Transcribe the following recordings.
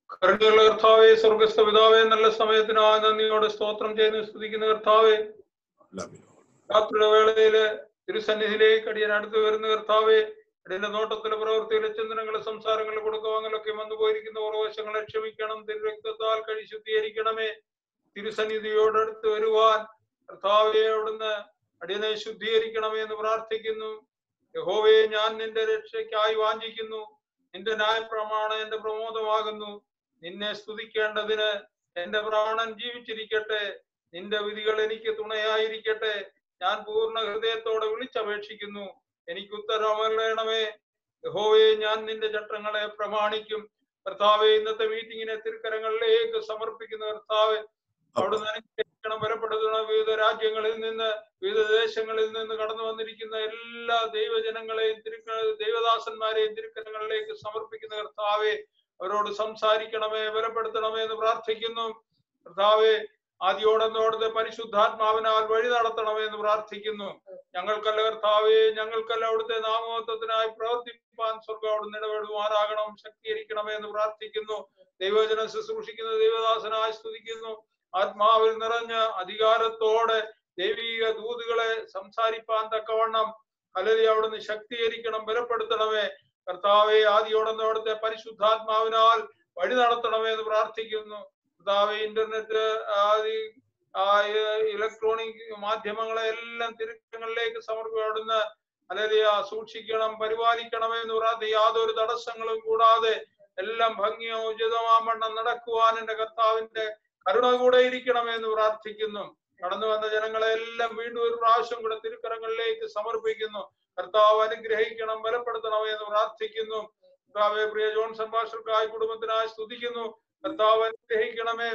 കരുണയുള്ള കർത്താവെ സ്വർഗസ്ഥ പിതാവേ നല്ല സമയത്തിന് ആ നന്ദിയോടെ സ്തോത്രം ചെയ്ത് സ്തുതിക്കുന്ന കർത്താവെ Love you, Lord. രാത്രിയുടെ വേളയില് തിരുസന്നിധിയിലേക്ക് അടിയൻ അടുത്ത് വരുന്ന കർത്താവെ അടിയന്റെ നോട്ടത്തിലെ പ്രവൃത്തിയിലെ ചിന്തനങ്ങളെ സംസാരങ്ങളെ കൊടുക്കുവാങ്ങലൊക്കെ വന്നു പോയിരിക്കുന്ന ഓർവശങ്ങളെ ക്ഷമിക്കണം തിരുരക്തത്താൽ കഴി ശുദ്ധീകരിക്കണമേ തിരുസന്നിധിയോടടുത്ത് വരുവാൻ കർത്താവെ അവിടുന്ന് അടിയനെ ശുദ്ധീകരിക്കണമേ എന്ന് പ്രാർത്ഥിക്കുന്നു യഹോവയെ ഞാൻ നിന്റെ രക്ഷയ്ക്കായി വാഞ്ചിക്കുന്നു നിന്റെ ന്യായപ്രമാണം എന്റെ പ്രമോദമാകുന്നു നിന്നെ സ്തുതിക്കേണ്ടതിന് എന്റെ പ്രാണൻ ജീവിച്ചിരിക്കട്ടെ നിന്റെ വിധികൾ എനിക്ക് തുണയായിരിക്കട്ടെ ഞാൻ പൂർണ്ണ ഹൃദയത്തോടെ വിളിച്ചപേക്ഷിക്കുന്നു എനിക്ക് ഉത്തരമരണമേ യഹോവയെ ഞാൻ നിന്റെ ചട്ടങ്ങളെ പ്രമാണിക്കും കർത്താവെ ഇന്നത്തെ മീറ്റിങ്ങിനെ തിരുക്കരങ്ങളിലേക്ക് സമർപ്പിക്കുന്ന കർത്താവെ അവിടുന്ന് അനുഗ്രഹിക്കണം ബലപ്പെടുത്തണം വിവിധ രാജ്യങ്ങളിൽ നിന്ന് വിവിധ ദേശങ്ങളിൽ നിന്ന് കടന്നു വന്നിരിക്കുന്ന എല്ലാ ദൈവജനങ്ങളെയും തിരുക്ക ദൈവദാസന്മാരെയും തിരുക്കരങ്ങളിലേക്ക് സമർപ്പിക്കുന്ന കർത്താവെ അവരോട് സംസാരിക്കണമേ ബലപ്പെടുത്തണമേ എന്ന് പ്രാർത്ഥിക്കുന്നു കർത്താവെ ആദ്യോടെന്നോടത്തെ പരിശുദ്ധാത്മാവിനാൽ വഴി നടത്തണമേ എന്ന് പ്രാർത്ഥിക്കുന്നു ഞങ്ങൾക്കല്ല കർത്താവെ ഞങ്ങൾക്കല്ല അവിടുത്തെ നാമോത്വത്തിനായി പ്രവർത്തിപ്പാൻ സ്വർഗം അവിടുന്ന് ഇടപെടുവാനാകണം ശക്തീകരിക്കണമേ എന്ന് പ്രാർത്ഥിക്കുന്നു ദൈവജനം ശുശ്രൂഷിക്കുന്ന ദൈവദാസനായി സ്തുതിക്കുന്നു ആത്മാവിൽ നിറഞ്ഞ അധികാരത്തോടെ ദൈവിക ദൂതുകളെ സംസാരിപ്പാൻ തക്കവണ്ണം അലരി അവിടുന്ന് ശക്തീകരിക്കണം ബലപ്പെടുത്തണമേ കർത്താവെ ആദ്യോടെന്ന് അവിടുത്തെ പരിശുദ്ധാത്മാവിനാൽ വഴി നടത്തണമേ എന്ന് പ്രാർത്ഥിക്കുന്നു കർത്താവെ ഇന്റർനെറ്റ് ആദി ആ ഇലക്ട്രോണിക് മാധ്യമങ്ങളെ എല്ലാം തിരുക്കങ്ങളിലേക്ക് സമർപ്പിടുന്ന അലരിയ സൂക്ഷിക്കണം പരിപാലിക്കണമേ എന്ന് പ്രാർത്ഥി യാതൊരു തടസ്സങ്ങളും കൂടാതെ എല്ലാം ഭംഗിയോ ഉചിതമാവണ്ണം നടക്കുവാൻ എന്റെ കർത്താവിന്റെ കരുണ കൂടെ ഇരിക്കണമേ എന്ന് പ്രാർത്ഥിക്കുന്നു കടന്നു വന്ന ജനങ്ങളെ എല്ലാം വീണ്ടും ഒരു പ്രാവശ്യം കൂടെ തിരുക്കരങ്ങളിലേക്ക് സമർപ്പിക്കുന്നു കർത്താവ് അനുഗ്രഹിക്കണം ബലപ്പെടുത്തണമേ എന്ന് പ്രാർത്ഥിക്കുന്നു കർത്താവെ പ്രിയ ജോൺസൺ ഭാഷക്കായി കുടുംബത്തിനായി സ്തുതിക്കുന്നു കർത്താവ് അനുഗ്രഹിക്കണമേ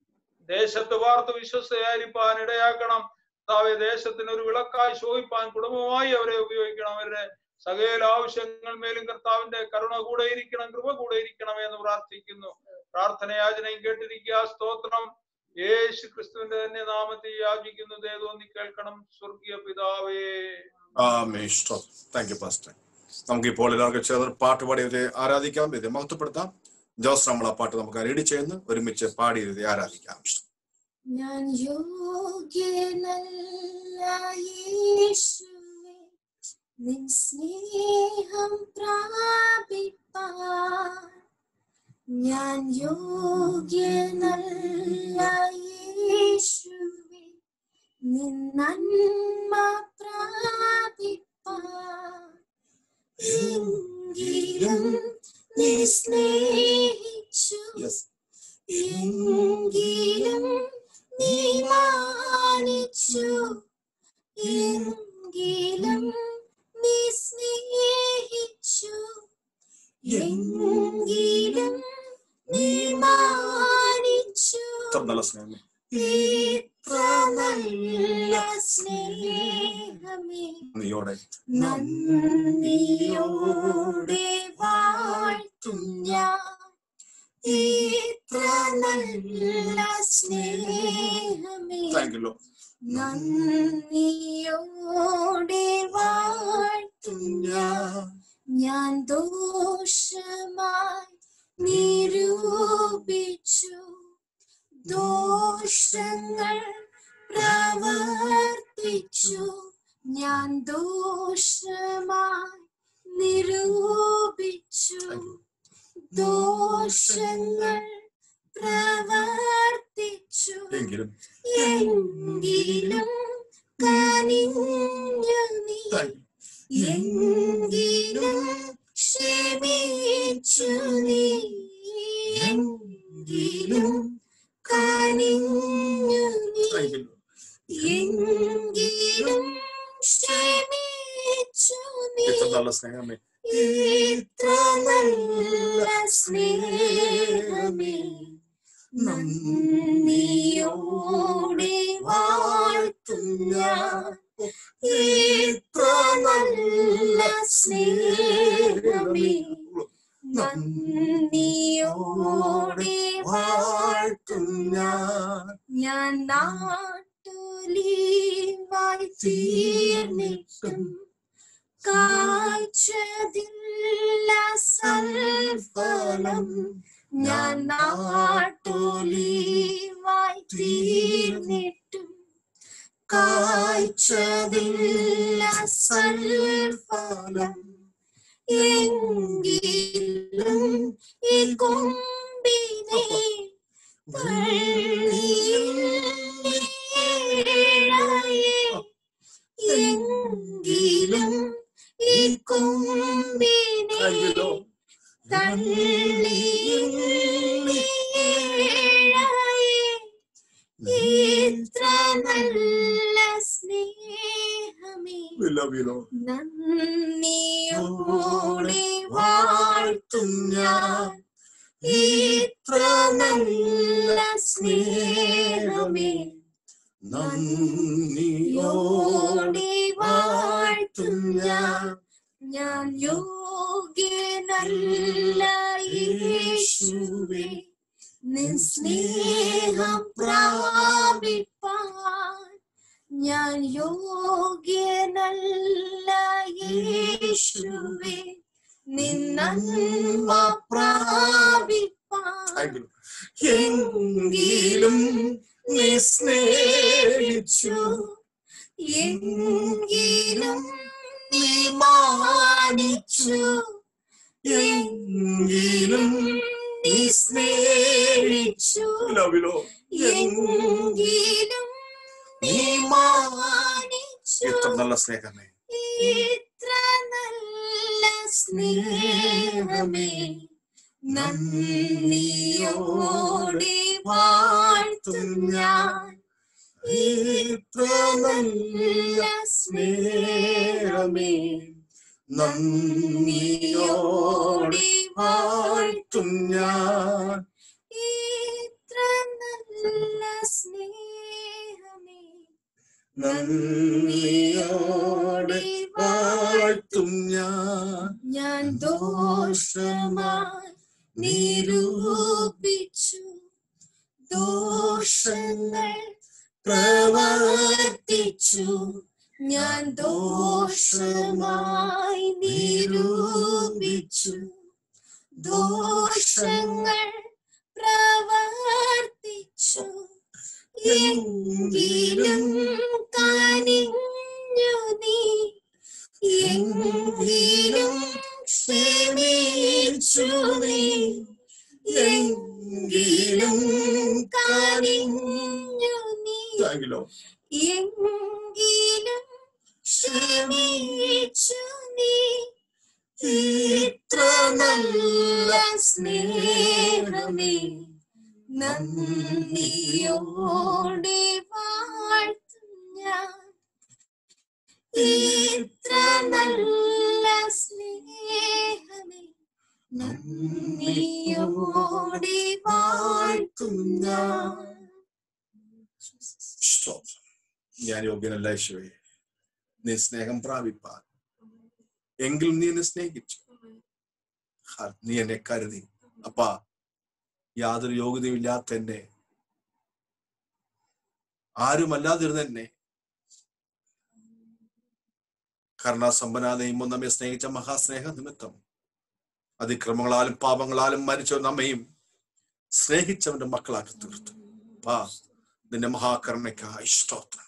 ദേശത്ത് വാർത്ത വിശ്വസ്തയായിരിക്കാൻ ഇടയാക്കണം കർത്താവെ ദേശത്തിന് ഒരു വിളക്കായി ശോഭിപ്പാൻ കുടുംബമായി അവരെ ഉപയോഗിക്കണം അവരുടെ സകല ആവശ്യങ്ങൾ മേലും കർത്താവിന്റെ കരുണ കൂടെ ഇരിക്കണം കൃപ കൂടെ ഇരിക്കണമേ എന്ന് പ്രാർത്ഥിക്കുന്നു പ്രാർത്ഥനയാചനയും കേട്ടിരിക്കുക സ്തോത്രം യേശു ക്രിസ്തുവിന്റെ തന്നെ നാമത്തിൽ യാചിക്കുന്നു ദേവോന്നി കേൾക്കണം സ്വർഗീയ പിതാവേ ആമേൻ. സ്തോത്രം. Thank you, Pastor. നമുക്ക് ഇപ്പോൾ എല്ലാവർക്കും ചേർന്ന് പാട്ട് പാടി ഇവരെ ആരാധിക്കാം ഇത് മഹത്വപ്പെടുത്താം ജോസ് നമ്മൾ ആ പാട്ട് നമുക്ക് റെഡി ചെയ്യുന്നു ഒരുമിച്ച് പാടി ഇവരെ ആരാധിക്കാം ഞാൻ യോഗ്യനല്ല യേശുവേ നിൻ സ്നേഹം പ്രാപിപ്പാൻ ഞാൻ യോഗ്യനല്ല യേശുവേ നിൻ നന്മ പ്രാപിപ്പാൻ എങ്കിലും നീ സ്നേഹിച്ചു യെസ് എങ്കിലും നീ മാനിച്ചു എങ്കിലും നീ സ്നേഹിച്ചു എങ്കിലും നീ മാനിച്ചു ഇത്ര നല്ല സ്നേഹം ഇത്ര നല്ല സ്നേഹമേ നീയോടെ നന്ദിയോടെ വാഴ്ത്തും ഞാൻ ഇത്ര നല്ല സ്നേഹമേ താങ്ക് യു ലോ നന്ദിയോടെ വാഴ്ത്തും ഞാൻ ഞാൻ ദോഷമായി നിരൂപിച്ചു ദോഷങ്ങൾ പ്രവർത്തിച്ചു ഞാൻ ദോഷമായി നിരൂപിച്ചു ദോഷങ്ങൾ പ്രവർത്തിച്ചു എങ്കിലും എങ്കിലും കനിഞ്ഞു നീ താങ്ക് എങ്കിലും ക്ഷമിച്ചു നീ എങ്കിലും കനിഞ്ഞു നീ താങ്ക് യു എങ്കിലും ക്ഷമിച്ചു നീ ഇത്ര നല്ല സ്നേഹമേ ഇത്ര നല്ല സ്നേഹമേ നന്ദിയോടെ വാഴ്ത്തും ഞാൻ ഇത്ര നല്ല സ്നേഹമേ നന്ദിയോടെ വാഴ്ത്തും ഞാൻ ഞാൻ നാട്ടുലീവായി തീർന്നിട്ടും കാഴ്ചതില്ല സൽഫലം ഞാൻ നാട്ടൊലിവായി തീർന്നിട്ടും കാഴ്ചതില്ല സൽഫലം എങ്കിലും ഈ കൊമ്പിനെ വള്ളിയേഴയെ എങ്കിലും ഈ കൊമ്പിനെ തള്ളിയേഴയെ ഇത്ര നല്ല സ്നേഹമേ We love you, Lord. നന്ദിയോടെ വാഴ്ത്തും ഞാൻ ഇത്ര നല്ല സ്നേഹമേ നന്ദിയോടെ വാഴ്ത്തും ഞാൻ ഞാൻ യോഗ്യനല്ല യേശുവേ നിൻ സ്നേഹം പ്രാപിപ്പാൻ ഞാൻ യോഗ്യനല്ല യേശുവേ നിൻ നന്മ പ്രാപിപ്പാൻ Thank you. എങ്കിലും നീ സ്നേഹിച്ചു എങ്കിലും നീ മാനിച്ചു എങ്കിലും നീ സ്നേഹിച്ചു love you, Lord. എങ്കിലും നീ മാനിച്ചു എത്ര നല്ല സ്നേഹമേ ഇത്ര നല്ല സ്നേഹമേ നന്ദിയോടെ വാഴ്ത്തും ഞാൻ ഇത്ര നല്ല സ്നേഹമേ നന്ദിയോടെ വാഴ്ത്തും ഞാൻ ഇത്ര നല്ല സ്നേഹമേ നന്ദിയോടെ വാഴ്ത്തും ഞാൻ ഞാൻ ദോഷമായി നിരൂപിച്ചു ദോഷങ്ങൾ പ്രവർത്തിച്ചു ഞാൻ ദോഷമായി നിരൂപിച്ചു ദോഷങ്ങൾ പ്രവർത്തിച്ചു എങ്കിലും കനിഞ്ഞു നീ എങ്കിലും ക്ഷമിച്ചു നീ എങ്കിലും കനിഞ്ഞു നീ Thank you, Lord. എങ്കിലും ക്ഷമിച്ചു നീ ഇത്ര നല്ല സ്നേഹമേ നന്ദിയോടെ വാഴ്ത്തും ഞാൻ ഇത്ര നല്ല സ്നേഹമേ നന്ദിയോടെ വാഴ്ത്തും ഞാൻ സ്തോത്രം. ഞാൻ യോഗ്യനല്ല യേശുവേ നീ സ്നേഹം പ്രാപിപ്പാൻ എങ്കിലും നീ എന്നെ സ്നേഹിച്ചു ഹാ, നീ എന്നെ കരുതി അപ്പാ യാതൊരു യോഗ്യതയും ഇല്ലാത്ത എന്നെ ആരുമല്ലാതിരുന്ന എന്നെ കരുണാസമ്പന്നാഥയും നമ്മെ സ്നേഹിച്ച മഹാസ്നേഹ നിമിത്തം അതിക്രമങ്ങളാലും പാപങ്ങളാലും മരിച്ച നമ്മയും സ്നേഹിച്ചവന്റെ മക്കളാക്കി തീർത്തു പാ നിന്റെ മഹാകരുണയ്ക്കായി സ്തോത്രം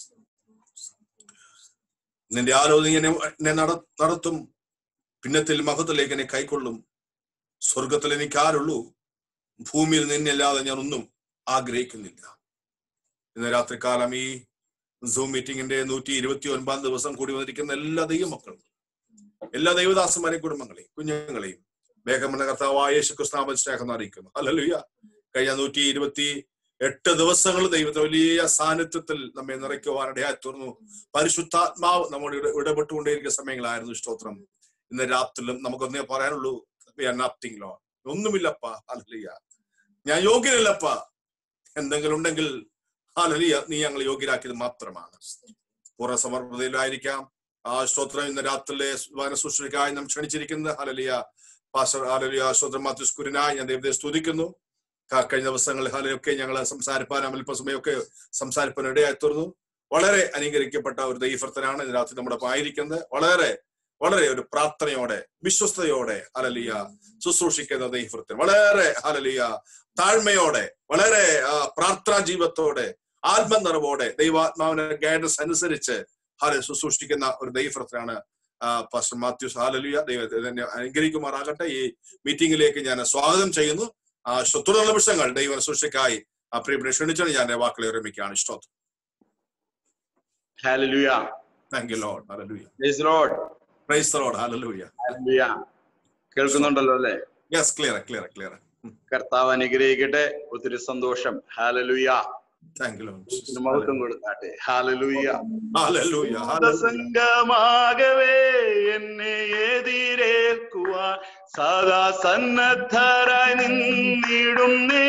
നിന്റെ ആലോചന എന്നെ എന്നെ നട- നടത്തും പിന്നത്തിൽ മഹത്തിലേക്ക് എന്നെ കൈക്കൊള്ളും സ്വർഗത്തിൽ എനിക്ക് ആരുള്ളൂ ഭൂമിയിൽ നിന്നല്ലാതെ ഞാൻ ഒന്നും ആഗ്രഹിക്കുന്നില്ല ഇന്ന് രാത്രികാലം ഈ സൂം മീറ്റിംഗിന്റെ നൂറ്റി ഇരുപത്തി ഒൻപതാം ദിവസം കൂടി വന്നിരിക്കുന്ന എല്ലാ ദൈവമക്കളും എല്ലാ ദൈവദാസന്മാരെയും കുടുംബങ്ങളെയും കുഞ്ഞുങ്ങളെയും വേഗമെന്ന കർത്താവായ യേശു കൃഷ്ണാമൻ സ്നേഹം അറിയിക്കുന്നു അല്ലല്ലുയ്യ കഴിഞ്ഞ നൂറ്റി ഇരുപത്തി എട്ട് ദിവസങ്ങൾ ദൈവത്തെ വലിയ സാന്നിധ്യത്തിൽ നമ്മെ നിറയ്ക്കുവാനിടയായി തീർന്നു പരിശുദ്ധാത്മാവ് നമ്മോട് ഇട- ഇടപെട്ടുകൊണ്ടേയിരിക്കുന്ന സമയങ്ങളായിരുന്നു സ്തോത്രം ഇന്ന് രാത്രിയിലും നമുക്കൊന്നേ പറയാനുള്ളൂ We are nothing, Lord. ഒന്നുമില്ലപ്പ അല്ലയ്യ ഞാൻ യോഗ്യനല്ലപ്പ എന്തെങ്കിലും ഉണ്ടെങ്കിൽ ഹാലലിയ നീ ഞങ്ങൾ യോഗ്യരാക്കിയത് മാത്രമാണ് പൂർണ്ണ സമർപ്പതയിലായിരിക്കാം ആ സ്തോത്രം ഇന്ന് രാത്രിയിലെ വന ശുശ്രൂഷയ്ക്കായി നാം ക്ഷണിച്ചിരിക്കുന്നത് ഹലലിയ പാസ്റ്റർ ഹാലലിയ സ്തോത്രം മാത്യുസ് കുരിനായി ഞാൻ ദൈവത്തെ സ്തുതിക്കുന്നു ക- കഴിഞ്ഞ ദിവസങ്ങളിൽ ഹാലയൊക്കെ ഞങ്ങൾ സംസാരിപ്പാൻ അല്പസമയമൊക്കെ സംസാരിപ്പാൻ ഇടയായി തീർന്നു വളരെ അനുകരിക്കപ്പെട്ട ഒരു ദൈവത്തനാണ് ഇന്ന് രാത്രി നമ്മുടെ ഒപ്പം ആയിരിക്കുന്നത് വളരെ വളരെ ഒരു പ്രാർത്ഥനയോടെ വിശ്വസ്തയോടെ ഹലലിയ ശുശ്രൂഷിക്കുന്ന ദൈവത്തിന് വളരെ ഹലലിയ താഴ്മയോടെ വളരെ ആ, പ്രാർത്ഥനാ ജീവിതത്തോടെ ആത്മനിറവോടെ ദൈവാത്മാവിന്റെ ഗൈഡൻസ് അനുസരിച്ച് ഹാല ശുശ്രൂഷിക്കുന്ന ഒരു ദൈവത്തിനാണ് പാസ്റ്റർ മാത്യൂസ് ഹാലലിയ ദൈവത്തെ തന്നെ അനുഗ്രഹിക്കുമാറാകട്ടെ ഈ മീറ്റിംഗിലേക്ക് ഞാൻ സ്വാഗതം ചെയ്യുന്നു ആ തുടർ നിമിഷങ്ങൾ ദൈവ ശുശ്രൂഷയ്ക്കായി ആ പ്രിയപ്പെട്ട ക്ഷണിച്ചാണ് ഞാൻ എന്റെ വാക്കുകളെ ഓർമ്മിക്കുകയാണ് ഇഷ്ടം Hallelujah. താങ്ക് യു ലോഡ് ഹല്ലേലൂയ Praise the Lord. Praise the Lord ഹല്ലേലൂയ Hallelujah. കേൾക്കുന്നുണ്ടല്ലോ അല്ലേ യെസ് ക്ലിയർ ക്ലിയർ ക്ലിയർ കർത്താവ് അനുഗ്രഹിക്കട്ടെ ഒത്തിരി സന്തോഷം ഹാലലുയ താങ്ക് യു ലോഡ് മഹത്വം കൊടുത്താട്ടെ ഹാലലുയ ഹല്ലേലൂയ സംഘമാകവേ എന്നെ എതിരേൽക്കുവാൻ സദാ സന്നദ്ധരായി നിന്നിടുന്നേ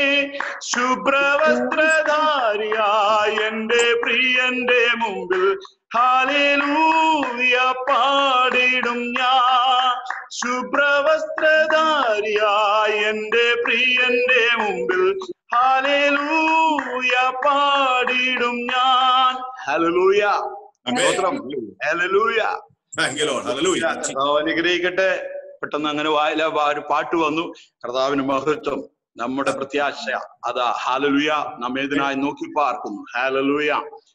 ശുഭ്രവസ്ത്രധാരിയായ എന്റെ പ്രിയന്റെ മുമ്പിൽ ഹാലേലൂയ പാടിടും ഞാൻ ശുഭ്രവസ്ത്രധാരിയായ എന്റെ പ്രിയന്റെ മുമ്പിൽ ഹാലേലൂയ പാടിടും ഞാൻ ഹല്ലേലൂയ സ്തോത്രം ഹല്ലേലൂയ താങ്ക് യു ലോഡ് ഹല്ലേലൂയ കർത്താവ് അനുഗ്രഹിക്കട്ടെ പെട്ടെന്ന് അങ്ങനെ വായില വാ- ഒരു പാട്ട് വന്നു കർത്താവിന് മഹത്വം നമ്മുടെ പ്രത്യാശ അതാ ഹാലലുയ നമ്മെ ഇതിനായി നോക്കി പാർക്കുന്നു ഹാലലുയ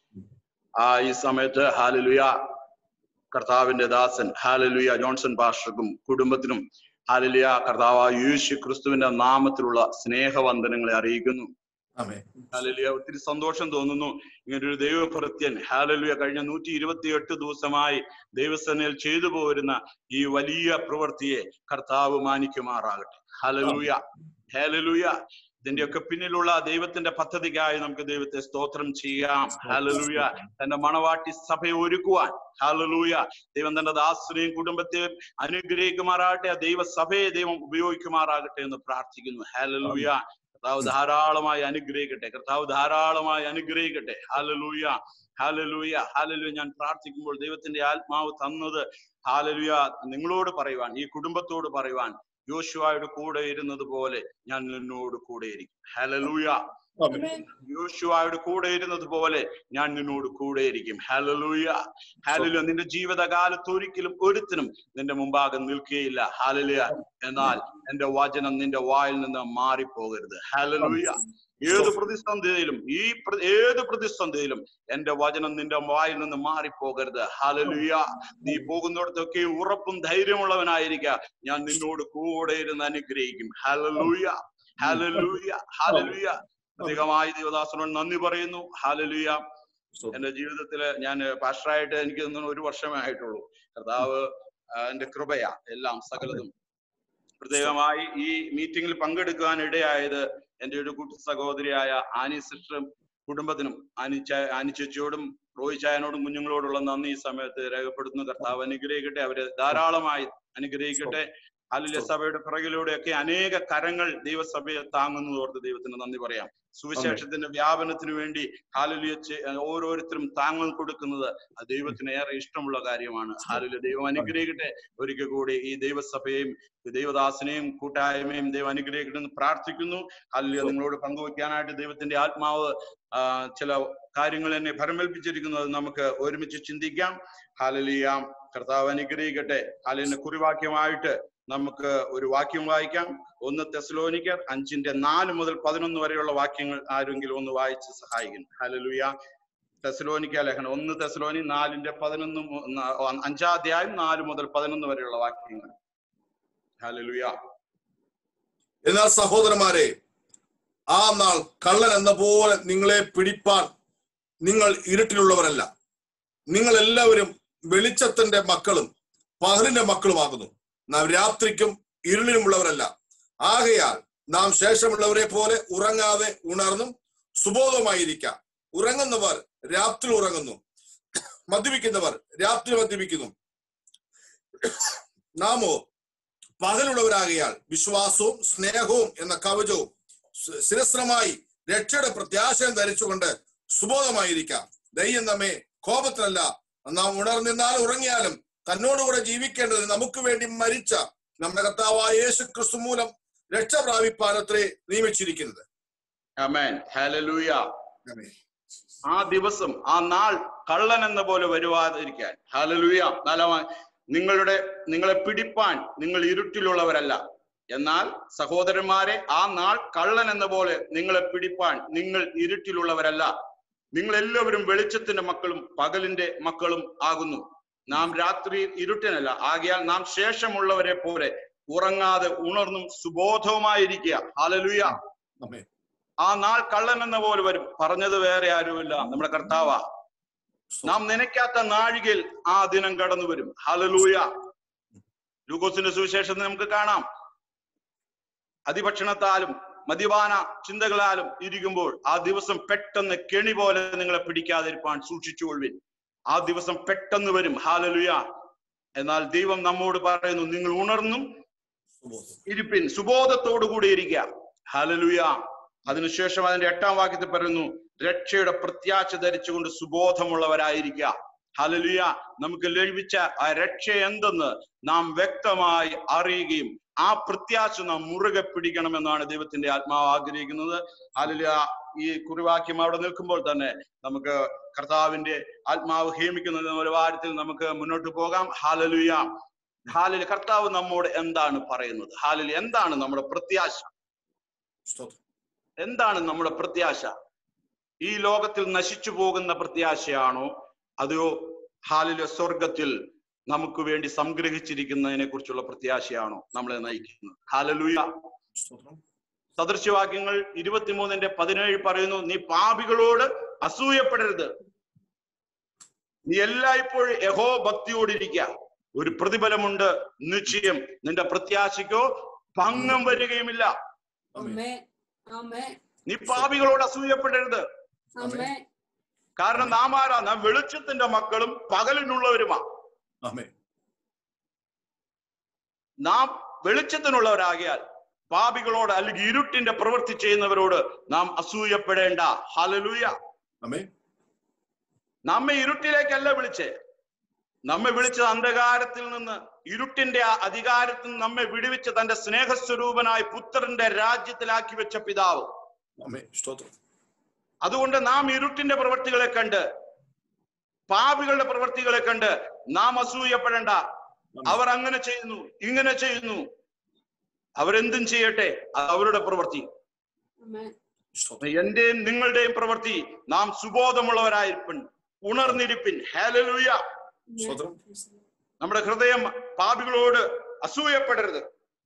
ആ ഈ സമയത്ത് ഹാലലുയ കർത്താവിന്റെ ദാസൻ ഹാലലുയ ജോൺസൺ പാസ്റ്റർക്കും കുടുംബത്തിനും ഹാലലുയ കർത്താവ് യേശു ക്രിസ്തുവിന്റെ നാമത്തിലുള്ള സ്നേഹവന്ദനങ്ങളെ അറിയിക്കുന്നു ആമേൻ ഹാലലുയ ഒത്തിരി സന്തോഷം തോന്നുന്നു ഇങ്ങനെ ഒരു ദൈവഭൃത്യൻ ഹാലലുയ കഴിഞ്ഞ നൂറ്റി ഇരുപത്തിയെട്ട് ദിവസമായി ദൈവസേനയിൽ ചെയ്തു പോരുന്ന ഈ വലിയ പ്രവൃത്തിയെ കർത്താവ് മാനിക്കുമാറാകട്ടെ ഹാലലൂയ ഹാലലൂയ ഇതിന്റെയൊക്കെ പിന്നിലുള്ള ദൈവത്തിന്റെ പദ്ധതിക്കായി നമുക്ക് ദൈവത്തെ സ്തോത്രം ചെയ്യാം ഹാലലൂയ തന്റെ മണവാട്ടി സഭയെ ഒരുക്കുവാൻ ഹാലലൂയ ദൈവം തന്റെ ദാസനെയും കുടുംബത്തെയും അനുഗ്രഹിക്കുമാറാകട്ടെ ആ ദൈവസഭയെ ദൈവം ഉപയോഗിക്കുമാറാകട്ടെ എന്ന് പ്രാർത്ഥിക്കുന്നു ഹാലലൂയ കർത്താവ് ധാരാളമായി അനുഗ്രഹിക്കട്ടെ കർത്താവ് ധാരാളമായി അനുഗ്രഹിക്കട്ടെ ഹാലലൂയ ഹാലലൂയ ഹാലലൂയ ഞാൻ പ്രാർത്ഥിക്കുമ്പോൾ ദൈവത്തിന്റെ ആത്മാവ് തന്നത് ഹാലലൂയ നിങ്ങളോട് പറയുവാൻ ഈ കുടുംബത്തോട് പറയുവാൻ യോശുവായുടെ കൂടെ ഇരുന്നത് പോലെ ഞാൻ നിന്നോട് കൂടെ ഇരിക്കും ഹാലലൂയ യോശുവായുടെ കൂടെ ഇരുന്നത് പോലെ ഞാൻ നിന്നോട് കൂടെ ഇരിക്കും ഹാലലൂയ ഹാലലൂയ നിന്റെ ജീവിതകാലത്ത് ഒരിക്കലും ഒരുത്തിനും നിന്റെ മുമ്പാകെ നിൽക്കുകയില്ല ഹാലലൂയ എന്നാൽ എന്റെ വചനം നിന്റെ വായിൽ നിന്ന് മാറിപ്പോകരുത് ഹാലലൂയ ഏത് പ്രതിസന്ധിയിലും ഈ പ്ര- ഏത് പ്രതിസന്ധിയിലും എന്റെ വചനം നിന്റെ വായിൽ നിന്ന് മാറിപ്പോകരുത് ഹാലലുയ നീ പോകുന്നിടത്തൊക്കെ ഉറപ്പും ധൈര്യമുള്ളവനായിരിക്കുക ഞാൻ നിന്നോട് കൂടെ ഇരുന്ന് അനുഗ്രഹിക്കും ഹാലലൂയ ഹാലലൂയ ഹാലലൂയ അധികമായി ദേവദാസനോട് നന്ദി പറയുന്നു ഹാലലൂയ എന്റെ ജീവിതത്തില് ഞാൻ പാസ്റ്ററായിട്ട് എനിക്ക് തോന്നുന്നു ഒരു വർഷമേ ആയിട്ടുള്ളൂ കർത്താവ് ആ, എന്റെ കൃപയാ എല്ലാം സകലതും പ്രത്യേകമായി ഈ മീറ്റിംഗിൽ പങ്കെടുക്കുവാൻ ഇടയായത് എന്റെ ഒരു കൂട്ടു സഹോദരിയായ ആനി സിസ്റ്ററും കുടുംബത്തിനും ആനി ചാ- ആനി ചേച്ചിയോടും റോയി ചായനോടും കുഞ്ഞുങ്ങളോടുള്ള നന്ദി ഈ സമയത്ത് രേഖപ്പെടുത്തുന്നു കർത്താവ് അനുഗ്രഹിക്കട്ടെ അവരെ ധാരാളമായി അനുഗ്രഹിക്കട്ടെ അല്ലെ സഭയുടെ പിറകിലൂടെയൊക്കെ അനേക കരങ്ങൾ ദൈവസഭയെ താങ്ങുന്നത് ഓർത്ത് ദൈവത്തിന് നന്ദി പറയാം സുവിശേഷത്തിന്റെ വ്യാപനത്തിന് വേണ്ടി ഹാലുലിയ ഓരോരുത്തരും താങ്ങൽ കൊടുക്കുന്നത് അത് ദൈവത്തിന് ഏറെ ഇഷ്ടമുള്ള കാര്യമാണ് ഹാലുലിയ ദൈവം അനുഗ്രഹിക്കട്ടെ ഒരിക്കൽ കൂടി ഈ ദൈവസഭയെയും ഈ ദൈവദാസനെയും കൂട്ടായ്മയും ദൈവം അനുഗ്രഹിക്കട്ടെ എന്ന് പ്രാർത്ഥിക്കുന്നു ഹാലുലിയ നിങ്ങളോട് പങ്കുവയ്ക്കാനായിട്ട് ദൈവത്തിന്റെ ആത്മാവ് ആ, ചില കാര്യങ്ങൾ എന്നെ ഭരമേൽപ്പിച്ചിരിക്കുന്നത് നമുക്ക് ഒരുമിച്ച് ചിന്തിക്കാം ഹാലലിയ കർത്താവ് അനുഗ്രഹിക്കട്ടെ ഹാലിന്റെ കുറിവാക്യമായിട്ട് നമുക്ക് ഒരു വാക്യം വായിക്കാം ഒന്ന് തെസലോനിക്കർ അഞ്ചിന്റെ നാല് മുതൽ പതിനൊന്ന് വരെയുള്ള വാക്യങ്ങൾ ആരെങ്കിലും ഒന്ന് വായിച്ച് സഹായിക്കുന്നു ഹലലുയ തെസലോനിക്ക ലേഖനം ഒന്ന് തെസലോനി നാലിന്റെ പതിനൊന്ന് മു- ന- അഞ്ചാം അധ്യായം നാല് മുതൽ പതിനൊന്ന് വരെയുള്ള വാക്യങ്ങൾ ഹലലുയ എന്നാൽ സഹോദരന്മാരെ ആ നാൾ കള്ളൻ എന്ന പോലെ നിങ്ങളെ പിടിപ്പാൻ നിങ്ങൾ ഇരുട്ടിലുള്ളവരല്ല നിങ്ങൾ എല്ലാവരും വെളിച്ചത്തിന്റെ മക്കളും പകലിന്റെ മക്കളുമാകുന്നു നാം രാത്രിക്കും ഇരുളിനുമുള്ളവരല്ല ആകയാൽ നാം ശേഷമുള്ളവരെ പോലെ ഉറങ്ങാതെ ഉണർന്നും സുബോധമായിരിക്കാം ഉറങ്ങുന്നവർ രാത്രി ഉറങ്ങുന്നു മദ്യപിക്കുന്നവർ രാത്രി മദ്യപിക്കുന്നു നാമോ പകലുള്ളവരാകയാൽ വിശ്വാസവും സ്നേഹവും എന്ന കവചവും സി- ശിരസ്ത്രമായി രക്ഷയുടെ പ്രത്യാശയം ധരിച്ചുകൊണ്ട് സുബോധമായിരിക്കാം ദൈവം നമ്മെ കോപത്തിനല്ല നാം ഉണർന്നിരുന്നാലും ഉറങ്ങിയാലും തന്നോടുകൂടെ ജീവിക്കേണ്ടത് നമുക്ക് വേണ്ടി മരിച്ച നമ്മുടെ കർത്താവായ യേശു ക്രിസ്തു മൂലം രക്ഷ പ്രാപിപ്പാനത്രേ നിയമിച്ചിരിക്കുന്നത് അമേൻ ഹലലുയ ആമേൻ. ആ ദിവസം ആ നാൾ കള്ളൻ എന്ന പോലെ വരുവാതിരിക്കാൻ ഹലലുയ നാലാം നിങ്ങളുടെ നിങ്ങളെ പിടിപ്പാൻ നിങ്ങൾ ഇരുട്ടിലുള്ളവരല്ല എന്നാൽ സഹോദരന്മാരെ ആ നാൾ കള്ളൻ എന്ന പോലെ നിങ്ങളെ പിടിപ്പാൻ നിങ്ങൾ ഇരുട്ടിലുള്ളവരല്ല നിങ്ങൾ എല്ലാവരും വെളിച്ചത്തിന്റെ മക്കളും പകലിന്റെ മക്കളും ആകുന്നു നാം രാത്രി ഇരുട്ടിനല്ല ആകയാൽ നാം ശേഷമുള്ളവരെ പോലെ ഉറങ്ങാതെ ഉണർന്നും സുബോധവുമായിരിക്കുക ഹാലലുയ ആമേൻ ആ നാൾ കള്ളൻ എന്ന പോലെ വരും പറഞ്ഞത് വേറെ ആരുമില്ല നമ്മുടെ കർത്താവാ നാം നനയ്ക്കാത്ത നാഴികയിൽ ആ ദിനം കടന്നു വരും ഹലലൂയ ലൂക്കോസിന്റെ സുവിശേഷത്തിൽ നമുക്ക് കാണാം അതിഭക്ഷണത്താലും മദ്യപാന ചിന്തകളാലും ഇരിക്കുമ്പോൾ ആ ദിവസം പെട്ടെന്ന് കെണി പോലെ നിങ്ങളെ പിടിക്കാതിരിപ്പാൻ സൂക്ഷിച്ചുകൊള്ളുവിൻ ആ ദിവസം പെട്ടെന്ന് വരും ഹാലലുയ എന്നാൽ ദൈവം നമ്മോട് പറയുന്നു നിങ്ങൾ ഉണർന്നും സുബോധം ഇരിപ്പിൻ സുബോധത്തോടു കൂടി ഇരിക്കുക ഹലലുയ അതിനുശേഷം അതിന്റെ എട്ടാം വാക്യത്തിൽ പറയുന്നു രക്ഷയുടെ പ്രത്യാശ ധരിച്ചുകൊണ്ട് സുബോധമുള്ളവരായിരിക്കുക ഹലലുയ നമുക്ക് ലഭിച്ച ആ രക്ഷ എന്തെന്ന് നാം വ്യക്തമായി അറിയുകയും ആ പ്രത്യാശ നാം മുറുകെ പിടിക്കണമെന്നാണ് ദൈവത്തിന്റെ ആത്മാവ് ആഗ്രഹിക്കുന്നത് ഹലലുയ ഈ കുറിവാക്യം അവിടെ നിൽക്കുമ്പോൾ തന്നെ നമുക്ക് കർത്താവിന്റെ ആത്മാവ് ഹേമിക്കുന്ന നിലവാരത്തിൽ നമുക്ക് മുന്നോട്ട് പോകാം ഹാലലുയ ഹാലിൽ കർത്താവ് നമ്മോട് എന്താണ് പറയുന്നത് ഹാലിൽ എന്താണ് നമ്മുടെ പ്രത്യാശ സ്തോത്രം എന്താണ് നമ്മുടെ പ്രത്യാശ ഈ ലോകത്തിൽ നശിച്ചു പോകുന്ന പ്രത്യാശയാണോ അതെയോ ഹാലിലെ സ്വർഗത്തിൽ നമുക്ക് വേണ്ടി സംഗ്രഹിച്ചിരിക്കുന്നതിനെ കുറിച്ചുള്ള പ്രത്യാശയാണോ നമ്മളെ നയിക്കുന്നത് ഹാലലൂയ സ്തോത്രം സദൃശ്യവാക്യങ്ങൾ ഇരുപത്തിമൂന്നിന്റെ പതിനേഴ് പറയുന്നു നീ പാപികളോട് അസൂയപ്പെടരുത് നീ എല്ലായ്പ്പോഴും യഹോ ഭക്തിയോടിരിക്കുക ഒരു പ്രതിഫലമുണ്ട് നിശ്ചയം നിന്റെ പ്രത്യാശയ്ക്കോ ഭംഗം വരികയുമില്ല ആമേൻ Amen. Amen. നീ പാപികളോട് അസൂയപ്പെടരുത് Amen. കാരണം നാം ആരാ നാം വെളിച്ചത്തിന്റെ മക്കളും പകലിനുള്ളവരുമാ ആമേൻ നാം വെളിച്ചത്തിനുള്ളവരാകിയാൽ പാപികളോട് അല്ലെങ്കിൽ ഇരുട്ടിന്റെ പ്രവൃത്തി ചെയ്യുന്നവരോട് നാം അസൂയപ്പെടേണ്ട ഹലലൂയ ആമേൻ നമ്മെ ഇരുട്ടിലേക്കല്ല വിളിച്ചേ നമ്മെ വിളിച്ചത് അന്ധകാരത്തിൽ നിന്ന് ഇരുട്ടിന്റെ ആ അധികാരത്തിൽ നിന്ന് നമ്മെ വിടുവിച്ച തന്റെ സ്നേഹസ്വരൂപനായ പുത്രന്റെ രാജ്യത്തിലാക്കി വെച്ച പിതാവ് ആമേൻ സ്തോത്രം അതുകൊണ്ട് നാം ഇരുട്ടിന്റെ പ്രവൃത്തികളെ കണ്ട് പാപികളുടെ പ്രവൃത്തികളെ കണ്ട് നാം അസൂയപ്പെടേണ്ട അവർ അങ്ങനെ ചെയ്യുന്നു ഇങ്ങനെ ചെയ്യുന്നു അവരെന്തും ചെയ്യട്ടെ അത് അവരുടെ പ്രവൃത്തി Amen. സ്തോത്രം എന്റെയും നിങ്ങളുടെയും പ്രവൃത്തി നാം സുബോധമുള്ളവരായിരിപ്പിൻ ഉണർന്നിരിപ്പിൻ ഹാലലൂയ സ്തോത്രം നമ്മുടെ ഹൃദയം പാപികളോട് അസൂയപ്പെടരുത്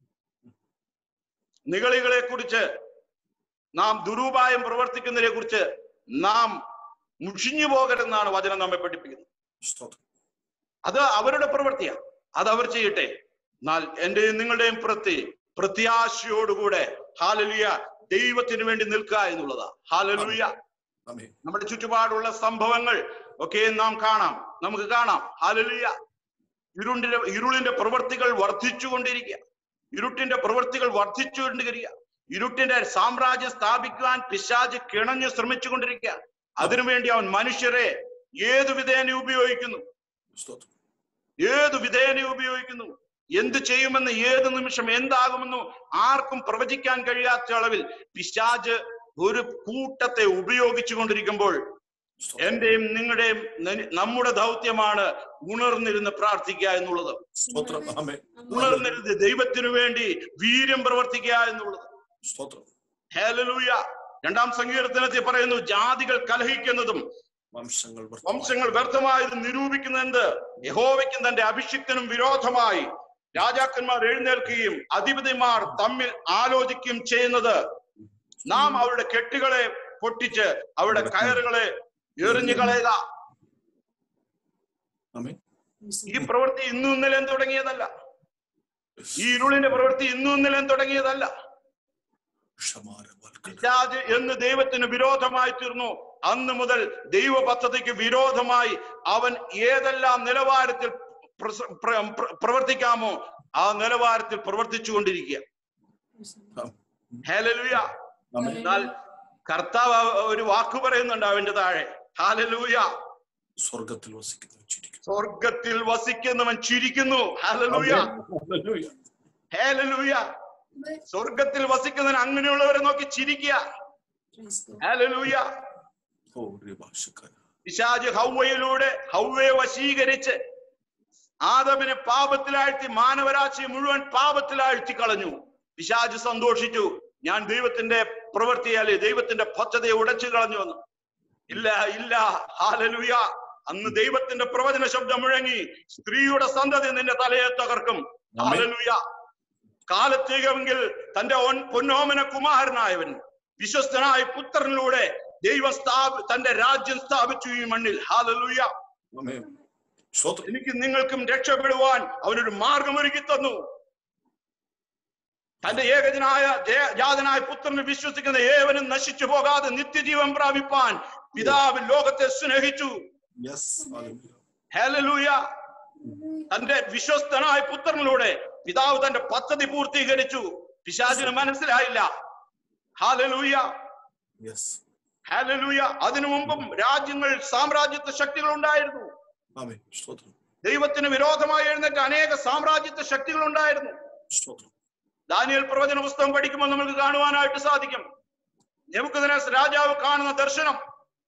നികളികളെ കുറിച്ച് നാം ദുരുപായം പ്രവർത്തിക്കുന്നതിനെ കുറിച്ച് നാം മുഷിഞ്ഞു പോകരുതെന്നാണ് വചനം നമ്മെ പഠിപ്പിക്കുന്നത് സ്തോത്രം അത് അവരുടെ പ്രവൃത്തിയാണ് അത് അവർ ചെയ്യട്ടെ എന്നാൽ എന്റെയും നിങ്ങളുടെയും പ്രവൃത്തി പ്രത്യാശയോടുകൂടെ ഹാലലുയ ദൈവത്തിന് വേണ്ടി നിൽക്കുക എന്നുള്ളതാ ഹാലലുയ ആമേൻ നമ്മുടെ ചുറ്റുപാടുള്ള സംഭവങ്ങൾ ഒക്കെ നാം കാണാം നമുക്ക് കാണാം ഹാലലുയ ഇരുണ്ടിന്റെ ഇരുളിന്റെ പ്രവൃത്തികൾ വർദ്ധിച്ചുകൊണ്ടിരിക്കുക ഇരുട്ടിന്റെ പ്രവൃത്തികൾ വർദ്ധിച്ചുകൊണ്ടിരിക്കുക ഇരുട്ടിന്റെ സാമ്രാജ്യം സ്ഥാപിക്കുവാൻ പിശാജ് കിണഞ്ഞു ശ്രമിച്ചുകൊണ്ടിരിക്കുക അതിനുവേണ്ടി അവൻ മനുഷ്യരെ ഏതു വിധേന ഉപയോഗിക്കുന്നു സ്തോത്രം ഏതു വിധേന ഉപയോഗിക്കുന്നു എന്ത് ചെയ്യുമെന്ന് ഏത് നിമിഷം എന്താകുമെന്നു ആർക്കും പ്രവചിക്കാൻ കഴിയാത്ത അളവിൽ പിശാജ് ഒരു കൂട്ടത്തെ ഉപയോഗിച്ചു കൊണ്ടിരിക്കുമ്പോൾ സ്തോത്രം എന്റെയും നിങ്ങളുടെയും ന- നമ്മുടെ ദൗത്യമാണ് ഉണർന്നിരുന്ന് പ്രാർത്ഥിക്കുക എന്നുള്ളത് സ്തോത്രം ആമേൻ ഉണർന്നിരുന്ന് ദൈവത്തിനു വേണ്ടി വീര്യം പ്രവർത്തിക്കുക എന്നുള്ളത് സ്തോത്രം ഹേലലൂയ രണ്ടാം സങ്കീർത്തനത്തിൽ പറയുന്നു ജാതികൾ കലഹിക്കുന്നതും വംശങ്ങൾ വർത്തമാനം. വംശങ്ങൾ വ്യർത്ഥമായത് നിരൂപിക്കുന്നത് യഹോവയ്ക്കും തന്റെ അഭിഷിക്തനും വിരോധമായി രാജാക്കന്മാർ എഴുന്നേൽക്കുകയും അധിപതിമാർ തമ്മിൽ ആലോചിക്കുകയും ചെയ്യുന്നത് നാം അവരുടെ കെട്ടുകളെ പൊട്ടിച്ച് അവരുടെ കയറുകളെ എറിഞ്ഞു കളയുക ആമേൻ ഈ പ്രവൃത്തി ഇന്നും ഇന്നലെയും തുടങ്ങിയതല്ല ഈ ഇരുളിന്റെ പ്രവൃത്തി ഇന്നും ഇന്നലെയും തുടങ്ങിയതല്ല ക്ഷമാരവൽക്കരണം. പിശാച് എന്ന് ദൈവത്തിന് വിരോധമായി തീർന്നു അന്ന് മുതൽ ദൈവ പദ്ധതിക്ക് വിരോധമായി അവൻ ഏതെല്ലാം നിലവാരത്തിൽ പ്രസ- പ്ര- പ്ര- പ്രവർത്തിക്കാമോ ആ നിലവാരത്തിൽ പ്രവർത്തിച്ചു കൊണ്ടിരിക്കുക ഹേലലൂയ ആമേൻ എന്നാൽ കർത്താവ് ഒരു വാക്ക് പറയുന്നുണ്ട് അവന്റെ താഴെ ഹാലലൂയ സ്വർഗത്തിൽ വസിക്കുന്നു ചിരിക്കുന്നു സ്വർഗത്തിൽ വസിക്കുന്നവൻ ചിരിക്കുന്നു ഹാലലൂയ ഹല്ലേലൂയ. ഹേലലൂയ സ്വർഗത്തിൽ വസിക്കുന്നവൻ അങ്ങനെയുള്ളവരെ നോക്കി ചിരിക്കുക Praise God. ഹാലലൂയ ഓ, ഒരു ഭാഷക്കാരൻ. പിശാജ് ഹൗവയിലൂടെ ഹൗവയെ വശീകരിച്ച് ആദമിനെ പാപത്തിലാഴ്ത്തി മാനവരാശി മുഴുവൻ പാപത്തിലാഴ്ത്തി കളഞ്ഞു പിശാജ് സന്തോഷിച്ചു ഞാൻ ദൈവത്തിന്റെ പ്രവൃത്തിയാല് ദൈവത്തിന്റെ പദ്ധതിയെ ഉടച്ചു കളഞ്ഞു എന്ന് ഇല്ല ഇല്ല ഹാലലുയ അന്ന് ദൈവത്തിന്റെ പ്രവചന ശബ്ദം മുഴങ്ങി സ്ത്രീയുടെ സന്തതി നിന്റെ തലയെ തകർക്കും ആമേൻ. ഹാലലുയ കാലത്തേക്കെങ്കിൽ തന്റെ ഒൻ- പൊന്നോമന കുമാരനായവൻ വിശ്വസ്തനായ പുത്രനിലൂടെ ദൈവം സ്ഥാപി തന്റെ രാജ്യം സ്ഥാപിച്ചു ഈ മണ്ണിൽ ഹാലലുയ ആമേൻ. സ്തോത്രം എനിക്ക് നിങ്ങൾക്കും രക്ഷപ്പെടുവാൻ അവനൊരു മാർഗമൊരുക്കി തന്നു തന്റെ ഏകജനായ ജയ- ജാതനായ പുത്രനെ വിശ്വസിക്കുന്ന ഏവനും നശിച്ചു പോകാതെ നിത്യജീവൻ പ്രാപിപ്പാൻ പിതാവ് ലോകത്തെ സ്നേഹിച്ചു യെസ് ഹല്ലേലൂയ ഹല്ലേലൂയ തന്റെ വിശ്വസ്തനായ പുത്രനിലൂടെ പിതാവ് തന്റെ പദ്ധതി പൂർത്തീകരിച്ചു പിശാചിന് മനസ്സിലായില്ല ഹാലലൂയ യെസ് ഹാലലൂയ അതിനു മുമ്പും രാജ്യങ്ങൾ സാമ്രാജ്യത്വ ശക്തികൾ ഉണ്ടായിരുന്നു ആമേൻ സ്തോത്രം ദൈവത്തിന് വിരോധമായി എഴുന്നേറ്റ അനേക സാമ്രാജ്യത്വ ശക്തികൾ ഉണ്ടായിരുന്നു സ്തോത്രം ദാനിയൽ പ്രവചന പുസ്തകം പഠിക്കുമ്പോൾ നമുക്ക് കാണുവാനായിട്ട് സാധിക്കും നെബുക്കദ്നേസർ രാജാവ് കാണുന്ന ദർശനം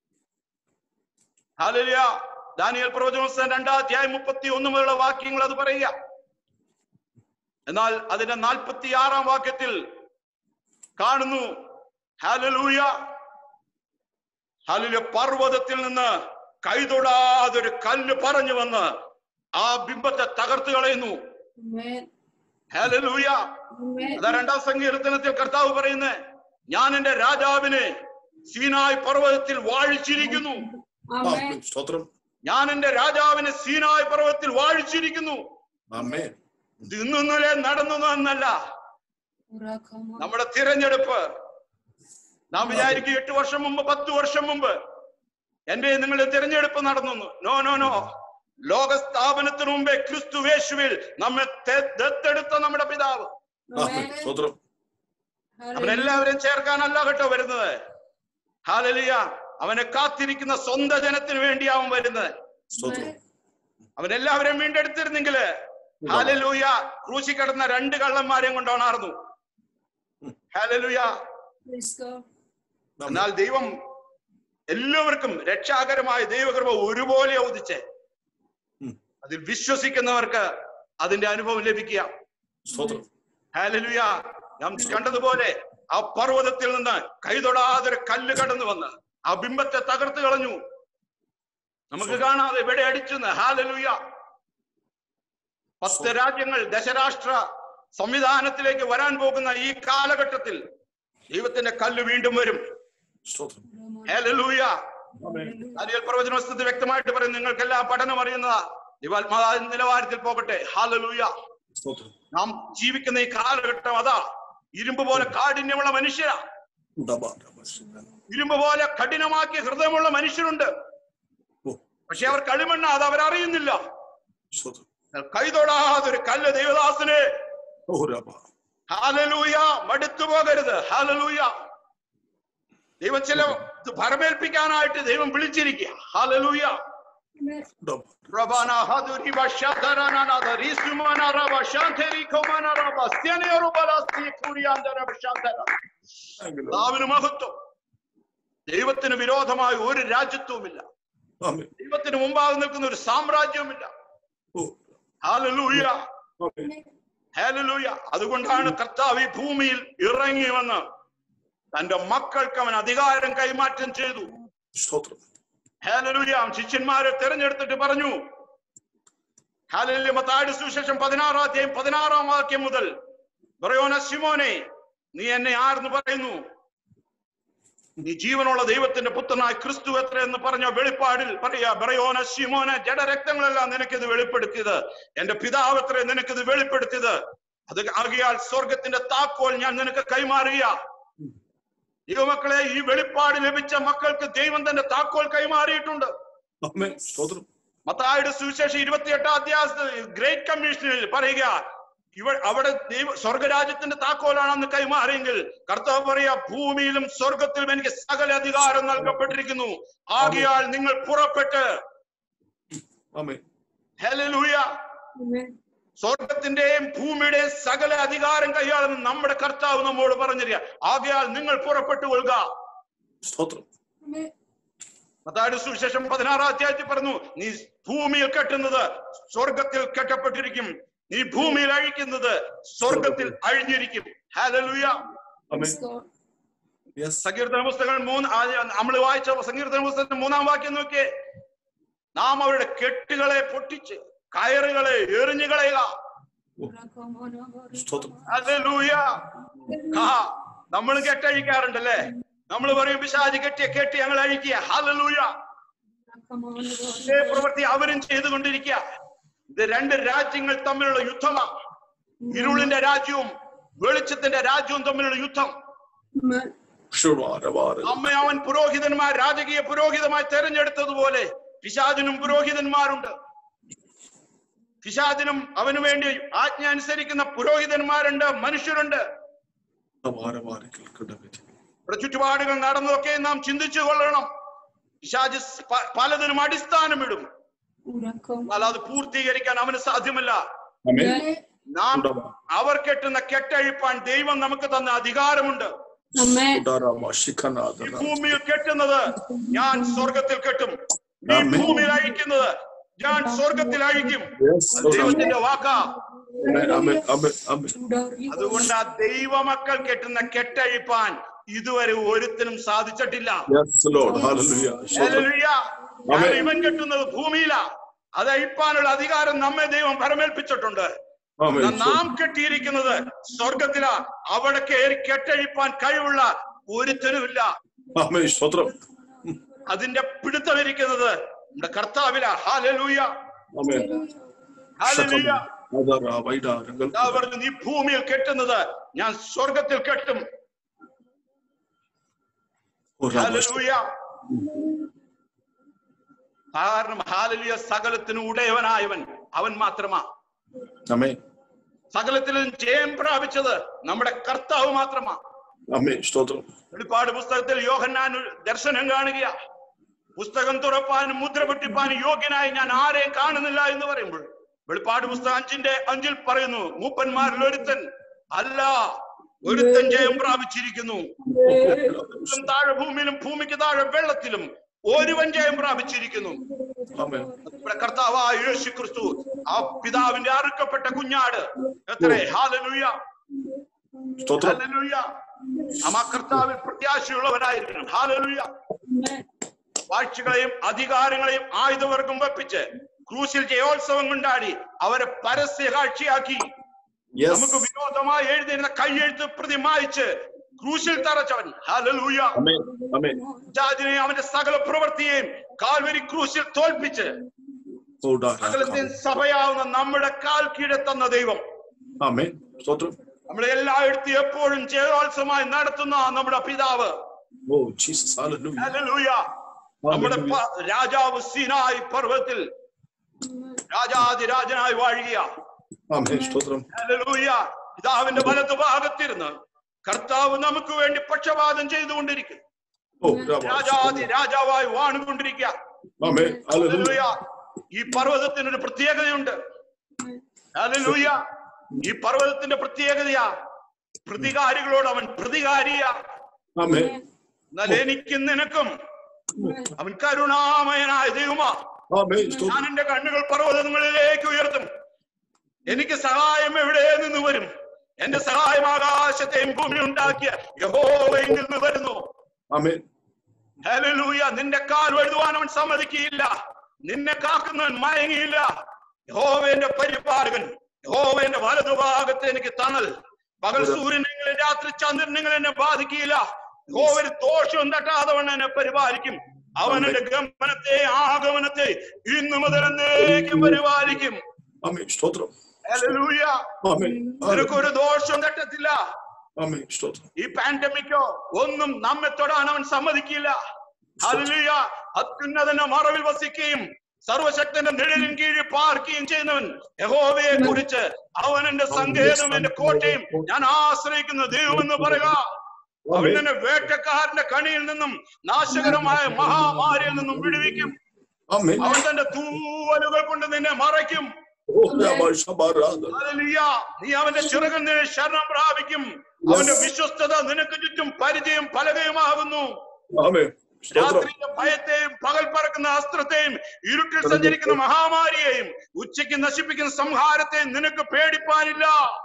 ഹാലലിയ ദാനിയൽ പ്രവചന പുസ്തകം രണ്ടാം അധ്യായം മുപ്പത്തി ഒന്ന് മുതലുള്ള വാക്യങ്ങൾ അത് പറയുക എന്നാൽ അതിന്റെ നാൽപ്പത്തി ആറാം വാക്യത്തിൽ കാണുന്നു ഹാലലൂയ ഹാലലൂയ പർവ്വതത്തിൽ നിന്ന് കൈതൊടാതൊരു കല്ല് പറഞ്ഞു വന്ന് ആ ബിംബത്തെ തകർത്ത് കളയുന്നു Amen. Hallelujah Amen. അതാ രണ്ടാം സങ്കീർത്തനത്തിൽ കർത്താവ് പറയുന്നത് ഞാൻ എന്റെ രാജാവിനെ സീനായ് പർവ്വതത്തിൽ വാഴിച്ചിരിക്കുന്നു Amen. ആമേൻ സ്തോത്രം ഞാൻ എന്റെ രാജാവിനെ സീനായ് പർവ്വതത്തിൽ വാഴിച്ചിരിക്കുന്നു ആമേൻ ഇത് ഇന്നൊന്നിലെ നടന്നു എന്നല്ല Urakama. നമ്മുടെ തിരഞ്ഞെടുപ്പ് നാം വിചാരിക്കും എട്ട് വർഷം മുമ്പ് പത്ത് വർഷം മുമ്പ് എന്റെ നിങ്ങളുടെ തിരഞ്ഞെടുപ്പ് നടന്നു നോ നോ നോ ലോക സ്ഥാപനത്തിനു മുമ്പേ ക്രിസ്തു യേശുവിൽ നമ്മെ തെ- ദത്തെടുത്ത നമ്മുടെ പിതാവ് ആമേൻ Amen. സ്തോത്രം Hallelujah. അവനെല്ലാവരും ചേർക്കാനല്ല കേട്ടോ വരുന്നത് ഹാലലിയ അവനെ കാത്തിരിക്കുന്ന സ്വന്തം ജനത്തിന് വേണ്ടി അവൻ വരുന്നത് സ്തോത്രം അവൻ എല്ലാവരെയും വീണ്ടെടുത്തിരുന്നെങ്കില് ഹാലലൂയ ക്രൂശി കിടന്ന രണ്ട് കള്ളന്മാരെയും കൊണ്ടുണർന്നു ഹാലലൂയ Praise God. ആമേൻ. എന്നാൽ ദൈവം എല്ലാവർക്കും രക്ഷാകരമായ ദൈവകൃപ ഒരുപോലെ ഔദിച്ച് ഉം. അതിൽ വിശ്വസിക്കുന്നവർക്ക് അതിന്റെ അനുഭവം ലഭിക്കുക സ്തോത്രം ഹാലലുയ നാം കണ്ടതുപോലെ ആ പർവ്വതത്തിൽ നിന്ന് കൈതൊടാതൊരു കല്ല് കടന്നു വന്ന് ആ ബിംബത്തെ തകർത്ത് കളഞ്ഞു നമുക്ക് കാണാതെ ഇവിടെ അടിച്ചെന്ന് ഹാലലുയ പത്ത് രാജ്യങ്ങൾ ദശരാഷ്ട്ര സംവിധാനത്തിലേക്ക് വരാൻ പോകുന്ന ഈ കാലഘട്ടത്തിൽ ദൈവത്തിന്റെ കല്ല് വീണ്ടും വരും സ്തോത്രം ഹാലലൂയ ആമേൻ ദാനിയേൽ പ്രവചന പുസ്തകത്തിൽ വ്യക്തമായിട്ട് പറയും നിങ്ങൾക്കെല്ലാം പഠനം അറിയുന്നതാ ദൈവാത്മാ നിലവാരത്തിൽ പോകട്ടെ ഹാലലൂയ സ്തോത്രം നാം ജീവിക്കുന്ന ഈ കാലഘട്ടം അതാ ഇരുമ്പ് പോലെ കാഠിന്യമുള്ള മനുഷ്യരാ ഉടബാ രമശിക. ഇരുമ്പ് പോലെ കഠിനമാക്കിയ ഹൃദയമുള്ള മനുഷ്യരുണ്ട് ഓ പക്ഷെ അവർ കളിമണ്ണ അത് അവരറിയുന്നില്ല സ്തോത്രം കൈതൊടാതൊരു കല്ല് ദൈവദാസനെ ഓ രബ ഹാലലൂയ മടുത്തു പോകരുത് ഹാലലൂയ ദൈവം ചില ഇത് ഭരമേൽപ്പിക്കാനായിട്ട് ദൈവം വിളിച്ചിരിക്കുക ഹാലലൂയ Amen. ഉടബ Rabana haduri bashatarana na risumana raba shanteri komana raba stene rubala sti kuriandara bashantara കർത്താവിന് മഹത്വം ദൈവത്തിന് വിരോധമായ ഒരു രാജ്യത്വമില്ല ആമേൻ ദൈവത്തിന് മുമ്പാകെ നിൽക്കുന്ന ഒരു സാമ്രാജ്യവുമില്ല ഓ ഹാലലൂയ ആമേൻ ഹാലലൂയ അതുകൊണ്ടാണ് കർത്താവ് ഈ ഭൂമിയിൽ ഇറങ്ങി വന്ന് തന്റെ മക്കൾക്ക് അവൻ അധികാരം കൈമാറ്റം ചെയ്തു സ്തോത്രം ഹാലലൂയ ശിഷ്യന്മാരെ തെരഞ്ഞെടുത്തിട്ട് പറഞ്ഞു ഹാലലൂയ മത്തായുടെ സുവിശേഷം പതിനാറാം അധ്യായം പതിനാറാം വാക്യം മുതൽ പറയോന ശിമോനെ നീ എന്നെ ആർന്ന് പറയുന്നു നീ ജീവനുള്ള ദൈവത്തിന്റെ പുത്രനായ ക്രിസ്തു എത്ര എന്ന് പറഞ്ഞ വെളിപ്പാടിൽ പറയാ പറയോന ശിമോനെ ജഡരക്തങ്ങളെല്ലാം നിനക്കിത് വെളിപ്പെടുത്തിയത് എന്റെ പിതാവ് എത്ര നിനക്കിത് വെളിപ്പെടുത്തിയത് അത് ആകിയാൽ സ്വർഗത്തിന്റെ താക്കോൽ ഞാൻ നിനക്ക് കൈമാറുക ദൈവമക്കളെ ഈ വെളിപ്പാട് ലഭിച്ച മക്കൾക്ക് ദൈവം തന്റെ താക്കോൽ കൈമാറിയിട്ടുണ്ട് ആമേൻ സ്തോത്രം മത്തായുടെ സുവിശേഷം ഇരുപത്തിയെട്ടാം അധ്യായത്തിൽ ഗ്രേറ്റ് കമ്മീഷനിൽ പറയുക ഇവ അവിടെ ദൈവ സ്വർഗരാജ്യത്തിന്റെ താക്കോലാണെന്ന് കൈമാറിയെങ്കിൽ കർത്താവ് പറയാ ഭൂമിയിലും സ്വർഗത്തിലും എനിക്ക് സകല അധികാരം നൽകപ്പെട്ടിരിക്കുന്നു ആകിയാൽ നിങ്ങൾ പുറപ്പെട്ട് ആമേൻ ഹല്ലേലൂയ Amen. സ്വർഗത്തിന്റെയും ഭൂമിയുടെയും സകല അധികാരം കൈയാളുന്ന നമ്മുടെ കർത്താവ് നമ്മോട് പറഞ്ഞിരിക്കുക ആകയാൽ നിങ്ങൾ പുറപ്പെട്ടു കൊള്ളുക സ്തോത്രം Amen. മത്തായിയുടെ സുവിശേഷം പതിനാറാം അധ്യായത്തിൽ പറഞ്ഞു നീ ഭൂമിയിൽ കെട്ടുന്നത് സ്വർഗത്തിൽ കെട്ടപ്പെട്ടിരിക്കും നീ ഭൂമിയിൽ അഴിക്കുന്നത് സ്വർഗത്തിൽ അഴിഞ്ഞിരിക്കും ഹാലലൂയ ആമേൻ Praise God. യെസ് സങ്കീർത്തന പുസ്തകങ്ങൾ മൂന്ന് നമ്മൾ വായിച്ച സങ്കീർത്തന പുസ്തകത്തിന്റെ മൂന്നാം വാക്യം നോക്കിയേ നാം അവരുടെ കെട്ടുകളെ പൊട്ടിച്ച് കയറുകളെ എറിഞ്ഞു കളയുക സ്തോത്രം. ഹല്ലേലൂയ ആ നമ്മൾ കെട്ടഴിക്കാറുണ്ടല്ലേ നമ്മൾ പറയും പിശാജ് കെട്ടിയ കെട്ടി ഞങ്ങൾ അഴിക്കുക ഹല്ലേലൂയ ഇതേ പ്രവൃത്തി അവരും ചെയ്തുകൊണ്ടിരിക്കുക ഇത് രണ്ട് രാജ്യങ്ങൾ തമ്മിലുള്ള യുദ്ധമാണ് ഇരുളിന്റെ രാജ്യവും വെളിച്ചത്തിന്റെ രാജ്യവും തമ്മിലുള്ള യുദ്ധം Amen. ഷുവാരവാര നമ്മെ അവൻ പുരോഹിതന്മാർ രാജകീയ പുരോഹിതമായി തെരഞ്ഞെടുത്തതുപോലെ പിശാചിനും പുരോഹിതന്മാരുണ്ട് പിശാചിനും അവന് വേണ്ടി ആജ്ഞ അനുസരിക്കുന്ന പുരോഹിതന്മാരുണ്ട് മനുഷ്യരുണ്ട് വാരവാര കേൾക്കണ്ടവേ ഇവിടെ ചുറ്റുപാടുകൾ നടന്നതൊക്കെ നാം ചിന്തിച്ചു കൊള്ളണം പിശാജ് പ- പലതിനും അടിസ്ഥാനമിടും Urakam. എന്നാൽ അത് പൂർത്തീകരിക്കാൻ അവന് സാധ്യമല്ല ആമേൻ നാം അവർ കെട്ടുന്ന കെട്ടഴിപ്പാൻ ദൈവം നമുക്ക് തന്ന അധികാരമുണ്ട് Amen. ഉദാരമ ഈ ശിഖനാഥന ഭൂമിയിൽ കെട്ടുന്നത് ഞാൻ സ്വർഗത്തിൽ കെട്ടും ഈ ആമേൻ. ഭൂമിയിൽ അഴിക്കുന്നത് ഞാൻ സ്വർഗത്തിൽ അഴിക്കും യെസ് അത് ദൈവത്തിന്റെ വാക്കാ ആമേൻ ആമേൻ ആമേൻ ആമേൻ Udari. അതുകൊണ്ട് ആ ദൈവമക്കൾ കെട്ടുന്ന കെട്ടഴിപ്പാൻ ഇതുവരെ ഒരുത്തിനും സാധിച്ചിട്ടില്ല യെസ് ലോർഡ് ഹല്ലേലൂയ സ്തോത്രം ഹല്ലേലൂയ. ആമേൻ. കാരണം ഇവൻ കെട്ടുന്നത് ഭൂമിയിലാ അത് അഴിപ്പാനുള്ള അധികാരം നമ്മെ ദൈവം പരമേൽപ്പിച്ചിട്ടുണ്ട് ആമേൻ എന്നാൽ നാം കെട്ടിയിരിക്കുന്നത് സ്വർഗത്തിലാ അവിടെ കയറി കെട്ടഴിപ്പാൻ കഴിവുള്ള ഒരുത്തനുമില്ല ആമേൻ സ്തോത്രം അതിന്റെ പിടുത്തമിരിക്കുന്നത് നമ്മുടെ കർത്താവിലാ ഹാലലൂയ ആമേൻ ഹാലലൂയ ഉദാര വൈഡാരങ്ങൾ കർത്താവ് പറഞ്ഞു നീ ഭൂമിയിൽ കെട്ടുന്നത് ഞാൻ സ്വർഗത്തിൽ കെട്ടും ഹാലലൂയ കാരണം ഹാലലിയ സകലത്തിനും ഉടയവനായവൻ അവൻ മാത്രമാ ആമേൻ സകലത്തിലും ജയം പ്രാപിച്ചത് നമ്മുടെ കർത്താവ് മാത്രമാ ആമേൻ സ്തോത്രം വെളിപ്പാട് പുസ്തകത്തിൽ യോഹന്നാൻ ഒരു ദർശനം കാണുകയാ പുസ്തകം തുറപ്പാനും മുദ്ര പൊട്ടിപ്പാനും യോഗ്യനായി ഞാൻ ആരെയും കാണുന്നില്ല എന്ന് പറയുമ്പോൾ വെളിപ്പാട് പുസ്തകം അഞ്ചിന്റെ അഞ്ചിൽ പറയുന്നു മൂപ്പന്മാരിൽ ഒരുത്തൻ അല്ല ഒരുത്തൻ ജയം പ്രാപിച്ചിരിക്കുന്നു ഭൂമിയിലും താഴെ ഭൂമിയിലും ഭൂമിക്ക് താഴെ വെള്ളത്തിലും ഒരുവൻ ജയം പ്രാപിച്ചിരിക്കുന്നു ആമേൻ നമ്മുടെ കർത്താവായ യേശു ക്രിസ്തു ആ പിതാവിന്റെ അറുക്കപ്പെട്ട കുഞ്ഞാട് എത്രേ ഹാലലൂയ സ്തോത്രം ഹാലലൂയ നാം ആ കർത്താവിൽ പ്രത്യാശയുള്ളവരായിരിക്കണം ഹാലലൂയ Amen. വാഴ്ചകളെയും അധികാരങ്ങളെയും ആയുധവർഗം വെപ്പിച്ച് ക്രൂശിൽ ജയോത്സവം കൊണ്ടാടി അവരെ പരസ്യ കാഴ്ചയാക്കി നമുക്ക് യെസ് വിരോധമായി എഴുതിയിരുന്ന കൈയെഴുത്ത് പ്രതി മായിച്ച് ക്രൂശിൽ തറച്ചവൻ ഹാലലൂയ ആമേൻ ആമേൻ ജാതിനെയും അവന്റെ സകല പ്രവൃത്തിയെയും കാൽവരി ക്രൂശിൽ തോൽപ്പിച്ച് ഉദാര സകലത്തെ സഭയാവുന്ന നമ്മുടെ കാൽ കീഴെ തന്ന ദൈവം ആമേൻ സ്തോത്രം നമ്മളെ എല്ലായിടത്തും എപ്പോഴും ജയോത്സവമായി നടത്തുന്ന നമ്മുടെ പിതാവ് ഓ ജീസസ് ഹല്ലേലൂയ ഹല്ലേലൂയ നമ്മുടെ പ- രാജാവ് സീനായി പർവ്വത്തിൽ രാജാതിരാജനായി വാഴുക ആമേൻ സ്തോത്രം ഹല്ലേലൂയ പിതാവിന്റെ വലതു ഭാഗത്തിരുന്ന് കർത്താവ് നമുക്ക് വേണ്ടി പക്ഷപാതം ചെയ്തുകൊണ്ടിരിക്കും ഓ രാമ രാജാതി രാജാവായി വാണുകൊണ്ടിരിക്കുക ആമേൻ ഹല്ലേലൂയ ഹല്ലേലൂയ ഈ പർവ്വതത്തിനൊരു പ്രത്യേകതയുണ്ട് ഹല്ലേലൂയ ഈ പർവ്വതത്തിന്റെ പ്രത്യേകതയാ പ്രതികാരികളോട് അവൻ പ്രതികാരിയാ ആമേൻ എന്നാൽ എനിക്കും നിനക്കും അവൻ കരുണാമയനായ ദൈവമാ ആമേൻ സ്തോത്രം ഞാൻ എന്റെ കണ്ണുകൾ പർവ്വതങ്ങളിലേക്ക് ഉയർത്തും എനിക്ക് സഹായം എവിടെ നിന്ന് വരും എന്റെ സഹായം ആകാശത്തെയും ഭൂമി ഉണ്ടാക്കിയ യഹോവയിൽ നിന്ന് വരുന്നു ആമേൻ ഹല്ലേലൂയ നിന്റെ കാൽ എഴുതുവാൻ അവൻ സമ്മതിക്കുകയില്ല നിന്നെ കാക്കുന്നവൻ മയങ്ങിയില്ല യഹോവന്റെ പരിപാലകൻ യഹോവന്റെ വലതുഭാഗത്ത് എനിക്ക് തണൽ പകൽ സൂര്യനെങ്കിലും രാത്രി ചന്ദ്രനെങ്കിലും എന്നെ ബാധിക്കില്ല യഹോവന് ദോഷവും തട്ടാതവണ്ണം എന്നെ പരിപാലിക്കും അവൻ എന്റെ ഗമനത്തെ ആഗമനത്തെ ഇന്നു മുതൽ എന്നേക്കും പരിപാലിക്കും ആമേൻ സ്തോത്രം ഹല്ലേലൂയ ആമേൻ നിനക്കൊരു ദോഷവും തട്ടത്തില്ല ആമേൻ സ്തോത്രം ഈ പാൻഡമിക്കോ ഒന്നും നമ്മെ തൊടാൻ അവൻ സമ്മതിക്കില്ല ഹല്ലേലൂയ അത്യുന്നതന്റെ മറവിൽ വസിക്കുകയും സർവശക്തന്റെ നിഴലിൻ കീഴിൽ പാർക്കുകയും ചെയ്യുന്നവൻ യഹോവയെ കുറിച്ച് അവൻ എന്റെ സങ്കേതം എന്റെ കോട്ടയും ഞാൻ ആശ്രയിക്കുന്ന ദൈവം എന്ന് പറയുക അവൻ എന്നെ വേട്ടക്കാരന്റെ കണിയിൽ നിന്നും നാശകരമായ മഹാമാരിയിൽ നിന്നും വിടുവിക്കും ആമേൻ അവൻ തന്റെ തൂവലുകൾ കൊണ്ട് നിന്നെ മറയ്ക്കും ഓ രാമ ശബരാധ ഹല്ലേലൂയ. നീ അവന്റെ ചിറകിൽ നിന്ന് ശരണം പ്രാപിക്കും അവന്റെ വിശ്വസ്തത നിനക്ക് ചുറ്റും പരിചയം പലകയുമാകുന്നു ആമേൻ സ്തോത്രം രാത്രിയിലെ ഭയത്തെയും പകൽ പറക്കുന്ന അസ്ത്രത്തെയും ഇരുട്ടിൽ സഞ്ചരിക്കുന്ന മഹാമാരിയെയും ഉച്ചയ്ക്ക് നശിപ്പിക്കുന്ന സംഹാരത്തെയും നിനക്ക് പേടിപ്പാനില്ല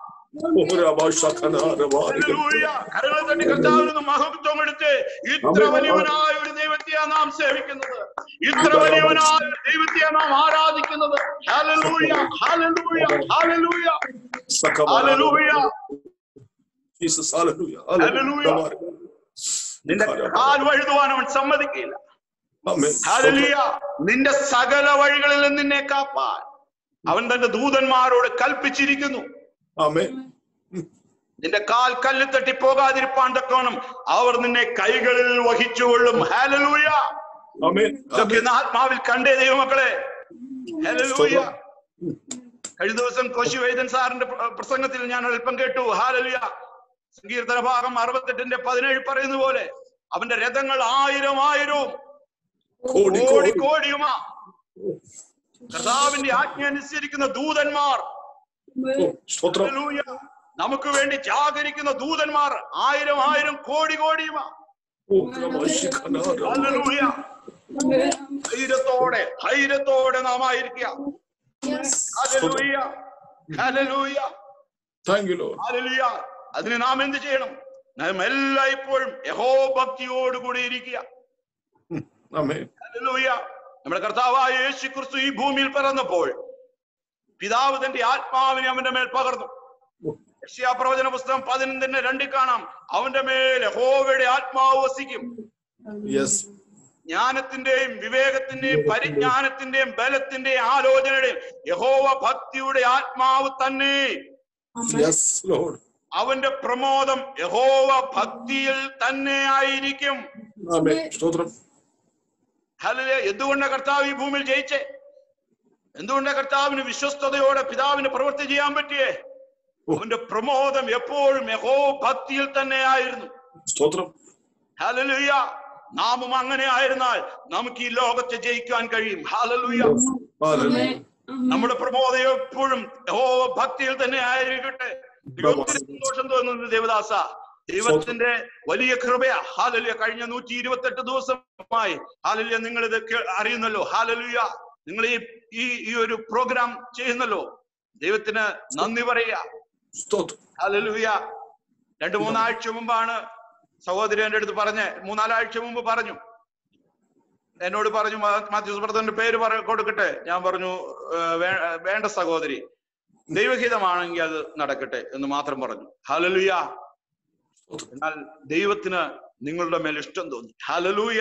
ഹല്ലേലൂയ. കരങ്ങൾ തട്ടി കർത്താവിന് മഹത്വം എടുത്ത് ഇത്ര വലിയവനായ ഒരു ദൈവത്തെയാ നാം സേവിക്കുന്നത് ഇത്ര വലിയവനായ ഒരു ദൈവത്തെയാ നാം ആരാധിക്കുന്നത് ഹല്ലേലൂയ ഹല്ലേലൂയ ഹല്ലേലൂയ ഹല്ലേലൂയ Jesus, hallelujah. Hallelujah. നിന്റെ കാൽ വഴുതുവാൻ അവൻ സമ്മതിക്കില്ല Amen. ഹല്ലേലൂയ നിന്റെ സകല വഴികളിൽ നിന്ന് നിന്നെ കാപ്പാൻ അവൻ തന്റെ ദൂതന്മാരോട് കൽപ്പിച്ചിരിക്കുന്നു Amen. നിന്റെ കാൽ കല്ല് തട്ടി പോകാതിരിപ്പാൻ തക്കോണം അവർ നിന്നെ കൈകളിൽ വഹിച്ചുകൊള്ളും ഹല്ലേലൂയ Amen. ഇതൊക്കെ ഇന്ന് ആത്മാവിൽ കണ്ടേ ദൈവമക്കളെ ഹല്ലേലൂയ കഴിഞ്ഞ ദിവസം കോശി വൈദ്യൻ സാറിന്റെ പ്ര- പ്രസംഗത്തിൽ ഞാൻ അല്പം കേട്ടു ഹാലലുയ സങ്കീർത്തന ഭാഗം അറുപത്തെട്ടിന്റെ പതിനേഴ് പറയുന്ന പോലെ അവന്റെ രഥങ്ങൾ ആയിരം ആയിരവും കോടി കോടി കോടി കോടിയുമാ കർത്താവിന്റെ ആജ്ഞ അനുസരിക്കുന്ന ദൂതന്മാർ ഓ, സ്തോത്രം ഹല്ലേലൂയ. നമുക്ക് വേണ്ടി ജാഗരിക്കുന്ന ദൂതന്മാർ ആയിരം ആയിരം കോടി കോടിയുമാ ഓ, ക്രമശിഖനാര. ഹല്ലേലൂയ. ധൈര്യത്തോടെ ധൈര്യത്തോടെ നാം ആയിരിക്കുക ഹല്ലേലൂയ. ഹല്ലേലൂയ. Thank you, Lord. ഹല്ലേലൂയ. അതിന് നാം എന്ത് ചെയ്യണം നാം എല്ലായ്പ്പോഴും യഹോ ഭക്തിയോടുകൂടി ഇരിക്കുക Amen. ഹല്ലേലൂയ. നമ്മുടെ കർത്താവായ യേശു ക്രിസ്തു ഈ ഭൂമിയിൽ പിറന്നപ്പോൾ പിതാവ് തന്റെ ആത്മാവിനെ അവന്റെ മേൽ പകർന്നു യശയാ പ്രവചന പുസ്തകം പതിനൊന്നിന്റെ രണ്ടിൽ കാണാം അവന്റെ മേൽ യഹോവയുടെ ആത്മാവ് വസിക്കും Yes. ജ്ഞാനത്തിന്റെയും വിവേകത്തിന്റെയും പരിജ്ഞാനത്തിന്റെയും ബലത്തിന്റെയും ആലോചനയുടെയും യഹോവ ഭക്തിയുടെ ആത്മാവ് തന്നെ Yes, Lord. അവന്റെ പ്രമോദം യഹോവ ഭക്തിയിൽ തന്നെ ആയിരിക്കും Amen. സ്തോത്രം ഹല്ലേലൂയ. എന്തുകൊണ്ടാ കർത്താവ് ഈ ഭൂമിയിൽ ജയിച്ചേ എന്തുകൊണ്ടാ കർത്താവിന് വിശ്വസ്തയോടെ പിതാവിന് പ്രവൃത്തി ചെയ്യാൻ പറ്റിയേ അവന്റെ പ്രമോദം എപ്പോഴും യഹോ ഭക്തിയിൽ തന്നെ ആയിരുന്നു സ്തോത്രം ഹല്ലേലൂയ നാമും അങ്ങനെ ആയിരുന്നാൽ നമുക്ക് ഈ ലോകത്തെ ജയിക്കാൻ കഴിയും ഹാലലൂയ Hallelujah. നമ്മുടെ പ്രമോദം എപ്പോഴും യഹോ ഭക്തിയിൽ തന്നെ ആയിരിക്കട്ടെ എനിക്ക് ഒത്തിരി സന്തോഷം തോന്നുന്നു ദേവദാസ ദൈവത്തിന്റെ വലിയ കൃപയാ ഹാലലുയ കഴിഞ്ഞ നൂറ്റി ഇരുപത്തെട്ട് ദിവസമായി ഹാലലുയ നിങ്ങൾ ഇത് അറിയുന്നല്ലോ ഹാലലുയ നിങ്ങൾ ഈ ഈ ഈ ഒരു പ്രോഗ്രാം ചെയ്യുന്നല്ലോ ദൈവത്തിന് നന്ദി പറയുക സ്തോത്രം ഹാലലുയ രണ്ടു മൂന്നാഴ്ച മുമ്പാണ് സഹോദരി എന്റെ അടുത്ത് പറഞ്ഞ് മൂന്നാലാഴ്ച മുമ്പ് പറഞ്ഞു എന്നോട് പറഞ്ഞു മാ- മാത്യൂസ് ബ്രദറിന്റെ പേര് പറ കൊടുക്കട്ടെ ഞാൻ പറഞ്ഞു "ഏർ വേ- വേണ്ട സഹോദരി ദൈവഹിതമാണെങ്കിൽ അത് നടക്കട്ടെ എന്ന് മാത്രം പറഞ്ഞു ഹലലുയ എന്നാൽ ദൈവത്തിന് നിങ്ങളുടെ മേൽ ഇഷ്ടം തോന്നി ഹലലൂയ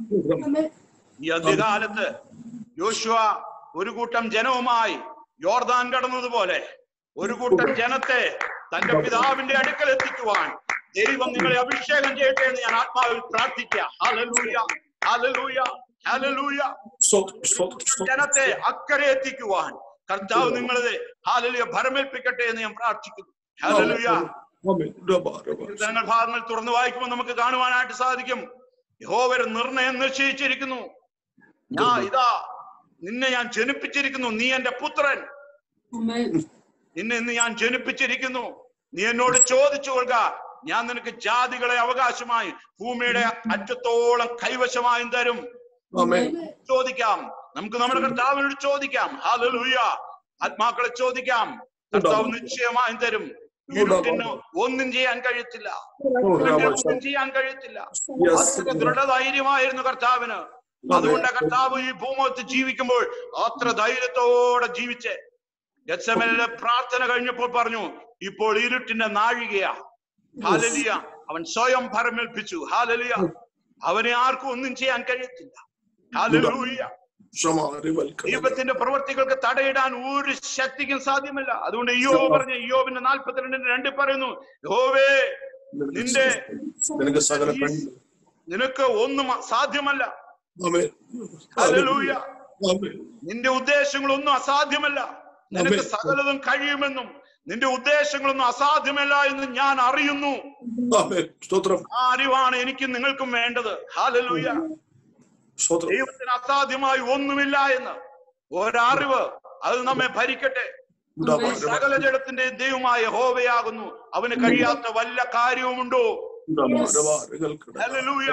ഈ അന്ത്യകാലത്ത് യോശുവ ഒരു കൂട്ടം ജനവുമായി യോർദാൻ കടന്നതുപോലെ ഒരു കൂട്ടം ജനത്തെ തന്റെ പിതാവിന്റെ അടുക്കൽ എത്തിക്കുവാൻ ദൈവം നിങ്ങളെ അഭിഷേകം ചെയ്യട്ടെ എന്ന് ഞാൻ ആത്മാവിൽ പ്രാർത്ഥിക്കുക ഹലലൂയ ഹലലൂയ ഹലലൂയ സ്തോത്രം സ്തോത്രം സ്തോത്രം ജനത്തെ അക്കരെ എത്തിക്കുവാൻ കർത്താവ് നിങ്ങളെ ഹാലലുയ ഭരമേൽപ്പിക്കട്ടെ എന്ന് ഞാൻ പ്രാർത്ഥിക്കുന്നു ഹലലുയ Amen. രബ, രബ. കീർത്തനങ്ങൾ ഭാഗങ്ങൾ തുറന്നു വായിക്കുമ്പോൾ നമുക്ക് കാണുവാനായിട്ട് സാധിക്കും യഹോവ ഒരു നിർണയം നിശ്ചയിച്ചിരിക്കുന്നു ഞാൻ ഇതാ നിന്നെ ഞാൻ ജനിപ്പിച്ചിരിക്കുന്നു നീ എന്റെ പുത്രൻ നിന്നെ ഇന്ന് ഞാൻ ജനിപ്പിച്ചിരിക്കുന്നു നീ എന്നോട് ചോദിച്ചു കൊള്ളുക ഞാൻ നിനക്ക് ജാതികളെ അവകാശമായി ഭൂമിയുടെ അറ്റത്തോളം കൈവശമായും തരും Amen. ചോദിക്കാം നമുക്ക് നമ്മുടെ കർത്താവിനോട് ചോദിക്കാം ഹാലലൂയ ആത്മാക്കളെ ചോദിക്കാം കർത്താവ് നിശ്ചയമായും തരും ഇരുട്ടിന് ഒന്നും ചെയ്യാൻ കഴിയത്തില്ല Oh, ഇരുട്ടിന് രബ, ഒന്നും ചെയ്യാൻ കഴിയത്തില്ല Yes. അത്ര ദൃഢധൈര്യമായിരുന്നു കർത്താവിന് അതുകൊണ്ട് കർത്താവ് ഈ ഭൂമുഖത്ത് ജീവിക്കുമ്പോൾ അത്ര ധൈര്യത്തോടെ ജീവിച്ച് ഗത്സമനിലെ പ്രാർത്ഥന കഴിഞ്ഞപ്പോൾ പറഞ്ഞു ഇപ്പോൾ ഇരുട്ടിന്റെ നാഴികയാ ഹാലലിയ അവൻ സ്വയം ഭരമേൽപ്പിച്ചു ഹാലലിയ അവനെ ആർക്കും ഒന്നും ചെയ്യാൻ കഴിയത്തില്ല ഹാലലൂയ ക്ഷമ, റിവൽക്കണമേ. ദൈവത്തിന്റെ പ്രവർത്തികൾക്ക് തടയിടാൻ ഒരു ശക്തിക്കും സാധ്യമല്ല അതുകൊണ്ട് യോ പറഞ്ഞ യോബിന്റെ നാൽപ്പത്തിരണ്ടിന്റെ രണ്ടിൽ പറയുന്നു യോവേ നിന്റെ നിനക്ക് സകല കഴിയും നിനക്ക് ഒന്നും സാധ്യമല്ല ആമേൻ ഹല്ലേലൂയ. ആമേൻ നിന്റെ ഉദ്ദേശങ്ങളൊന്നും അസാധ്യമല്ല നിനക്ക് ആമേൻ. സകലതും കഴിയുമെന്നും നിന്റെ ഉദ്ദേശങ്ങളൊന്നും അസാധ്യമല്ല എന്ന് ഞാൻ അറിയുന്നു ആമേൻ സ്തോത്രം ആ അറിവാണ് എനിക്കും നിങ്ങൾക്കും വേണ്ടത് ഹാലലൂയ സ്തോത്രം ദൈവത്തിന് അസാധ്യമായി ഒന്നുമില്ല എന്ന് ഒരറിവ് അത് നമ്മെ ഭരിക്കട്ടെ രബ, രബ. സകല ജഡത്തിന്റെ ദൈവമായ ഹോവയാകുന്നു അവന് കഴിയാത്ത വല്ല കാര്യവുമുണ്ടോ രബ, രബ, റിവൽക്കണമേ. ഹല്ലേലൂയ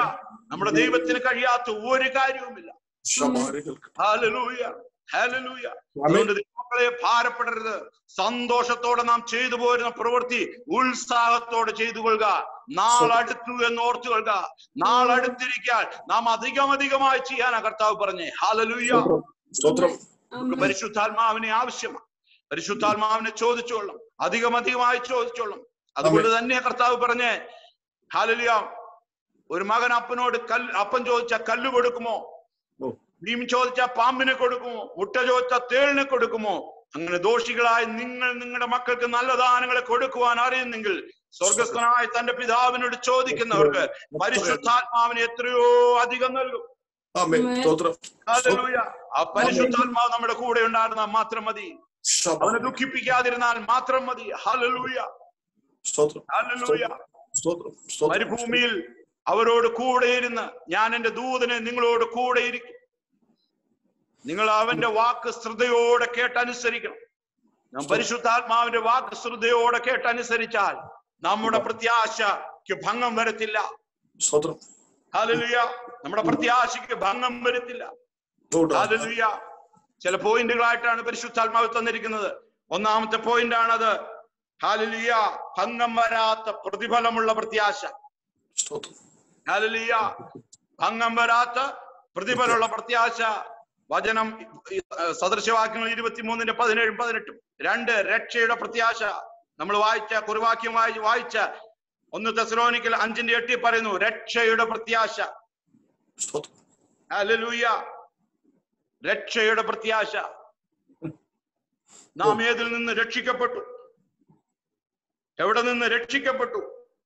നമ്മുടെ ദൈവത്തിന് കഴിയാത്ത ഒരു കാര്യവുമില്ല ശമാരികൾക്ക് ഹാലലൂയ ഹാലലൂയ ആമേൻ. അതുകൊണ്ട് മക്കളെ ഭാരപ്പെടരുത് സന്തോഷത്തോടെ നാം ചെയ്തു പോരുന്ന പ്രവൃത്തി ഉത്സാഹത്തോടെ ചെയ്തു കൊള്ളുക നാളടുത്തു എന്ന് ഓർത്തു കൊള്ളുക നാളടുത്തിരിക്കാൻ നാം അധികം അധികമായി ചെയ്യാനാ കർത്താവ് പറഞ്ഞേ ഹാലലൂയ സ്തോത്രം നമുക്ക് പരിശുദ്ധാത്മാവിനെ ആവശ്യമാണ് പരിശുദ്ധാത്മാവിനെ ചോദിച്ചോളണം അധികം അധികമായി ചോദിച്ചോളണം അതുകൊണ്ട് തന്നെ കർത്താവ് പറഞ്ഞേ ഹാലലിയ ഒരു മകൻ അപ്പനോട് കല്ല് അപ്പൻ ചോദിച്ച കല്ല് കൊടുക്കുമോ ഓ. മീൻ ചോദിച്ച പാമ്പിനെ കൊടുക്കുമോ മുട്ട ചോദിച്ച തേളിനെ കൊടുക്കുമോ അങ്ങനെ ദോഷികളായ നിങ്ങൾ നിങ്ങളുടെ മക്കൾക്ക് നല്ല ദാനങ്ങളെ കൊടുക്കുവാൻ അറിയുന്നെങ്കിൽ സ്വർഗസ്ഥനായ തന്റെ പിതാവിനോട് ചോദിക്കുന്നവർക്ക് പരിശുദ്ധാത്മാവിനെ എത്രയോ അധികം നൽകും ആമേൻ സ്തോത്രം ഹല്ലേലൂയ. ആ പരിശുദ്ധാത്മാവ് നമ്മുടെ കൂടെ ഉണ്ടായിരുന്നാൽ മാത്രം മതി ശബ- അവനെ ദുഃഖിപ്പിക്കാതിരുന്നാൽ മാത്രം മതി ഹല്ലേലൂയ സ്തോത്രം ഹല്ലേലൂയ സ്തോത്രം സ്തോത്രം മരുഭൂമിയിൽ അവരോട് കൂടെ ഇരുന്ന് ഞാൻ എന്റെ ദൂതനെ നിങ്ങളോട് കൂടെ ഇരിക്കും നിങ്ങൾ അവന്റെ വാക്ക് ശ്രദ്ധയോടെ കേട്ടനുസരിക്കണം നാം പരിശുദ്ധാത്മാവിന്റെ വാക്ക് ശ്രദ്ധയോടെ കേട്ടനുസരിച്ചാൽ നമ്മുടെ പ്രത്യാശയ്ക്ക് ഭംഗം വരത്തില്ല സ്തോത്രം ഹാലലുയ നമ്മുടെ പ്രത്യാശയ്ക്ക് ഭംഗം വരത്തില്ല സ്തോത്രം. ഹാലലുയ ചില പോയിന്റുകളായിട്ടാണ് പരിശുദ്ധാത്മാവ് തന്നിരിക്കുന്നത് ഒന്നാമത്തെ പോയിന്റ് ആണത് ഹാലലുയ ഭംഗം വരാത്ത പ്രതിഫലമുള്ള പ്രത്യാശ സ്തോത്രം ഹാലലുയ ഭംഗം വരാത്ത പ്രതിഫലമുള്ള പ്രത്യാശ വചനം ഏർ, സദൃശവാക്യങ്ങൾ ഇരുപത്തിമൂന്നിന്റെ പതിനേഴും പതിനെട്ടും രണ്ട് രക്ഷയുടെ പ്രത്യാശ നമ്മൾ വായിച്ച കുറുവാക്യം വായി വായിച്ച ഒന്ന് തെസലോനിക്കൽ അഞ്ചിന്റെ എട്ടി പറയുന്നു രക്ഷയുടെ പ്രത്യാശ സ്തോത്രം ഹല്ലേലൂയ രക്ഷയുടെ പ്രത്യാശ നാം ഏതിൽ നിന്ന് രക്ഷിക്കപ്പെട്ടു എവിടെ നിന്ന് രക്ഷിക്കപ്പെട്ടു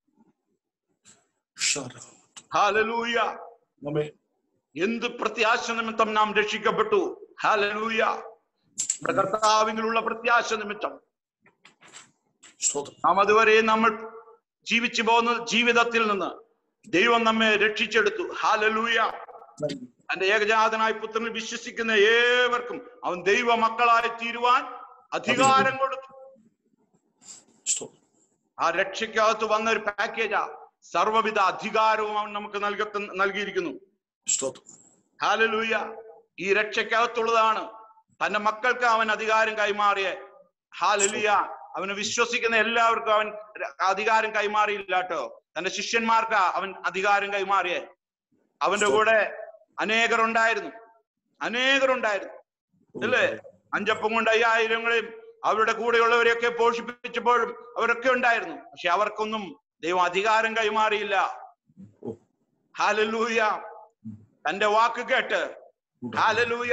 ഷാര. ഹാലലൂയ ആമേൻ എന്ത് പ്രത്യാശ നിമിത്തം നാം രക്ഷിക്കപ്പെട്ടു ഹാലലൂയ നമ്മുടെ കർത്താവിലുള്ള പ്രത്യാശ നിമിത്തം സ്തോത്രം നാം അതുവരെ നമ്മൾ ജീവിച്ചു പോകുന്ന ജീവിതത്തിൽ നിന്ന് ദൈവം നമ്മെ രക്ഷിച്ചെടുത്തു ഹാലലൂയ തന്റെ ഏകജാതനായ പുത്രനിൽ വിശ്വസിക്കുന്ന ഏവർക്കും അവൻ ദൈവ മക്കളായി തീരുവാൻ അധികാരം കൊടുത്തു സ്തോത്രം ആ രക്ഷയ്ക്കകത്ത് വന്ന ഒരു പാക്കേജാ സർവ്വവിധ അധികാരവും അവൻ നമുക്ക് നൽക നൽകിയിരിക്കുന്നു സ്തോത്രം ഹാലലൂയ ഈ രക്ഷയ്ക്കകത്തുള്ളതാണ് തന്റെ മക്കൾക്ക് അവൻ അധികാരം കൈമാറിയ ഹാലലിയ അവനെ വിശ്വസിക്കുന്ന എല്ലാവർക്കും അവൻ അധികാരം കൈമാറിയില്ല കേട്ടോ തന്റെ ശിഷ്യന്മാർക്ക് അവൻ അധികാരം കൈമാറിയ അവന്റെ കൂടെ അനേകർ ഉണ്ടായിരുന്നു അനേകർ ഉണ്ടായിരുന്നു അല്ലേ അഞ്ചപ്പം കൊണ്ട് അയ്യായിരങ്ങളെയും അവരുടെ കൂടെയുള്ളവരെയൊക്കെ പോഷിപ്പിച്ചപ്പോഴും അവരൊക്കെ ഉണ്ടായിരുന്നു പക്ഷെ അവർക്കൊന്നും ദൈവം അധികാരം കൈമാറിയില്ല ഓ. ഹാലലൂയ തന്റെ വാക്ക് കേട്ട് ഹാലലൂയ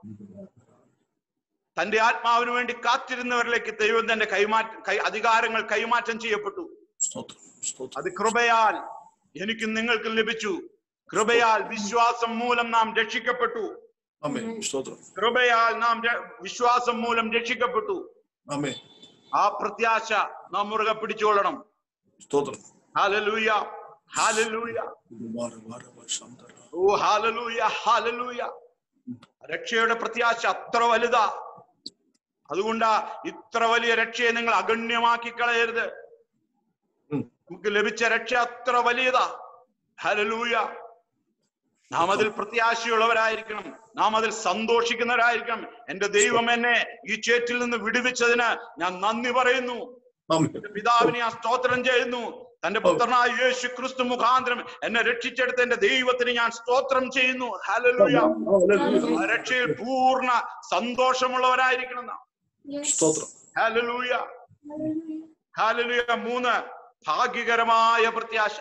തന്റെ ആത്മാവിന് വേണ്ടി കാത്തിരുന്നവരിലേക്ക് ദൈവം തന്റെ കൈമാറ്റം കൈ അധികാരങ്ങൾ കൈമാറ്റം ചെയ്യപ്പെട്ടു സ്തോത്രം സ്തോത്രം അത് കൃപയാൽ എനിക്കും നിങ്ങൾക്കും ലഭിച്ചു കൃപയാൽ വിശ്വാസം മൂലം നാം രക്ഷിക്കപ്പെട്ടു ആമേൻ സ്തോത്രം കൃപയാൽ നാം ര- വിശ്വാസം മൂലം രക്ഷിക്കപ്പെട്ടു ആമേൻ ആ പ്രത്യാശ നാം മുറുകെ പിടിച്ചുകൊള്ളണം സ്തോത്രം ഹാലലൂയ ഹാലലൂയ വാര വാര ശാന്തര ഓ ഹാലലൂയ ഹാലലൂയ രക്ഷയുടെ പ്രത്യാശ അത്ര വലുതാ അതുകൊണ്ടാ ഇത്ര വലിയ രക്ഷയെ നിങ്ങൾ അഗണ്യമാക്കി കളയരുത് ഉം. നമുക്ക് ലഭിച്ച രക്ഷ അത്ര വലിയതാ ഹലലൂയ നാം അതിൽ പ്രത്യാശയുള്ളവരായിരിക്കണം നാം അതിൽ സന്തോഷിക്കുന്നവരായിരിക്കണം എന്റെ ദൈവം എന്നെ ഈ ചേറ്റിൽ നിന്ന് വിടുവിച്ചതിന് ഞാൻ നന്ദി പറയുന്നു ആമേൻ എന്റെ പിതാവിനെ ഞാൻ സ്തോത്രം ചെയ്യുന്നു തന്റെ പുത്രനായ യേശു ക്രിസ്തു മുഖാന്തരം എന്നെ രക്ഷിച്ചെടുത്ത എന്റെ ദൈവത്തിന് ഞാൻ സ്തോത്രം ചെയ്യുന്നു ഹലലൂയ ഹല്ലേലൂയ. ആ രക്ഷയിൽ പൂർണ്ണ സന്തോഷമുള്ളവരായിരിക്കണം നാം സ്തോത്രം ഹലലൂയ ഹലലൂയ മൂന്ന് ഭാഗ്യകരമായ പ്രത്യാശ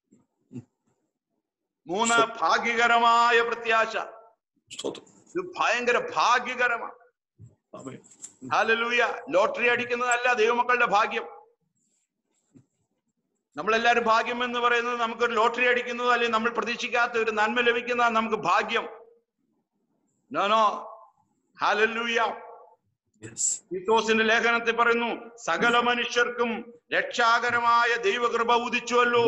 മൂന്ന് ഭാഗ്യകരമായ പ്രത്യാശ സ്തോത്രം ഇത് ഭയങ്കര ഭാഗ്യകരമാണ് ആമേൻ ഹാലലൂയ ലോട്ടറി അടിക്കുന്നതല്ല ദൈവമക്കളുടെ ഭാഗ്യം നമ്മളെല്ലാരും ഭാഗ്യം എന്ന് പറയുന്നത് നമുക്കൊരു ലോട്ടറി അടിക്കുന്നത് അല്ലെങ്കിൽ നമ്മൾ പ്രതീക്ഷിക്കാത്ത ഒരു നന്മ ലഭിക്കുന്നതാണ് നമുക്ക് ഭാഗ്യം നോ നോ ഹാലലൂയ യെസ് തീത്തോസിന്റെ ലേഖനത്തിൽ പറയുന്നു സകല മനുഷ്യർക്കും രക്ഷാകരമായ ദൈവകൃപ ഉദിച്ചുവല്ലോ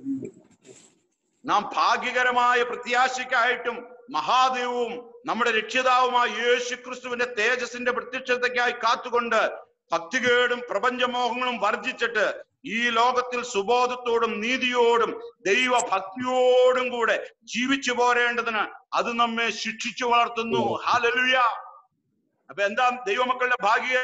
നാം ഭാഗ്യകരമായ പ്രത്യാശയ്ക്കായിട്ടും മഹാദേവവും നമ്മുടെ രക്ഷിതാവുമായ യേശു ക്രിസ്തുവിന്റെ തേജസ്സിന്റെ പ്രത്യക്ഷതയ്ക്കായി കാത്തുകൊണ്ട് ഭക്തികേടും പ്രപഞ്ചമോഹങ്ങളും വർജിച്ചിട്ട് ഈ ലോകത്തിൽ സുബോധത്തോടും നീതിയോടും ദൈവഭക്തിയോടും കൂടെ ജീവിച്ചു പോരേണ്ടതിന് അത് നമ്മെ ശിക്ഷിച്ചു വളർത്തുന്നു ഹാലലുയ അപ്പൊ എന്താ ദൈവമക്കളുടെ ഭാഗ്യ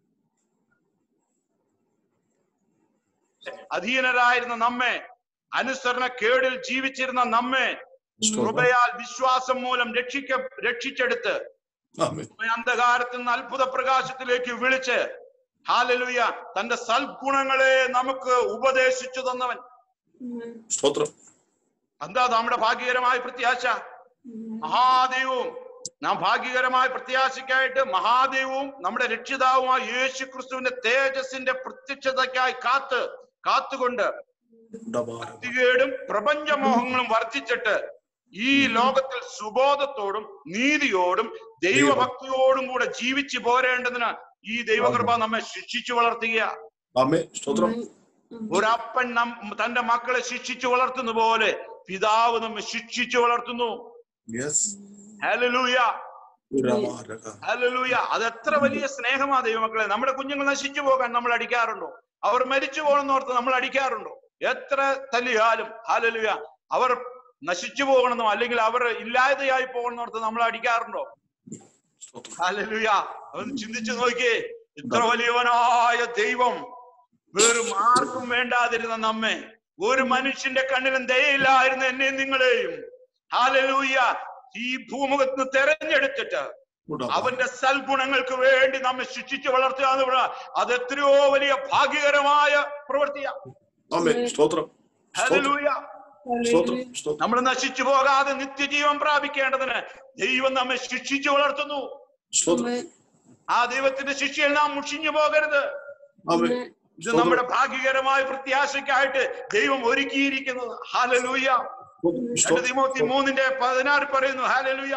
അധീനരായിരുന്ന നമ്മെ അനുസരണ കേടിൽ ജീവിച്ചിരുന്ന നമ്മെ കൃപയാൽ വിശ്വാസം മൂലം രക്ഷിക്ക രക്ഷിച്ചെടുത്ത് ആമേൻ അന്ധകാരത്തിൽ നിന്ന് അത്ഭുത പ്രകാശത്തിലേക്ക് വിളിച്ച് ഹാലലുയ തന്റെ സൽഗുണങ്ങളെ നമുക്ക് ഉപദേശിച്ചു തന്നവൻ Amen. സ്തോത്രം എന്താ നമ്മുടെ ഭാഗ്യകരമായ പ്രത്യാശ മഹാദൈവവും നാം ഭാഗ്യകരമായ പ്രത്യാശയ്ക്കായിട്ട് മഹാദൈവവും നമ്മുടെ രക്ഷിതാവുമായ യേശു ക്രിസ്തുവിന്റെ തേജസ്സിന്റെ പ്രത്യക്ഷതയ്ക്കായി കാത്ത് കാത്തുകൊണ്ട് ഭക്തികേടും പ്രപഞ്ചമോഹങ്ങളും വർദ്ധിച്ചിട്ട് ഈ ലോകത്തിൽ സുബോധത്തോടും നീതിയോടും ദൈവഭക്തിയോടും കൂടെ ജീവിച്ചു പോരേണ്ടതിന് ഈ ദൈവകൃപ നമ്മെ ശിക്ഷിച്ചു വളർത്തുക ആമേ സ്തോത്രം ഒരപ്പൻ നം തന്റെ മക്കളെ ശിക്ഷിച്ചു വളർത്തുന്ന പോലെ പിതാവ് നമ്മെ ശിക്ഷിച്ചു വളർത്തുന്നു യെസ് ഹല്ലേലൂയ ഉരമാരക ഹല്ലേലൂയ അത് എത്ര വലിയ സ്നേഹമാ ദൈവമക്കളെ നമ്മുടെ കുഞ്ഞുങ്ങൾ നശിച്ചു പോകാൻ നമ്മൾ അടിക്കാറുണ്ടോ അവർ മരിച്ചു പോകണമെന്ന് ഓർത്ത് നമ്മൾ അടിക്കാറുണ്ടോ എത്ര തല്ലിയാലും ഹല്ലേലൂയ അവർ നശിച്ചു പോകണമെന്നോ അല്ലെങ്കിൽ അവർ ഇല്ലാതെയായി പോകണമെന്ന് ഓർത്ത് നമ്മൾ അടിക്കാറുണ്ടോ സ്തോത്രം ഹല്ലേലൂയ ഒന്ന് ചിന്തിച്ചു നോക്കിയേ ഇത്ര വലിയവനായ ദൈവം വെറും ആർക്കും വേണ്ടാതിരുന്ന നമ്മെ ഒരു മനുഷ്യന്റെ കണ്ണിലും ദയയില്ലായിരുന്ന എന്നെയും നിങ്ങളെയും ഹാലലൂയ ഈ ഭൂമുഖത്ത് നിന്ന് തെരഞ്ഞെടുത്തിട്ട് അവന്റെ സൽഗുണങ്ങൾക്ക് വേണ്ടി നമ്മെ ശിക്ഷിച്ചു വളർത്തുക എന്ന് പറഞ്ഞാൽ അത് എത്രയോ വലിയ ഭാഗ്യകരമായ പ്രവൃത്തിയാ ആമേ സ്തോത്രം സ്തോത്രം ഹല്ലേലൂയ സ്തോത്രം സ്തോത്രം നമ്മൾ നശിച്ചു പോകാതെ നിത്യജീവൻ പ്രാപിക്കേണ്ടതിന് ദൈവം നമ്മെ ശിക്ഷിച്ചു വളർത്തുന്നു സ്തോത്രം ആ ദൈവത്തിന്റെ ശിക്ഷയിൽ നാം മുഷിഞ്ഞു പോകരുത് ആമേ ഇത് നമ്മുടെ ഭാഗ്യകരമായ പ്രത്യാശയ്ക്കായിട്ട് ദൈവം ഒരുക്കിയിരിക്കുന്നത് ഹാലലൂയ രണ്ട് തിമോത്തി മൂന്നിന്റെ പതിനാറ് പറയുന്നു ഹാലലൂയ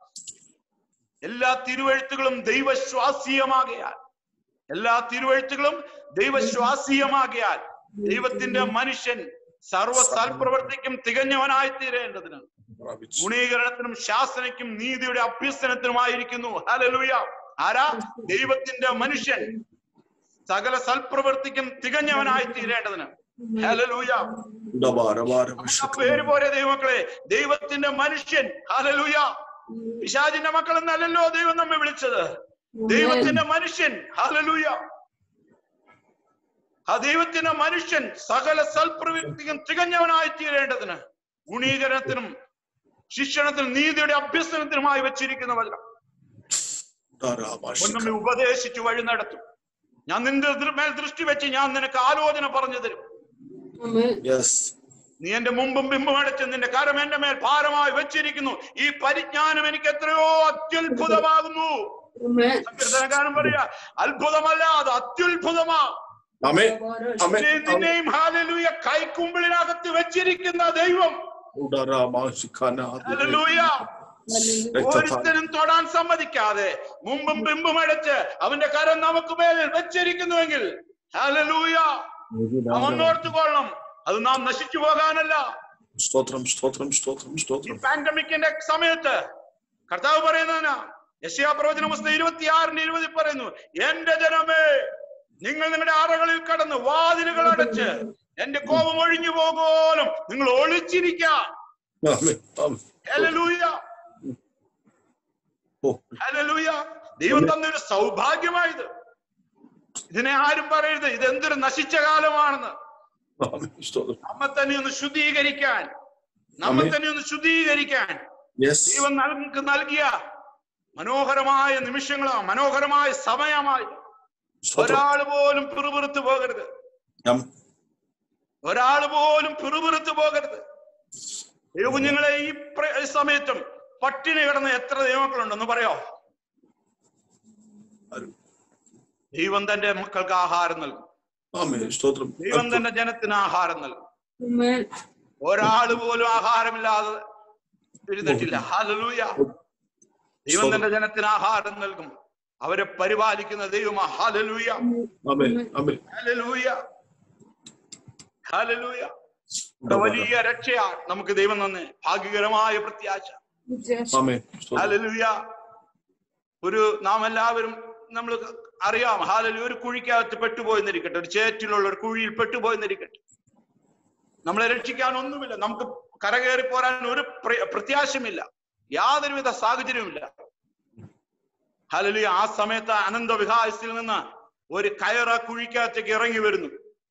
എല്ലാ തിരുവഴുത്തുകളും ദൈവശ്വാസീയമാകയാൽ എല്ലാ തിരുവഴുത്തുകളും ദൈവശ്വാസീയമാകയാൽ ദൈവത്തിന്റെ മനുഷ്യൻ സർവ സൽപ്രവർത്തിക്കും തികഞ്ഞവനായി തീരേണ്ടതിന് ഗുണീകരണത്തിനും ശാസനയ്ക്കും നീതിയുടെ അഭ്യസനത്തിനുമായിരിക്കുന്നു ഹലലൂയ ആരാ ദൈവത്തിന്റെ മനുഷ്യൻ സകല സൽപ്രവർത്തിക്കും തികഞ്ഞവനായി തീരേണ്ടതിന് ഹലലൂയ ആ പേര് പോരെ ദൈവമക്കളെ ദൈവത്തിന്റെ മനുഷ്യൻ ഹലലൂയ പിശാചിന്റെ മക്കൾ എന്നല്ലല്ലോ ദൈവം നമ്മെ വിളിച്ചത് ദൈവത്തിന്റെ മനുഷ്യൻ ഹലലൂയ ആ ദൈവത്തിന്റെ മനുഷ്യൻ സകല സൽപ്രവൃത്തിക്കും തികഞ്ഞവനായി തീരേണ്ടതിന് ഗുണീകരണത്തിനും ശിക്ഷണത്തിനും നീതിയുടെ അഭ്യസനത്തിനുമായി വെച്ചിരിക്കുന്ന വചനം അവൻ നമ്മെ ഉപദേശിച്ചു വഴി നടത്തും ഞാൻ നിന്റെ ദൃ- മേൽ ദൃഷ്ടി വെച്ച് ഞാൻ നിനക്ക് ആലോചന പറഞ്ഞു തരും Amen. യെസ് നീ എന്റെ മുമ്പും ബിംബം അടച്ച് നിന്റെ കരം എന്റെ മേൽ ഭാരമായി വെച്ചിരിക്കുന്നു ഈ പരിജ്ഞാനം എനിക്ക് എത്രയോ അത്യത്ഭുതമാകുന്നു Amen. സങ്കീർത്തനക്കാരൻ പറയാ അത്ഭുതമല്ല അത് അത്യുത്ഭുതമാ ആമേ ആമേ നിന്നെ- നിന്നെയും ഹാലലൂയ കൈക്കുമ്പിളിനകത്ത് വെച്ചിരിക്കുന്ന ദൈവം ഹല്ലേലൂയ ഒരുത്തനും തൊടാൻ സമ്മതിക്കാതെ മുമ്പും ബിംബും അടച്ച് അവന്റെ കരം നമുക്ക് മേലിൽ വെച്ചിരിക്കുന്നുവെങ്കിൽ ഹല്ലേലൂയ അവൻ ഓർത്തുകൊള്ളണം അത് നാം നശിച്ചു പോകാനല്ല സ്തോത്രം സ്തോത്രം സ്തോത്രം ഈ സ്തോത്രം പാൻഡമിക്കിന്റെ സമയത്ത് കർത്താവ് പറയുന്നതിനാ യശയാ പ്രവചന പുസ്തകം ഇരുപത്തിയാറിന് ഇരുപതിൽ പറയുന്നു എന്റെ ജനമേ നിങ്ങൾ നിങ്ങളുടെ അറകളിൽ കടന്ന് വാതിലുകൾ അടച്ച് എന്റെ കോപം ഒഴിഞ്ഞു പോകോലും നിങ്ങൾ ഒളിച്ചിരിക്കാം ആമേ ആമേ ഹല്ലേലൂയ ഓ ഹല്ലേലൂയ ദൈവം തന്നൊരു സൗഭാഗ്യമായത് ഇതിനെ ആരും പറയരുത് ഇത് എന്തൊരു നശിച്ച കാലമാണെന്ന് ആമേ സ്തോത്രം നമ്മെ തന്നെ ഒന്ന് ശുദ്ധീകരിക്കാൻ നമ്മെ ആമേൻ. തന്നെ ഒന്ന് ശുദ്ധീകരിക്കാൻ യെസ് ദൈവം നമുക്ക് നൽകിയ മനോഹരമായ നിമിഷങ്ങളാ മനോഹരമായ സമയമായി സ്തോത്രം ഒരാൾ പോലും പിറുപിറുത്ത് പോകരുത് ആമേൻ. ഒരാൾ പോലും പിറുപിറുത്ത് പോകരുത് ദൈവ കുഞ്ഞുങ്ങളെ ഈ പ്ര- ഈ സമയത്തും പട്ടിണി കിടന്ന എത്ര ദൈവമക്കളുണ്ടെന്ന് പറയോ ആരും. ദൈവം തന്റെ മക്കൾക്ക് ആഹാരം നൽകും ആമേ സ്തോത്രം ദൈവം തന്റെ ജനത്തിന് ആഹാരം നൽകും Amen. ഒരാള് പോലും ആഹാരമില്ലാതെ ഇരുന്നിട്ടില്ല ഹല്ലേലൂയ ദൈവം തന്റെ ജനത്തിന് ആഹാരം നൽകും അവരെ പരിപാലിക്കുന്ന ദൈവമാ ഹല്ലേലൂയ ആമേ ആമേ ഹല്ലേലൂയ ഹല്ലേലൂയ ഇവിടെ വലിയ രക്ഷയാ നമുക്ക് ദൈവം തന്നെ ഭാഗ്യകരമായ പ്രത്യാശ Yes. ആമേ സ്തോത്രം ഹല്ലേലൂയ ഒരു നാം എല്ലാവരും നമ്മൾ അറിയാം ഹാലലി ഒരു കുഴിക്കകത്ത് പെട്ടുപോയെന്നിരിക്കട്ടെ ഒരു ചേറ്റിലുള്ള ഒരു കുഴിയിൽ പെട്ടുപോയെന്നിരിക്കട്ടെ നമ്മളെ രക്ഷിക്കാൻ ഒന്നുമില്ല നമുക്ക് കരകയറി പോരാൻ ഒരു പ്ര- പ്രത്യാശയുമില്ല യാതൊരുവിധ സാഹചര്യവുമില്ല ഹാലലി ആ സമയത്ത് അനന്ത വിഹായത്തിൽ നിന്ന് ഒരു കയറ കുഴിക്കകത്തേക്ക് ഇറങ്ങി വരുന്നു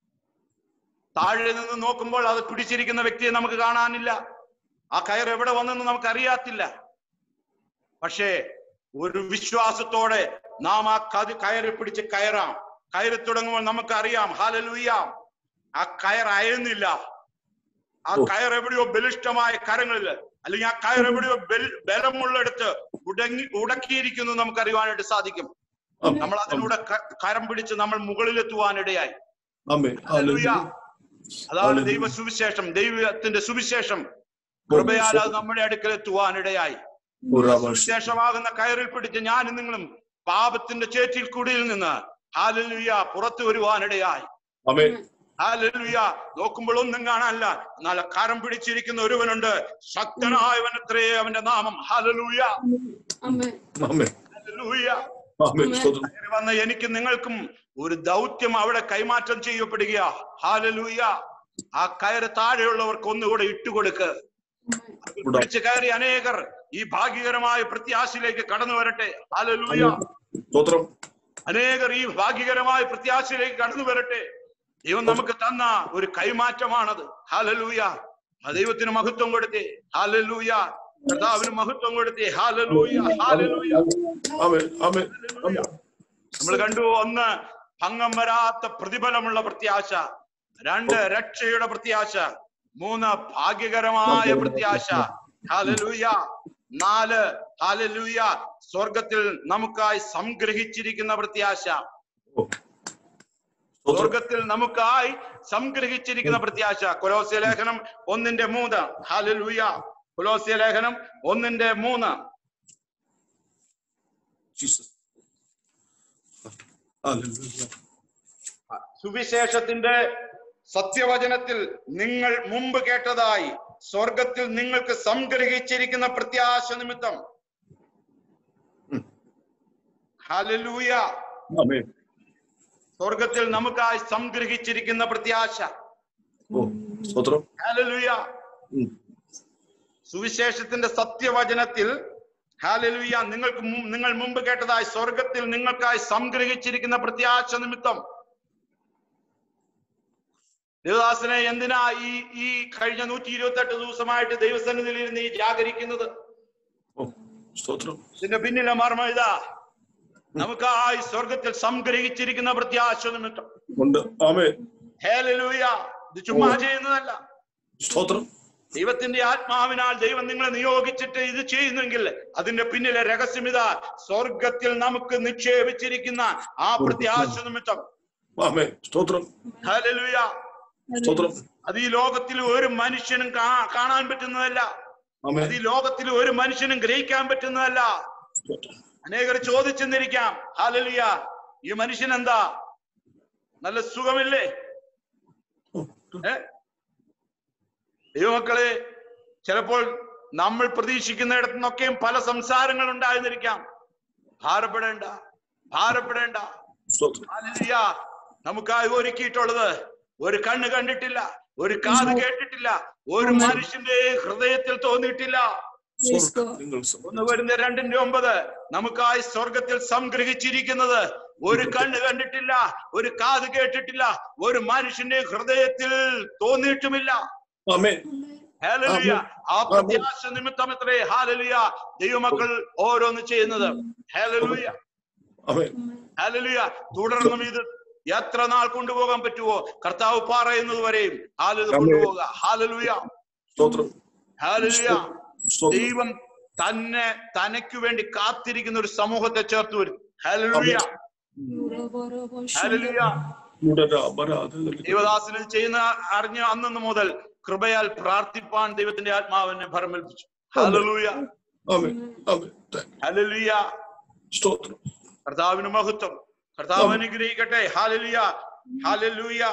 താഴെ നിന്ന് നോക്കുമ്പോൾ അത് പിടിച്ചിരിക്കുന്ന വ്യക്തിയെ നമുക്ക് കാണാനില്ല ആ കയർ എവിടെ വന്നെന്ന് നമുക്ക് അറിയാത്തില്ല പക്ഷേ ഒരു വിശ്വാസത്തോടെ നാം ആ കതി കയറി പിടിച്ച് കയറാം കയറി തുടങ്ങുമ്പോൾ നമുക്ക് അറിയാം ഹാലലൂയാം ആ കയർ അയയുന്നില്ല ആ ഓ. കയർ എവിടെയോ ബലിഷ്ഠമായ കരങ്ങളിൽ അല്ലെങ്കിൽ ആ കയർ എവിടെയോ ബൽ- ബലമുള്ളിടത്ത് ഉടങ്ങി ഉടക്കിയിരിക്കുന്നു നമുക്ക് അറിയുവാനായിട്ട് സാധിക്കും ആമേൻ. നമ്മൾ അതിലൂടെ ക- കരം പിടിച്ച് നമ്മൾ മുകളിലെത്തുവാനിടയായി ആമേൻ. ഹല്ലേലൂയ. ഹല്ലേലൂയ. അതാണ് ഹല്ലേലൂയ. ദൈവ സുവിശേഷം ദൈവത്തിന്റെ സുവിശേഷം കൃപയാൽ അത് നമ്മുടെ അടുക്കൽ എത്തുവാനിടയായി ഉറാബാഷ്. സുവിശേഷമാകുന്ന കയറിൽ പിടിച്ച് ഞാനും നിങ്ങളും പാപത്തിന്റെ ചേറ്റിൽ കുടിയിൽ നിന്ന് ഹാലലുയ പുറത്തു വരുവാനിടയായി ആമേൻ. ഹാലലുയ നോക്കുമ്പോൾ ഒന്നും കാണാനല്ല എന്നാൽ കരം പിടിച്ചിരിക്കുന്ന ഒരുവനുണ്ട് ശക്തനായവനത്രേ അവന്റെ നാമം ഹാലലൂയ Amen. ആമേൻ. ഹാലലൂയ ആമേൻ. സ്തോത്രം. കയറി വന്ന എനിക്ക് നിങ്ങൾക്കും ഒരു ദൗത്യം അവിടെ കൈമാറ്റം ചെയ്യപ്പെടുക ഹാലലൂയ ആ കയറ് താഴെയുള്ളവർക്ക് ഒന്നുകൂടെ ഇട്ടുകൊടുക്ക് അതിൽ പിടിച്ച് കയറി അനേകർ ഈ ഭാഗ്യകരമായ പ്രത്യാശയിലേക്ക് കടന്നു വരട്ടെ ഹാലലൂയ സ്തോത്രം. അനേകർ ഈ ഭാഗ്യകരമായ പ്രത്യാശയിലേക്ക് കടന്നു വരട്ടെ ദൈവം നമുക്ക് തന്ന ഒരു കൈമാറ്റമാണത് ഹാലലൂയ ആ ദൈവത്തിന് മഹത്വം കൊടുത്തേ ഹാലലൂയ കർത്താവിന് മഹത്വം കൊടുത്തേ ഹാലലൂയ ഹാലലൂയ ആമേൻ. ആമേൻ. ആമേൻ. നമ്മൾ കണ്ടു ഒന്ന് ഭംഗം വരാത്ത പ്രതിഫലമുള്ള പ്രത്യാശ രണ്ട് രക്ഷയുടെ പ്രത്യാശ മൂന്ന് ഭാഗ്യകരമായ പ്രത്യാശ ഹാലലൂയ നാല് ഹാലലൂയ സ്വർഗത്തിൽ നമുക്കായി സംഗ്രഹിച്ചിരിക്കുന്ന പ്രത്യാശ സ്തോത്രം. സ്വർഗത്തിൽ നമുക്കായി സംഗ്രഹിച്ചിരിക്കുന്ന പ്രത്യാശ കൊലോസ്യ ലേഖനം ഒന്നിന്റെ മൂന്ന് ഹാലലൂയ കൊലോസ്യ ലേഖനം ഒന്നിന്റെ മൂന്ന് ജീസസ്. ഹല്ലേലൂയ. സുവിശേഷത്തിന്റെ സത്യവചനത്തിൽ നിങ്ങൾ മുമ്പ് കേട്ടതായി സ്വർഗത്തിൽ നിങ്ങൾക്ക് സംഗ്രഹിച്ചിരിക്കുന്ന പ്രത്യാശ നിമിത്തം ഹല്ലേലൂയ ആമേൻ. സ്വർഗത്തിൽ നമുക്കായി സംഗ്രഹിച്ചിരിക്കുന്ന പ്രത്യാശ ഓ, സ്തോത്രം. ഹല്ലേലൂയ ഉം. സുവിശേഷത്തിന്റെ സത്യവചനത്തിൽ ഹാലലുയ നിങ്ങൾക്ക് മു- നിങ്ങൾ മുമ്പ് കേട്ടതായി സ്വർഗത്തിൽ നിങ്ങൾക്കായി സംഗ്രഹിച്ചിരിക്കുന്ന പ്രത്യാശ നിമിത്തം ദേവദാസനെ എന്തിനാ ഈ ഈ കഴിഞ്ഞ നൂറ്റി ഇരുപത്തി എട്ട് ദിവസമായിട്ട് ദൈവസന്നിധിയിൽ ഇരുന്ന് ഈ ജാഗരിക്കുന്നത് ഓ, സ്തോത്രം. ഇതിന്റെ പിന്നിലെ മർമ്മ ഇതാ നമുക്കായി സ്വർഗത്തിൽ സംഗ്രഹിച്ചിരിക്കുന്ന പ്രത്യാശ നിമിത്തം ഉണ്ട്. ആമേൻ. ഹേലലൂയ ഇത് ചുമ്മാ ചെയ്യുന്നതല്ല സ്തോത്രം. ദൈവത്തിന്റെ ആത്മാവിനാൽ ദൈവം നിങ്ങളെ നിയോഗിച്ചിട്ട് ഇത് ചെയ്യുന്നെങ്കിൽ അതിന്റെ പിന്നിലെ രഹസ്യം ഇതാ സ്വർഗത്തിൽ നമുക്ക് നിക്ഷേപിച്ചിരിക്കുന്ന ആ പ്രത്യാശ നിമിത്തം ആമേൻ. സ്തോത്രം. ഹല്ലേലൂയ സ്തോത്രം. അത് ഈ ലോകത്തിൽ ഒരു മനുഷ്യനും കാ- കാണാൻ പറ്റുന്നതല്ല ആമേൻ. അത് ഈ ലോകത്തിൽ ഒരു മനുഷ്യനും ഗ്രഹിക്കാൻ പറ്റുന്നതല്ല സ്തോത്രം. അനേകർ ചോദിച്ചെന്നിരിക്കാം ഹാലലിയ ഈ മനുഷ്യൻ എന്താ നല്ല സുഖമില്ലേ ഓ, ഏ ദൈവമക്കളെ ചിലപ്പോൾ നമ്മൾ പ്രതീക്ഷിക്കുന്നിടത്തു നിന്നൊക്കെയും പല സംസാരങ്ങൾ ഉണ്ടായിരുന്നിരിക്കാം ഭാരപ്പെടേണ്ട ഭാരപ്പെടേണ്ട സ്തോത്രം. ഹല്ലേലൂയ. നമുക്കായി ഒരുക്കിയിട്ടുള്ളത് ഒരു കണ്ണ് കണ്ടിട്ടില്ല ഒരു കാത് കേട്ടിട്ടില്ല ഒരു ആമേൻ. മനുഷ്യന്റെ ഹൃദയത്തിൽ തോന്നിയിട്ടില്ല Yes, സ്വർഗ്ഗം God. നിങ്ങൾ സമ- ഒന്ന് വരുന്ന രണ്ടിന്റെ ഒമ്പത് നമുക്കായി സ്വർഗത്തിൽ സംഗ്രഹിച്ചിരിക്കുന്നത് ഒരു കണ്ണ് കണ്ടിട്ടില്ല ഒരു കാത് കേട്ടിട്ടില്ല ഒരു മനുഷ്യന്റെ ഹൃദയത്തിൽ തോന്നിയിട്ടുമില്ല ആമേൻ. ഹാലലുയ ആ പ്രത്യാശ നിമിത്തം എത്രേ ഹാലലുയ ദൈവമക്കൾ ഓരോന്ന് ചെയ്യുന്നത് ഹാലലുയ ആമേൻ. ഹാലലുയ തുടർന്നും ഇത് എത്ര നാൾ കൊണ്ടുപോകാൻ പറ്റുമോ കർത്താവ് പറയുന്നത് വരെയും ഹാലത് ആമേൻ. കൊണ്ടുപോകുക ഹാലലുയ സ്തോത്രം. ഹാലലുയ സ്തോത്രം. ദൈവം തന്നെ തനക്ക് വേണ്ടി കാത്തിരിക്കുന്ന ഒരു സമൂഹത്തെ ചേർത്ത് വരും ഹല്ലേലൂയ ഹല്ലേലൂയ ഉടര അപരാധങ്ങളിൽ ദൈവദാസന് ചെയ്യുന്ന അറിഞ്ഞ അന്നു മുതൽ കൃപയാൽ പ്രാർത്ഥിപ്പാൻ ദൈവത്തിന്റെ ആത്മാവിനെ ഭരമേൽപ്പിച്ചു ഹല്ലേലൂയ ആമേൻ. ആമേൻ. Thank you. ഹല്ലേലൂയ സ്തോത്രം. കർത്താവിന് മഹത്വം കർത്താവ് അനുഗ്രഹിക്കട്ടെ ഹാലലുയ ഹാലലൂയ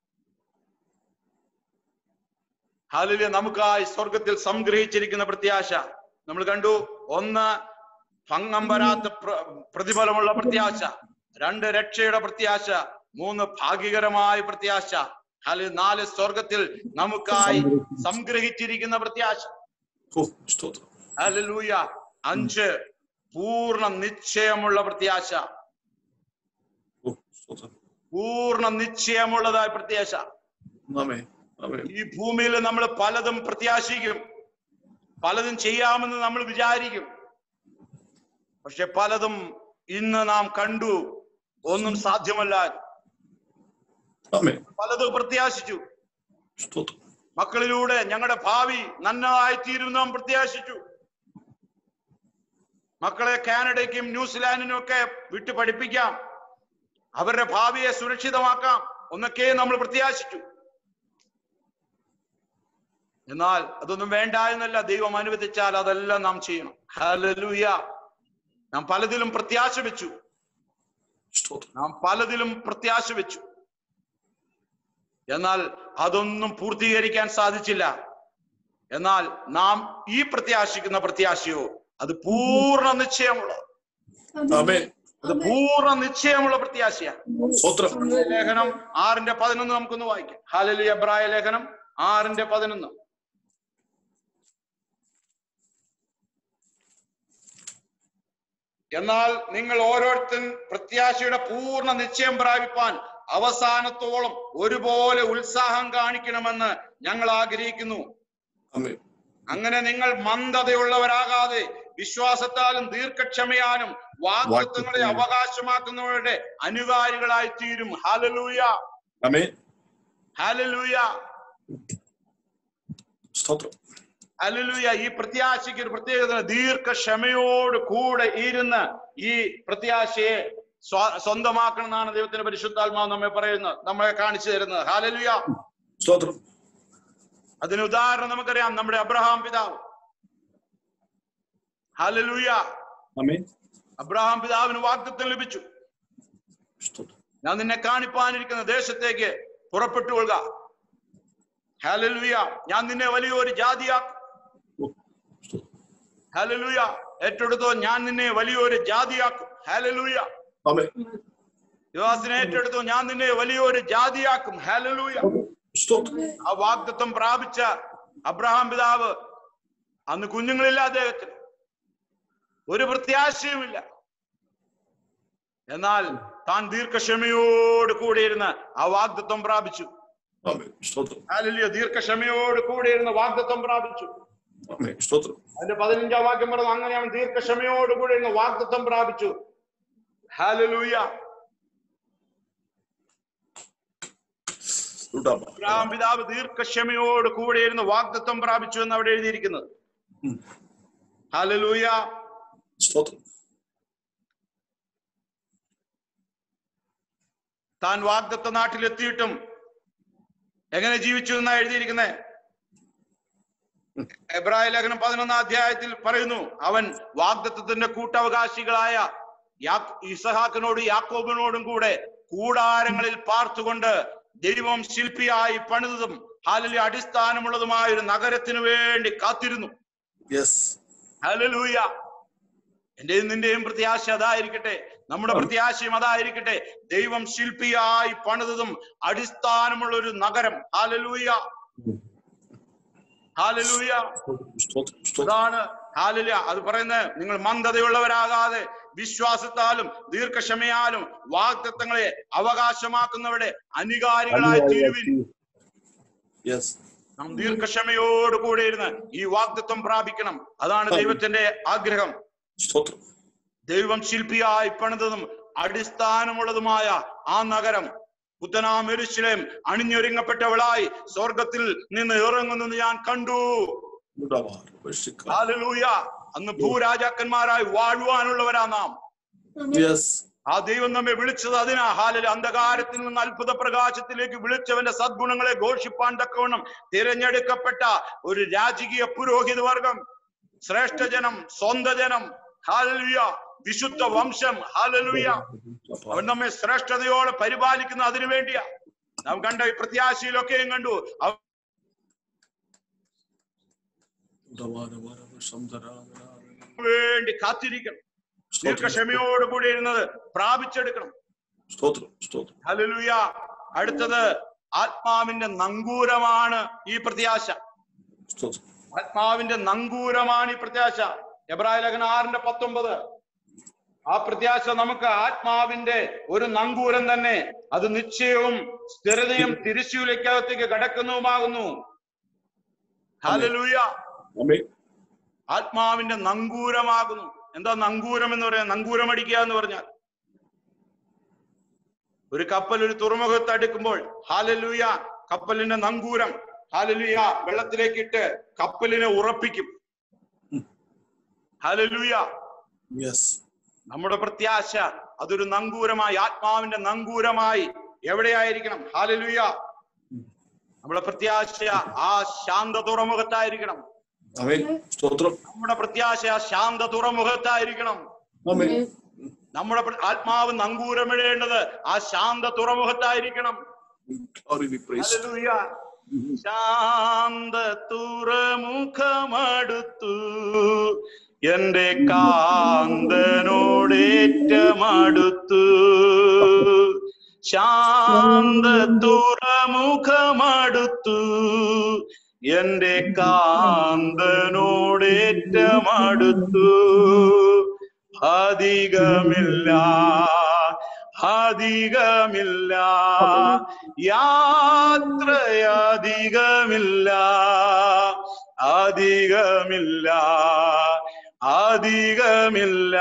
ഹാലലുയ നമുക്കായി സ്വർഗത്തിൽ സംഗ്രഹിച്ചിരിക്കുന്ന പ്രത്യാശ നമ്മൾ കണ്ടു ഒന്ന് ഭംഗം വരാത്ത പ്ര- പ്രതിഫലമുള്ള പ്രത്യാശ രണ്ട് രക്ഷയുടെ പ്രത്യാശ മൂന്ന് ഭാഗ്യകരമായ പ്രത്യാശ ഹല നാല് സ്വർഗത്തിൽ നമുക്കായി സംഗ്രഹിച്ചിരിക്കുന്ന പ്രത്യാശ ഓ സ്തോത്രം ഹല്ലേലൂയ അഞ്ച് പൂർണ്ണ നിശ്ചയമുള്ള പ്രത്യാശ ഓ സ്തോത്രം പൂർണ്ണ നിശ്ചയമുള്ളതായ പ്രത്യാശ ആമേ ആമേ ഈ ഭൂമിയിൽ നമ്മൾ പലതും പ്രത്യാശിക്കും പലതും ചെയ്യാമെന്ന് നമ്മൾ വിചാരിക്കും പക്ഷെ പലതും ഇന്ന് നാം കണ്ടു ഒന്നും സാധ്യമല്ല ആമേ പലതും പ്രത്യാശിച്ചു സ്തോത്രം മക്കളിലൂടെ ഞങ്ങളുടെ ഭാവി നന്നതായി തീരും നാം പ്രത്യാശിച്ചു മക്കളെ കാനഡയ്ക്കും ന്യൂസിലാൻഡിനും ഒക്കെ വിട്ടു പഠിപ്പിക്കാം അവരുടെ ഭാവിയെ സുരക്ഷിതമാക്കാം ഒന്നൊക്കെ നമ്മൾ പ്രത്യാശിച്ചു എന്നാൽ അതൊന്നും വേണ്ട എന്നല്ല ദൈവം അനുവദിച്ചാൽ അതെല്ലാം നാം ചെയ്യണം ഹല്ലേലൂയ നാം പലതിലും പ്രത്യാശ വെച്ചു സ്തോത്രം നാം പലതിലും പ്രത്യാശ വെച്ചു എന്നാൽ അതൊന്നും പൂർത്തീകരിക്കാൻ സാധിച്ചില്ല എന്നാൽ നാം ഈ പ്രത്യാശിക്കുന്ന പ്രത്യാശയോ അത് പൂർണ്ണ നിശ്ചയമുള്ള ആമേ അത് പൂർണ്ണ നിശ്ചയമുള്ള പ്രത്യാശയാണ് സ്തോത്രം ലേഖനം ആറിന്റെ പതിനൊന്ന് നമുക്കൊന്ന് വായിക്കാം ഹാലലി എബ്രായ ലേഖനം ആറിന്റെ പതിനൊന്ന് എന്നാൽ നിങ്ങൾ ഓരോരുത്തരും പ്രത്യാശയുടെ പൂർണ്ണ നിശ്ചയം പ്രാപിപ്പാൻ അവസാനത്തോളം ഒരുപോലെ ഉത്സാഹം കാണിക്കണമെന്ന് ഞങ്ങൾ ആഗ്രഹിക്കുന്നു ആമേ അങ്ങനെ നിങ്ങൾ മന്ദതയുള്ളവരാകാതെ വിശ്വാസത്താലും ദീർഘക്ഷമയാലും വാഗ്ദത്വങ്ങളെ അവകാശമാക്കുന്നവരുടെ അനുകാരികളായി തീരും ഹാലലൂയ ആമേ ഹാലലൂയ സ്തോത്രം ഹല്ലേലൂയ ഈ പ്രത്യാശയ്ക്ക് ഒരു പ്രത്യേകത ദീർഘക്ഷമയോട് കൂടെ ഇരുന്ന് ഈ പ്രത്യാശയെ സ്വ- സ്വന്തമാക്കണം എന്നാണ് ദൈവത്തിന്റെ പരിശുദ്ധാത്മാവ് നമ്മെ പറയുന്നത് നമ്മളെ കാണിച്ചു തരുന്നത് ഹാലലുയ സ്തോത്രം അതിന് ഉദാഹരണം നമുക്കറിയാം നമ്മുടെ അബ്രഹാം പിതാവ് ഹാലലുയ ആമേ അബ്രഹാം പിതാവിന് വാഗ്ദത്വം ലഭിച്ചു സ്തോത്രം ഞാൻ നിന്നെ കാണിപ്പാനിരിക്കുന്ന ദേശത്തേക്ക് പുറപ്പെട്ടു കൊള്ളുക ഹാലലുയ ഞാൻ നിന്നെ വലിയൊരു ജാതിയാക്കും ഓ സ്തോത്രം ഹാലലുയ ഏറ്റെടുത്തോ ഞാൻ നിന്നെ വലിയൊരു ജാതിയാക്കും ഹാലലുയ ആമേ യുവാസിനെ ഏറ്റെടുത്തോ ഞാൻ നിന്നെ വലിയൊരു ജാതിയാക്കും ഹാലലുയ സ്തോത്രം ആ വാഗ്ദത്വം പ്രാപിച്ച അബ്രഹാം പിതാവ് അന്ന് കുഞ്ഞുങ്ങളില്ല അദ്ദേഹത്തിന് ഒരു പ്രത്യാശയുമില്ല എന്നാൽ താൻ ദീർഘക്ഷമയോട് കൂടെ ഇരുന്ന് ആ വാഗ്ദത്വം പ്രാപിച്ചു ആമേ സ്തോത്രം ഹാലലുയ ദീർഘക്ഷമയോട് കൂടെ ഇരുന്ന് വാഗ്ദത്വം പ്രാപിച്ചു ആമേ സ്തോത്രം അതിന്റെ പതിനഞ്ചാം വാക്യം പറഞ്ഞു അങ്ങനെ അവൻ ദീർഘക്ഷമയോട് കൂടെ ഇരുന്ന് വാഗ്ദത്വം പ്രാപിച്ചു ഹാലലൂയ ഉടാമ. അബ്രഹാം പിതാവ് ദീർഘക്ഷമയോട് കൂടെ ഇരുന്ന് വാഗ്ദത്വം പ്രാപിച്ചു എന്ന് അവിടെ എഴുതിയിരിക്കുന്നത് ഉം. ഹാലലൂയ സ്തോത്രം താൻ വാഗ്ദത്ത നാട്ടിലെത്തിയിട്ടും എങ്ങനെ ജീവിച്ചു എന്നാ എഴുതിയിരിക്കുന്നത് എബ്രായ ലേഖനം പതിനൊന്നാം അധ്യായത്തിൽ പറയുന്നു അവൻ വാഗ്ദത്തത്തിന്റെ കൂട്ടവകാശികളായ യാ- ഇസഹാക്കിനോടും യാക്കോബിനോടും കൂടെ കൂടാരങ്ങളിൽ പാർത്തുകൊണ്ട് ദൈവം ശില്പിയായി പണിതതും ഹാലിലെ അടിസ്ഥാനമുള്ളതുമായ ഒരു നഗരത്തിനു വേണ്ടി കാത്തിരുന്നു യെസ് ഹല്ലേലൂയ എന്റെയും നിന്റെയും പ്രത്യാശ അതായിരിക്കട്ടെ നമ്മുടെ പ്രത്യാശയും അതായിരിക്കട്ടെ ദൈവം ശില്പിയായി പണിതതും അടിസ്ഥാനമുള്ള ഒരു നഗരം ഹാലലൂയ ഹാലലൂയ സ്തോത്രം സ്തോത്രം അതാണ് ഹാലലൂയ അത് പറയുന്നത് നിങ്ങൾ മന്ദതയുള്ളവരാകാതെ വിശ്വാസത്താലും ദീർഘക്ഷമയാലും വാഗ്ദത്തങ്ങളെ അവകാശമാക്കുന്നവരുടെ അനുകാരികളായി തീരുവിൻ യെസ് നാം ദീർഘക്ഷമയോട് കൂടെ ഇരുന്ന് ഈ വാഗ്ദത്വം പ്രാപിക്കണം അതാണ് ദൈവത്തിന്റെ ആഗ്രഹം സ്തോത്രം ദൈവം ശില്പിയായി പണിതതും അടിസ്ഥാനമുള്ളതുമായ ആ നഗരം പുത്തനാം എരുശലേം അണിഞ്ഞൊരുങ്ങപ്പെട്ടവളായി സ്വർഗത്തിൽ നിന്ന് ഇറങ്ങുന്നത് ഞാൻ കണ്ടു ഉടാമ. വർഷിക്ക. ഹാലലൂയ അന്ന് ഭൂരാജാക്കന്മാരായി വാഴുവാനുള്ളവരാ നാം യെസ് ആ ദൈവം നമ്മെ വിളിച്ചത് അതിനാ ഹാലിൽ അന്ധകാരത്തിൽ നിന്ന് അത്ഭുത പ്രകാശത്തിലേക്ക് വിളിച്ചവന്റെ സദ്ഗുണങ്ങളെ ഘോഷിപ്പാൻ തക്കവണ്ണം തിരഞ്ഞെടുക്കപ്പെട്ട ഒരു രാജകീയ പുരോഹിത വർഗം ശ്രേഷ്ഠജനം സ്വന്ത ജനം ഹാലലുയ വിശുദ്ധ വംശം ഹാലലുയ അവൻ നമ്മെ ശ്രേഷ്ഠതയോടെ പരിപാലിക്കുന്ന അതിനു വേണ്ടിയാ നാം കണ്ട ഈ പ്രത്യാശയിലൊക്കെയും കണ്ടു അവൻ വേണ്ടി കാത്തിരിക്കണം ദീർഘക്ഷമയോട് കൂടി ഇരുന്നത് പ്രാപിച്ചെടുക്കണം സ്തോത്രം സ്തോത്രം ഹല്ലേലൂയ അടുത്തത് ആത്മാവിന്റെ നങ്കൂരമാണ് ഈ പ്രത്യാശ സ്തോത്രം ആത്മാവിന്റെ നങ്കൂരമാണ് ഈ പ്രത്യാശ എബ്രായ ലേഖനം ആറിന്റെ പത്തൊമ്പത് ആ പ്രത്യാശ നമുക്ക് ആത്മാവിന്റെ ഒരു നങ്കൂരം തന്നെ അത് നിശ്ചയവും സ്ഥിരതയും തിരിശൂലക്കകത്തേക്ക് കടക്കുന്നതുമാകുന്നു ഹല്ലേലൂയ ആമേൻ ആത്മാവിന്റെ നങ്കൂരമാകുന്നു എന്താ നങ്കൂരം എന്ന് പറയാ നങ്കൂരം അടിക്കുക എന്ന് പറഞ്ഞാൽ ഒരു കപ്പൽ ഒരു തുറമുഖത്ത് അടുക്കുമ്പോൾ ഹാലലൂയ കപ്പലിന്റെ നങ്കൂരം ഹാലലൂയ വെള്ളത്തിലേക്ക് ഇട്ട് കപ്പലിനെ ഉറപ്പിക്കും ഹാലലൂയ യെസ് നമ്മുടെ പ്രത്യാശ അതൊരു നങ്കൂരമായി ആത്മാവിന്റെ നങ്കൂരമായി എവിടെയായിരിക്കണം ഹാലലൂയ നമ്മുടെ പ്രത്യാശ ആ ശാന്ത തുറമുഖത്തായിരിക്കണം ആമേൻ സ്തോത്രം നമ്മുടെ പ്രത്യാശ ആ ശാന്ത തുറമുഖത്തായിരിക്കണം ആമേൻ നമ്മുടെ പ്ര- ആത്മാവ് നങ്കൂരമിടേണ്ടത് ആ ശാന്ത തുറമുഖത്തായിരിക്കണം Glory be praised. ഹല്ലേലൂയ. ശാന്ത തുറമുഖമടുത്തു എന്റെ കാന്തനോടേറ്റമടുത്തു ശാന്ത തുറമുഖമടുത്തു എന്റെ കാന്തനോടേറ്റമടുത്തു അധികമില്ല അധികമില്ല യാത്രയധികമില്ല അധികമില്ല അധികമില്ല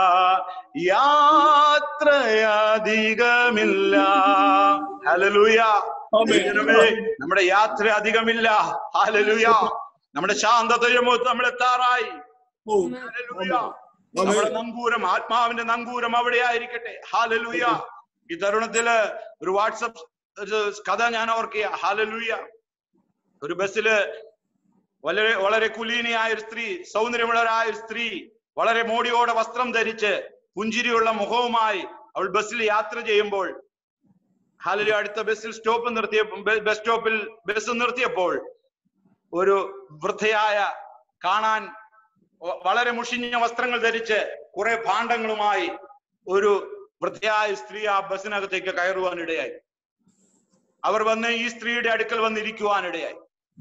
യാത്രയധികമില്ല ഹല്ലേലൂയ ദൈവമേ, നമ്മുടെ യാത്ര അധികമില്ല ഹാലലുയ നമ്മുടെ ശാന്തതയും നമ്മൾ എത്താറായി ഓ, ഹല്ലേലൂയ ആമേൻ. നമ്മുടെ നങ്കൂരം ആത്മാവിന്റെ നങ്കൂരം അവിടെ ആയിരിക്കട്ടെ ഹാലലൂയ ഈ തരുണത്തില് ഒരു വാട്സപ്പ് ഒരു കഥ ഞാൻ ഓർക്കുക ഹാലലൂയ ഒരു ബസ്സില് വളരെ വളരെ കുലീനിയായ ഒരു സ്ത്രീ സൗന്ദര്യമുള്ളവരായ ഒരു സ്ത്രീ വളരെ മോടിയോടെ വസ്ത്രം ധരിച്ച് പുഞ്ചിരിയുള്ള മുഖവുമായി അവൾ ബസ്സിൽ യാത്ര ചെയ്യുമ്പോൾ ഹാലലു അടുത്ത ബസ്സിൽ സ്റ്റോപ്പ് നിർത്തിയ ബ- ബസ് സ്റ്റോപ്പിൽ ബസ് നിർത്തിയപ്പോൾ ഒരു വൃദ്ധയായ കാണാൻ വ- വളരെ മുഷിഞ്ഞ വസ്ത്രങ്ങൾ ധരിച്ച് കുറെ ഭാണ്ഡങ്ങളുമായി ഒരു വൃദ്ധയായ സ്ത്രീ ആ ബസ്സിനകത്തേക്ക് കയറുവാനിടയായി അവർ വന്ന് ഈ സ്ത്രീയുടെ അടുക്കൽ വന്നിരിക്കുവാനിടയായി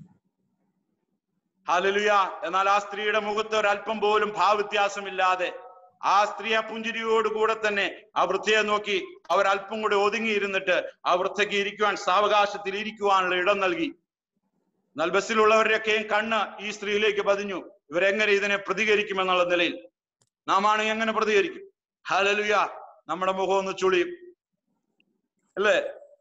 ഹാലലുയ എന്നാൽ ആ സ്ത്രീയുടെ മുഖത്ത് ഒരല്പം പോലും ഭാവവ്യത്യാസമില്ലാതെ ആ സ്ത്രീ ആ പുഞ്ചിരിയോടുകൂടെ തന്നെ ആ വൃദ്ധയെ നോക്കി അവർ അല്പം കൂടെ ഒതുങ്ങിയിരുന്നിട്ട് ആ വൃദ്ധയ്ക്ക് ഇരിക്കുവാൻ സാവകാശത്തിൽ ഇരിക്കുവാനുള്ള ഇടം നൽകി എന്നാൽ ബസ്സിലുള്ളവരുടെയൊക്കെയും കണ്ണ് ഈ സ്ത്രീയിലേക്ക് പതിഞ്ഞു ഇവരെങ്ങനെ ഇതിനെ പ്രതികരിക്കുമെന്നുള്ള നിലയിൽ നാം ആണ് എങ്ങനെ പ്രതികരിക്കും ഹാലലുയ നമ്മുടെ മുഖം ഒന്ന് ചുളിയും അല്ലേ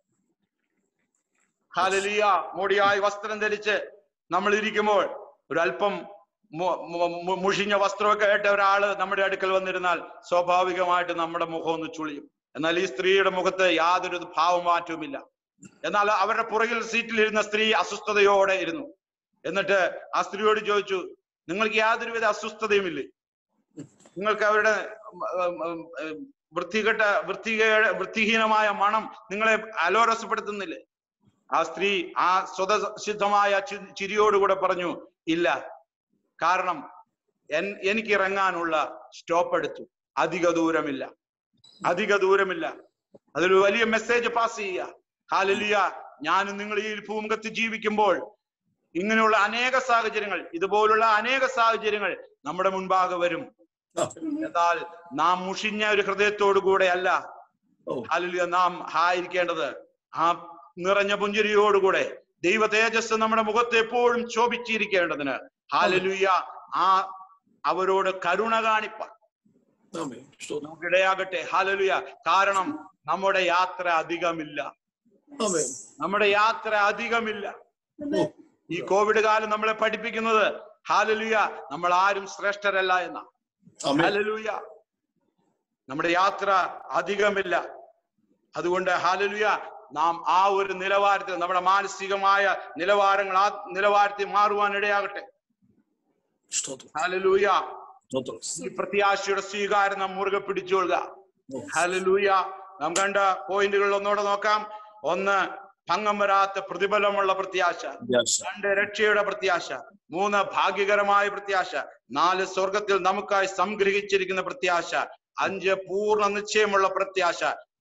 ഹാലലിയ മോടിയായി വസ്ത്രം ധരിച്ച് നമ്മൾ ഇരിക്കുമ്പോൾ ഒരല്പം മു- മു- മു- മുഷിഞ്ഞ വസ്ത്രമൊക്കെ ആയിട്ട് ഒരാള് നമ്മുടെ അടുക്കൽ വന്നിരുന്നാൽ സ്വാഭാവികമായിട്ട് നമ്മുടെ മുഖം ഒന്ന് ചുളിയും എന്നാൽ ഈ സ്ത്രീയുടെ മുഖത്ത് യാതൊരു ഭാവമാറ്റവുമില്ല എന്നാൽ അവരുടെ പുറകിൽ സീറ്റിലിരുന്ന സ്ത്രീ അസ്വസ്ഥതയോടെ ഇരുന്നു എന്നിട്ട് ആ സ്ത്രീയോട് ചോദിച്ചു നിങ്ങൾക്ക് യാതൊരുവിധ അസ്വസ്ഥതയുമില്ലേ നിങ്ങൾക്ക് അവരുടെ ഉം, ഉം, ഉം, ഉം, വൃത്തികെട്ട വൃത്തിക വൃത്തിഹീനമായ മണം നിങ്ങളെ അലോരസപ്പെടുത്തുന്നില്ലേ ആ സ്ത്രീ ആ സ്വതസിദ്ധമായ ചി- ചിരിയോടുകൂടെ പറഞ്ഞു ഇല്ല കാരണം എൻ- എനിക്ക് ഇറങ്ങാനുള്ള സ്റ്റോപ്പ് എടുത്തു അധിക ദൂരമില്ല അധിക ദൂരമില്ല അതൊരു വലിയ മെസ്സേജ് പാസ് ചെയ്യുക ഹാലലിയ ഞാനും നിങ്ങൾ ഈ ഭൂമുഖത്ത് ജീവിക്കുമ്പോൾ ഇങ്ങനെയുള്ള അനേക സാഹചര്യങ്ങൾ ഇതുപോലുള്ള അനേക സാഹചര്യങ്ങൾ നമ്മുടെ മുൻപാകെ വരും എന്നാൽ നാം മുഷിഞ്ഞ ഒരു ഹൃദയത്തോടു കൂടെ അല്ല ഓ. ഹാലലിയ നാം ആയിരിക്കേണ്ടത് ആ നിറഞ്ഞ പുഞ്ചിരിയോടുകൂടെ ദൈവ തേജസ് നമ്മുടെ മുഖത്ത് എപ്പോഴും ശോഭിച്ചിരിക്കേണ്ടതിന് ഹാലലുയ ആ അവരോട് കരുണ കാണിപ്പാൻ ആമേൻ. സ്തോത്രം. നമുക്കിടയാകട്ടെ ഹാലലുയ കാരണം നമ്മുടെ യാത്ര അധികമില്ല ആമേൻ. നമ്മുടെ യാത്ര അധികമില്ല ഓ, ഈ കോവിഡ് കാലം നമ്മളെ പഠിപ്പിക്കുന്നത് ഹാലലുയ നമ്മൾ ആരും ശ്രേഷ്ഠരല്ല എന്ന ആമേൻ. ഹാലലുയ നമ്മുടെ യാത്ര അധികമില്ല അതുകൊണ്ട് ഹാലലുയ നാം ആ ഒരു നിലവാരത്തിൽ നമ്മുടെ മാനസികമായ നിലവാരങ്ങൾ ആ നിലവാരത്തിൽ മാറുവാൻ ഇടയാകട്ടെ സ്തോത്രം. ഹാലലൂയ സ്തോത്രം. ഈ പ്രത്യാശയുടെ സ്വീകാരം നാം മുറുകെ പിടിച്ചുകൊള്ളുക ഓ, ഹാലലൂയ നാം കണ്ട പോയിന്റുകൾ ഒന്നുകൂടെ നോക്കാം ഒന്ന് ഭംഗം വരാത്ത പ്രതിഫലമുള്ള പ്രത്യാശ yes. രണ്ട് രക്ഷയുടെ പ്രത്യാശ മൂന്ന് ഭാഗ്യകരമായ പ്രത്യാശ നാല് സ്വർഗത്തിൽ നമുക്കായി സംഗ്രഹിച്ചിരിക്കുന്ന പ്രത്യാശ അഞ്ച് പൂർണ്ണ നിശ്ചയമുള്ള പ്രത്യാശ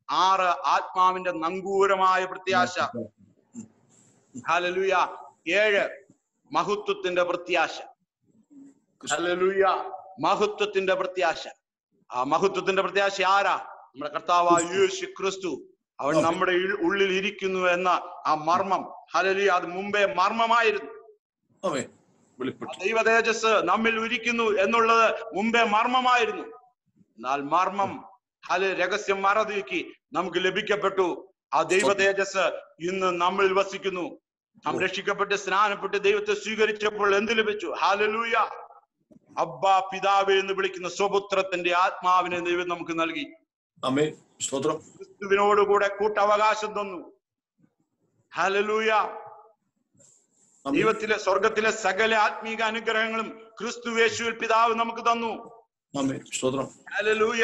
ആറ് ആത്മാവിന്റെ നങ്കൂരമായ പ്രത്യാശ ഹലലുയ ഏഴ് മഹത്വത്തിന്റെ പ്രത്യാശ ഹല്ലേലൂയ മഹത്വത്തിന്റെ പ്രത്യാശ ആ മഹത്വത്തിന്റെ പ്രത്യാശ ആരാ നമ്മുടെ കർത്താവായ യേശു ക്രിസ്തു അവൻ ആമേൻ. നമ്മുടെ ഇൾ- ഉള്ളിൽ ഇരിക്കുന്നു എന്ന ആ മർമ്മം ഹലലി അത് മുമ്പേ മർമ്മമായിരുന്നു ആമേ ആ വെളിപ്പെട്ടു ദൈവ തേജസ് നമ്മിൽ ഉരിക്കുന്നു എന്നുള്ളത് മുമ്പേ മർമ്മമായിരുന്നു എന്നാൽ മർമ്മം ഹല രഹസ്യം മറതീക്കി നമുക്ക് ലഭിക്കപ്പെട്ടു ആ ദൈവ തേജസ് ഇന്ന് നമ്മിൽ വസിക്കുന്നു നാം രക്ഷിക്കപ്പെട്ട് സ്നാനപ്പെട്ട് ദൈവത്തെ സ്വീകരിച്ചപ്പോൾ എന്ത് ലഭിച്ചു ഹാലലൂയ അബ്ബ പിതാവ് എന്ന് വിളിക്കുന്ന സ്വപുത്രത്തിന്റെ ആത്മാവിനെ ദൈവം നമുക്ക് നൽകി ആമേ സ്തോത്രം ക്രിസ്തുവിനോടുകൂടെ കൂട്ടവകാശം തന്നു ഹാലലൂയ ആമേൻ. ദൈവത്തിലെ സ്വർഗത്തിലെ സകല ആത്മീക അനുഗ്രഹങ്ങളും ക്രിസ്തു യേശുവിൽ പിതാവ് നമുക്ക് തന്നു ആമേ സ്തോത്രം ഹല്ലേലൂയ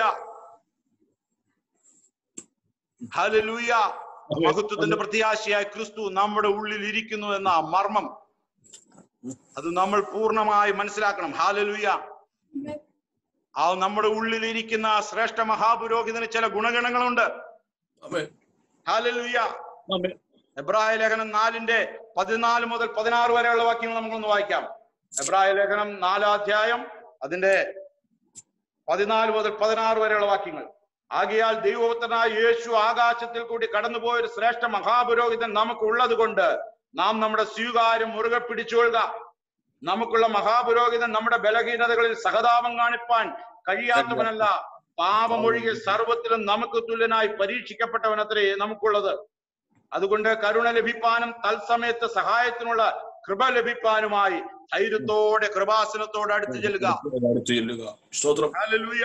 ഹല്ലേലൂയ ആമേൻ. മഹത്വത്തിന്റെ പ്രത്യാശയായ ക്രിസ്തു നമ്മുടെ ഉള്ളിൽ ഇരിക്കുന്നു എന്ന ആ മർമ്മം അത് നമ്മൾ പൂർണ്ണമായി മനസ്സിലാക്കണം ഹാലലൂയ ആ നമ്മുടെ ഉള്ളിൽ ഇരിക്കുന്ന ആ ശ്രേഷ്ഠ മഹാപുരോഹിതന് ചില ഗുണഗണങ്ങളുണ്ട് ആമേ ഹാലലൂയ ആമേ എബ്രായ ലേഖനം നാലിന്റെ പതിനാല് മുതൽ പതിനാറ് വരെയുള്ള വാക്യങ്ങൾ നമുക്കൊന്ന് വായിക്കാം എബ്രായ ലേഖനം നാലാം അധ്യായം അതിന്റെ പതിനാല് മുതൽ പതിനാറ് വരെയുള്ള വാക്യങ്ങൾ ആകയാൽ ദൈവപുത്രനായ യേശു ആകാശത്തിൽ കൂടി കടന്നുപോയ ഒരു ശ്രേഷ്ഠ മഹാപുരോഹിതൻ നമുക്കുള്ളത് കൊണ്ട് നാം നമ്മുടെ സ്വീകാര്യം മുറുകെ പിടിച്ചുകൊള്ളുക നമുക്കുള്ള മഹാപുരോഹിതൻ നമ്മുടെ ബലഹീനതകളിൽ സഹതാപം കാണിപ്പാൻ കഴിയാത്തവനല്ല പാപമൊഴികെ സർവത്തിലും നമുക്ക് തുല്യനായി പരീക്ഷിക്കപ്പെട്ടവനത്രേ നമുക്കുള്ളത് അതുകൊണ്ട് കരുണ ലഭിപ്പാനും തത്സമയത്ത് സഹായത്തിനുള്ള കൃപ ലഭിപ്പാനുമായി ധൈര്യത്തോടെ കൃപാസനത്തോടെ അടുത്ത് ചെല്ലുക അടുത്ത് ചെല്ലുക സ്തോത്രം ഹാലലൂയ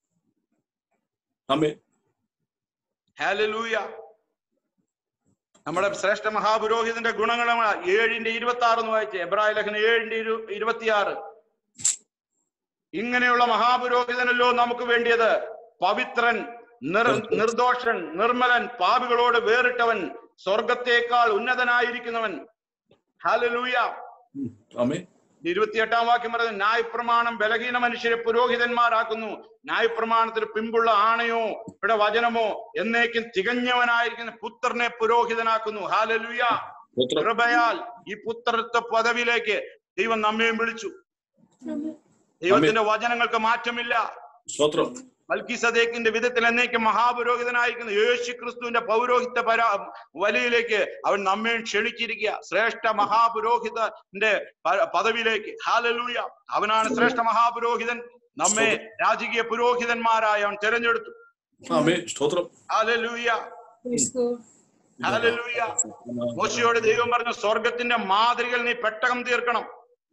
ആമേ ഹാലലൂയ നമ്മുടെ ശ്രേഷ്ഠ മഹാപുരോഹിതന്റെ ഗുണങ്ങളാണ് ഏഴിന്റെ ഇരുപത്തി ആറ് എന്ന് വായിച്ചേ എബ്രായ ലേഖനം ഏഴിന്റെ ഇരു ഇരുപത്തിയാറ് ഇങ്ങനെയുള്ള മഹാപുരോഹിതനല്ലോ നമുക്ക് വേണ്ടിയത് പവിത്രൻ നിർ നിർദോഷൻ നിർമ്മലൻ പാപികളോട് വേറിട്ടവൻ സ്വർഗത്തേക്കാൾ ഉന്നതനായിരിക്കുന്നവൻ ഹാലലൂയ ഉം. ആമേ ഇരുപത്തിയെട്ടാം വാക്യം പറയുന്നത് ന്യായപ്രമാണം ബലഹീന മനുഷ്യരെ പുരോഹിതന്മാരാക്കുന്നു ന്യായപ്രമാണത്തിന് പിമ്പുള്ള ആണയോ ഇവിടെ വചനമോ എന്നേക്കും തികഞ്ഞവനായിരിക്കുന്ന പുത്രനെ പുരോഹിതനാക്കുന്നു ഹാലലുയ സ്തോത്രം കൃപയാൽ ഈ പുത്രത്വ പദവിയിലേക്ക് ദൈവം നമ്മയും വിളിച്ചു ദൈവത്തിന്റെ വചനങ്ങൾക്ക് മാറ്റമില്ല സ്തോത്രം മൽക്കിസദേക്കിന്റെ വിധത്തിൽ എന്നേക്കും മഹാപുരോഹിതനായിരിക്കുന്ന യേശു ക്രിസ്തുവിന്റെ പൗരോഹിത്യ പരാ വലിയിലേക്ക് അവൻ നമ്മെ ക്ഷണിച്ചിരിക്കുക ശ്രേഷ്ഠ മഹാപുരോഹിതന്റെ പ- പദവിയിലേക്ക് ഹാലലൂയ അവനാണ് ശ്രേഷ്ഠ മഹാപുരോഹിതൻ നമ്മെ രാജകീയ പുരോഹിതന്മാരായി അവൻ തിരഞ്ഞെടുത്തു ആമേ സ്തോത്രം ഹാലലൂയ ഹാലലൂയ മോശയോട് ദൈവം പറഞ്ഞു സ്വർഗത്തിന്റെ മാതൃകയിൽ നീ പെട്ടകം തീർക്കണം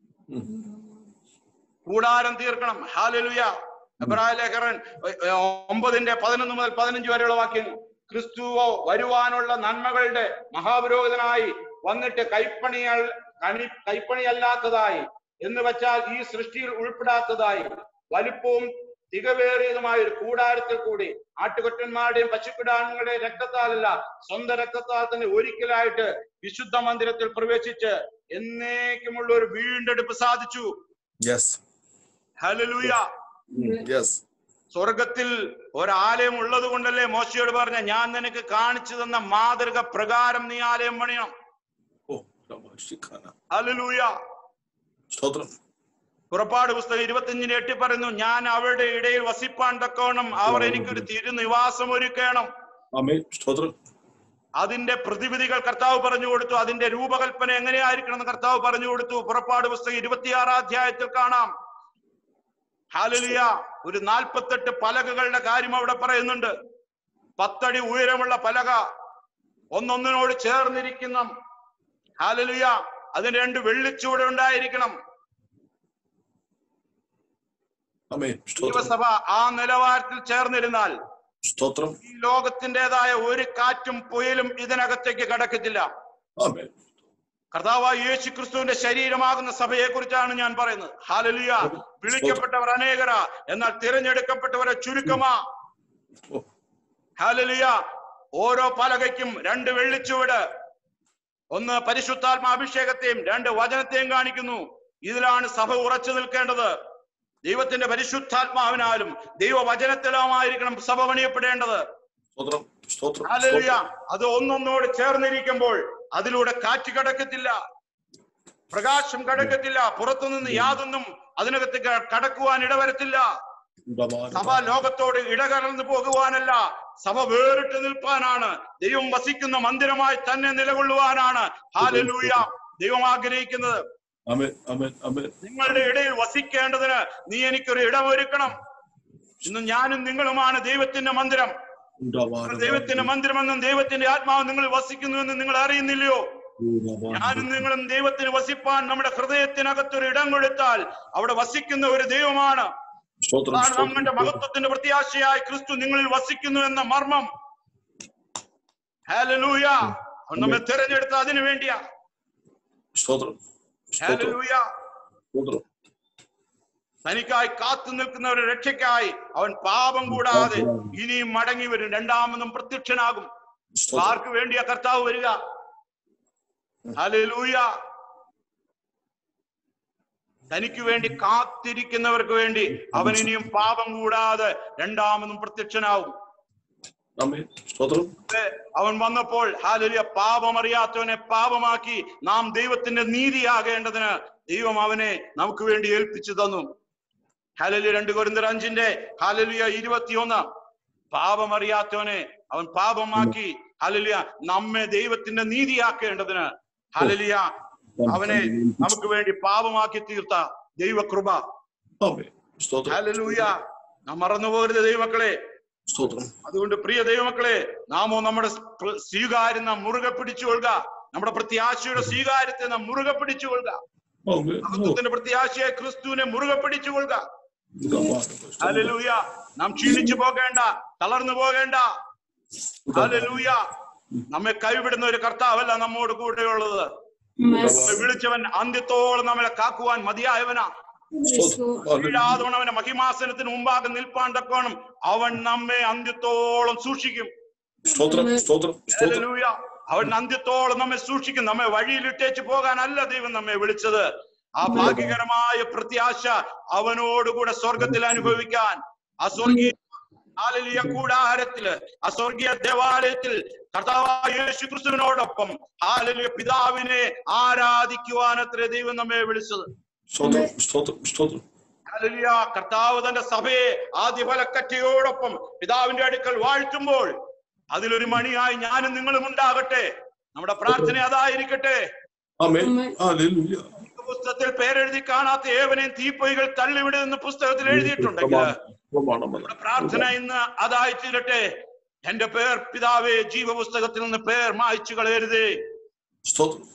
കൂടാരം തീർക്കണം ഹാലലുയ എബ്രായ ലേഖകൻ ഏർ, ഒമ്പതിന്റെ പതിനൊന്ന് മുതൽ പതിനഞ്ച് വരെയുള്ള വാക്യങ്ങൾ ക്രിസ്തുവോ വരുവാനുള്ള നന്മകളുടെ മഹാപുരോഹിതനായി വന്നിട്ട് കൈപ്പണികൾ കണി കൈപ്പണിയല്ലാത്തതായി എന്ന് വെച്ചാൽ ഈ സൃഷ്ടിയിൽ ഉൾപ്പെടാത്തതായി വലുപ്പവും തികവേറിയതുമായ ഒരു കൂടാരത്തിൽ കൂടി ആട്ടുകൊറ്റന്മാരുടെയും പശുക്കിടാങ്ങളുടെയും രക്തത്താലല്ല സ്വന്തം രക്തത്താൽ തന്നെ ഒരിക്കലായിട്ട് വിശുദ്ധ മന്ദിരത്തിൽ പ്രവേശിച്ച് എന്നേക്കുമുള്ള ഒരു വീണ്ടെടുപ്പ് സാധിച്ചു യെസ് ഹല്ലേലൂയ യെസ് സ്വർഗത്തിൽ ഒരാലയം ഉള്ളത് കൊണ്ടല്ലേ മോശയോട് പറഞ്ഞ ഞാൻ നിനക്ക് കാണിച്ചു തന്ന മാതൃക പ്രകാരം നീ ആലയം പണിയണം ഓ ശിഖാന ഹല്ലേലൂയ സ്തോത്രം പുറപ്പാട് പുസ്തകം ഇരുപത്തിയഞ്ചിന് എട്ടി പറയുന്നു ഞാൻ അവരുടെ ഇടയിൽ വസിപ്പാൻ തക്കവണ്ണം അവർ എനിക്കൊരു തിരുനിവാസം ഒരുക്കണം ആമേ സ്തോത്രം അതിന്റെ പ്രതിവിധികൾ കർത്താവ് പറഞ്ഞു കൊടുത്തു അതിന്റെ രൂപകൽപ്പന എങ്ങനെയായിരിക്കണം എന്ന് കർത്താവ് പറഞ്ഞു കൊടുത്തു പുറപ്പാട് പുസ്തകം ഇരുപത്തിയാറാം അധ്യായത്തിൽ കാണാം ഹാലലിയ ഒരു നാൽപ്പത്തെട്ട് പലകകളുടെ കാര്യം അവിടെ പറയുന്നുണ്ട് പത്തടി ഉയരമുള്ള പലക ഒന്നൊന്നിനോട് ചേർന്നിരിക്കുന്ന ഹാലലിയ അതിന് രണ്ട് വെള്ളിച്ചൂട് ഉണ്ടായിരിക്കണം ആമേ സ്തോത്രം ദൈവസഭ ആ നിലവാരത്തിൽ ചേർന്നിരുന്നാൽ സ്തോത്രം ഈ ലോകത്തിൻ്റെതായ ഒരു കാറ്റും പുയലും ഇതിനകത്തേക്ക് കടക്കത്തില്ല ആമേ കർത്താവായ യേശു ക്രിസ്തുവിന്റെ ശരീരമാകുന്ന സഭയെ കുറിച്ചാണ് ഞാൻ പറയുന്നത് ഹാലലിയ വിളിക്കപ്പെട്ടവർ അനേകരാ എന്നാൽ തിരഞ്ഞെടുക്കപ്പെട്ടവരെ ചുരുക്കമാ ഓ ഹാലലിയ ഓരോ പലകയ്ക്കും രണ്ട് വെള്ളിച്ചുവട് ഒന്ന് പരിശുദ്ധാത്മ അഭിഷേകത്തെയും രണ്ട് വചനത്തെയും കാണിക്കുന്നു ഇതിലാണ് സഭ ഉറച്ചു നിൽക്കേണ്ടത് ദൈവത്തിന്റെ പരിശുദ്ധാത്മാവിനാലും ദൈവവചനത്തിലുമായിരിക്കണം സഭ പണിയപ്പെടേണ്ടത് സ്തോത്രം സ്തോത്രം ഹല്ലേലൂയ അത് ഒന്നൊന്നോട് ചേർന്നിരിക്കുമ്പോൾ അതിലൂടെ കാറ്റ് കടക്കത്തില്ല പ്രകാശം കടക്കത്തില്ല പുറത്തുനിന്ന് യാതൊന്നും അതിനകത്ത് ക- കടക്കുവാൻ ഇടവരത്തില്ല സഭ ലോകത്തോട് ഇടകലർന്നു പോകുവാനല്ല സഭ വേറിട്ട് നിൽപ്പാനാണ് ദൈവം വസിക്കുന്ന മന്ദിരമായി തന്നെ നിലകൊള്ളുവാനാണ് ഹാലലൂയ ദൈവം ആഗ്രഹിക്കുന്നത് അമേൻ അമേൻ അമേൻ നിങ്ങളുടെ ഇടയിൽ വസിക്കേണ്ടതിന് നീ എനിക്കൊരു ഇടമൊരുക്കണം ഇന്ന് ഞാനും നിങ്ങളുമാണ് ദൈവത്തിന്റെ മന്ദിരം ദൈവത്തിന്റെ മന്ദിരമെന്നും ദൈവത്തിന്റെ ആത്മാവ് നിങ്ങൾ വസിക്കുന്നുവെന്ന് നിങ്ങൾ അറിയുന്നില്ലയോ ഞാനും നിങ്ങളും ദൈവത്തിന് വസിപ്പാൻ നമ്മുടെ ഹൃദയത്തിനകത്തൊരു ഇടം കൊടുത്താൽ അവിടെ വസിക്കുന്ന ഒരു ദൈവമാണ് സ്തോത്രം അതാണ് നമ്മുടെ മഹത്വത്തിന്റെ പ്രത്യാശയായി ക്രിസ്തു നിങ്ങളിൽ വസിക്കുന്നു എന്ന മർമ്മം ഹാലലൂയ അവൻ നമ്മെ തിരഞ്ഞെടുത്ത അതിനു വേണ്ടിയാ സ്തോത്രം സ്തോത്രം ഹാലലൂയ സ്തോത്രം തനിക്കായി കാത്തു നിൽക്കുന്നവരുടെ രക്ഷയ്ക്കായി അവൻ പാപം കൂടാതെ ഇനിയും മടങ്ങി വരും രണ്ടാമതും പ്രത്യക്ഷനാകും അപ്പൊ സ്തോത്രം ആർക്ക് വേണ്ടിയാ കർത്താവ് വരിക ഹല്ലേലൂയ തനിക്ക് വേണ്ടി കാത്തിരിക്കുന്നവർക്ക് വേണ്ടി അവൻ ഇനിയും പാപം കൂടാതെ രണ്ടാമതും പ്രത്യക്ഷനാവും അമേൻ സ്തോത്രം അതെ, അവൻ വന്നപ്പോൾ ഹാലലിയ പാപമറിയാത്തവനെ പാപമാക്കി നാം ദൈവത്തിന്റെ നീതിയാകേണ്ടതിന് ദൈവം അവനെ നമുക്ക് വേണ്ടി ഏൽപ്പിച്ചു തന്നു ഹാലലിയ രണ്ട് കൊരിന്തർ അഞ്ചിന്റെ ഹാലലിയ ഇരുപത്തിയൊന്ന് പാപമറിയാത്തവനെ അവൻ പാപമാക്കി ഹാലലിയ നമ്മെ ദൈവത്തിന്റെ നീതിയാക്കേണ്ടതിന് ഹാലലിയ അവനെ നമുക്ക് വേണ്ടി പാപമാക്കി തീർത്ത ദൈവകൃപ ആമേൻ സ്തോത്രം ഹാലലൂയ നാം മറന്നു പോകരുത് ദൈവമക്കളെ സ്തോത്രം അതുകൊണ്ട് പ്രിയ ദൈവമക്കളെ നാമോ നമ്മുടെ സ്- സ്വീകാര്യം നാം മുറുകെ പിടിച്ചുകൊള്ളുക നമ്മുടെ പ്രത്യാശയുടെ സ്വീകാര്യത്തെ നാം മുറുകെ പിടിച്ചുകൊള്ളുക ആമേൻ മഹത്വത്തിന്റെ പ്രത്യാശയെ ക്രിസ്തുവിനെ മുറുകെ പിടിച്ചുകൊള്ളുക സ്തോത്രം ഹല്ലേലൂയ നാം ക്ഷീണിച്ചു പോകേണ്ട തളർന്നു പോകേണ്ട ഹല്ലേലൂയ നമ്മെ കൈവിടുന്ന ഒരു കർത്താവല്ല നമ്മോട് കൂടെയുള്ളത് നമ്മെ വിളിച്ചവൻ അന്ത്യത്തോളം നമ്മളെ കാക്കുവാൻ മതിയായവനാ വീഴാതവൺ അവന്റെ മഹിമാസനത്തിന് മുമ്പാകെ നിൽപ്പാൻ തക്കോണം അവൻ നമ്മെ അന്ത്യത്തോളം സൂക്ഷിക്കും സ്തോത്രം സ്തോത്രം സ്തോത്രം ഹല്ലേലൂയ. അവൻ അന്ത്യത്തോളം നമ്മെ സൂക്ഷിക്കും നമ്മെ വഴിയിലിട്ടേച്ച് പോകാനല്ല ദൈവം നമ്മെ വിളിച്ചത് ആ ഭാഗ്യകരമായ പ്രത്യാശ അവനോടുകൂടെ സ്വർഗത്തിൽ അനുഭവിക്കാൻ ആ സ്വർഗീയ ഹാലലിയ കൂടാരത്തില് ആ സ്വർഗീയ ദേവാലയത്തിൽ കർത്താവായ യേശു ക്രിസ്തുവിനോടൊപ്പം ഹാലലിയ പിതാവിനെ ആരാധിക്കുവാനത്രേ ദൈവം നമ്മെ വിളിച്ചത് സ്തോത്രം സ്തോത്രം സ്തോത്രം ഹല്ലേലൂയ. കർത്താവ് തന്റെ സഭയെ ആദ്യ ഫലക്കറ്റയോടൊപ്പം പിതാവിന്റെ അടുക്കൽ വാഴ്ത്തുമ്പോൾ അതിലൊരു മണിയായി ഞാനും നിങ്ങളും ഉണ്ടാകട്ടെ നമ്മുടെ പ്രാർത്ഥന അതായിരിക്കട്ടെ ആമേൻ ആമേൻ. ഹല്ലേലൂയ പുസ്തകത്തിൽ പേരെഴുതി കാണാത്ത ഏവനെയും തീപ്പൊയ്കൾ തള്ളിവിടുന്ന പുസ്തകത്തിൽ എഴുതിയിട്ടുണ്ടെങ്കിൽ പ്രമാണം നമ്മുടെ പ്രാർത്ഥന ഇന്ന് അതായി തീരട്ടെ എന്റെ പേർ പിതാവേ ജീവപുസ്തകത്തിൽ നിന്ന് പേർ മായ്ച്ചു കളയരുതേ സ്തോത്രം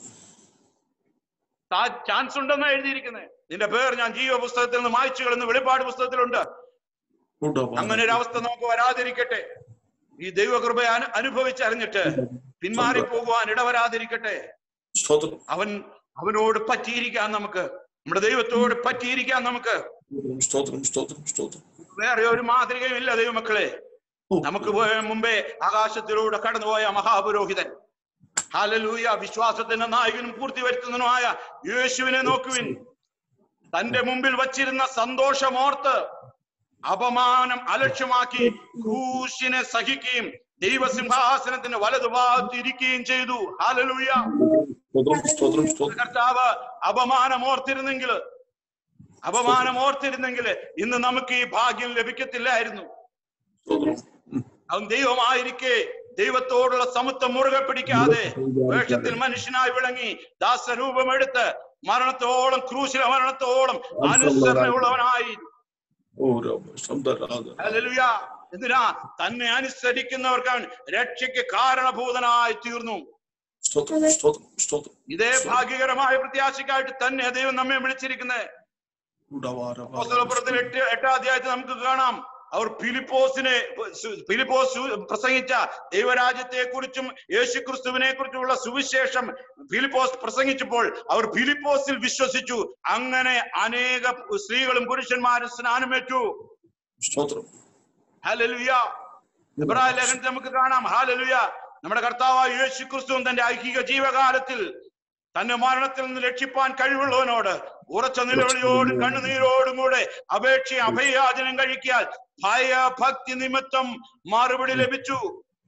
ചാൻസ് ഉണ്ടെന്ന് എഴുതിയിരിക്കുന്നത് നിന്റെ പേർ ഞാൻ ജീവപുസ്തകത്തിൽ നിന്ന് മായ്ച്ചു കളയുന്ന വെളിപ്പാട് പുസ്തകത്തിലുണ്ട് അങ്ങനെ ഒരു അവസ്ഥ നമുക്ക് വരാതിരിക്കട്ടെ ഈ ദൈവകൃപ അനു- അനുഭവിച്ചറിഞ്ഞിട്ട് പിന്മാറി പോകുവാൻ ഇടവരാതിരിക്കട്ടെ സ്തോത്രം അവൻ അവനോട് പറ്റിയിരിക്കാൻ നമുക്ക് നമ്മുടെ ദൈവത്തോട് പറ്റിയിരിക്കാൻ നമുക്ക് സ്തോത്രം സ്തോത്രം സ്തോത്രം വേറെ ഒരു മാതൃകയും ഇല്ല ദൈവമക്കളെ നമുക്ക് പോയ മുമ്പേ ആകാശത്തിലൂടെ കടന്നുപോയ മഹാപുരോഹിതൻ ഹാലലൂയ വിശ്വാസത്തിന്റെ നായകനും പൂർത്തി വരുത്തുന്നതിനുമായ യേശുവിനെ നോക്കുവിൻ തന്റെ മുമ്പിൽ വച്ചിരുന്ന സന്തോഷമോർത്ത് അപമാനം അലക്ഷ്യമാക്കി ക്രൂശിനെ സഹിക്കുകയും ദൈവസിംഹാസനത്തിന് വലതുഭാഗത്ത് ഇരിക്കുകയും ചെയ്തു ഹാലലൂയ സ്തോത്രം സ്തോത്രം സ്തോത്രം കർത്താവ് അപമാനം ഓർത്തിരുന്നെങ്കിൽ അപമാനം ഓർത്തിരുന്നെങ്കിൽ ഇന്ന് നമുക്ക് ഈ ഭാഗ്യം ലഭിക്കത്തില്ലായിരുന്നു സ്തോത്രം അവൻ ദൈവമായിരിക്കെ ദൈവത്തോടുള്ള സമത്വം മുറുകെ പിടിക്കാതെ വേഷത്തിൽ മനുഷ്യനായി വിളങ്ങി ദാസരൂപമെടുത്ത് മരണത്തോളം ക്രൂശിലെ മരണത്തോളം അനുസരണയുള്ളവനായി ഓ രാമ ശബ്ദരാധന ഹല്ലേലൂയ. എന്തിനാ തന്നെ അനുസരിക്കുന്നവർക്ക് അവൻ രക്ഷയ്ക്ക് കാരണഭൂതനായി തീർന്നു സ്തോത്രം സ്തോത്രം സ്തോത്രം ഇതേ ഭാഗ്യകരമായ പ്രത്യാശയ്ക്കായിട്ട് തന്നെ ദൈവം നമ്മെ വിളിച്ചിരിക്കുന്നത് അപ്പോസ്തലപ്പുറത്തിൽ എട്ട് എട്ടാം അധ്യായത്തിൽ നമുക്ക് കാണാം അവർ ഫിലിപ്പോസിനെ സു- ഫിലിപ്പോസ് സു- പ്രസംഗിച്ച ദൈവരാജ്യത്തെ കുറിച്ചും യേശുക്രിസ്തുവിനെ കുറിച്ചുള്ള സുവിശേഷം ഫിലിപ്പോസ് പ്രസംഗിച്ചപ്പോൾ അവർ ഫിലിപ്പോസിൽ വിശ്വസിച്ചു അങ്ങനെ അനേക സ്ത്രീകളും പുരുഷന്മാരും സ്നാനമേറ്റു സ്തോത്രം ഹാലലുയ ഇബ്രാഹിം ലേഖനത്തിൽ നമുക്ക് കാണാം ഹാലലുയ നമ്മുടെ കർത്താവായ യേശു ക്രിസ്തുവും തന്റെ ഐഹിക ജീവകാലത്തിൽ തന്നെ മരണത്തിൽ നിന്ന് രക്ഷിപ്പാൻ കഴിവുള്ളവനോട് ഉറച്ച നിലവിളിയോടും കണ്ണുനീരോടും കൂടെ അപേക്ഷയും അഭയാചനം കഴിക്കാൻ ഭയഭക്തി നിമിത്തം മറുപടി ലഭിച്ചു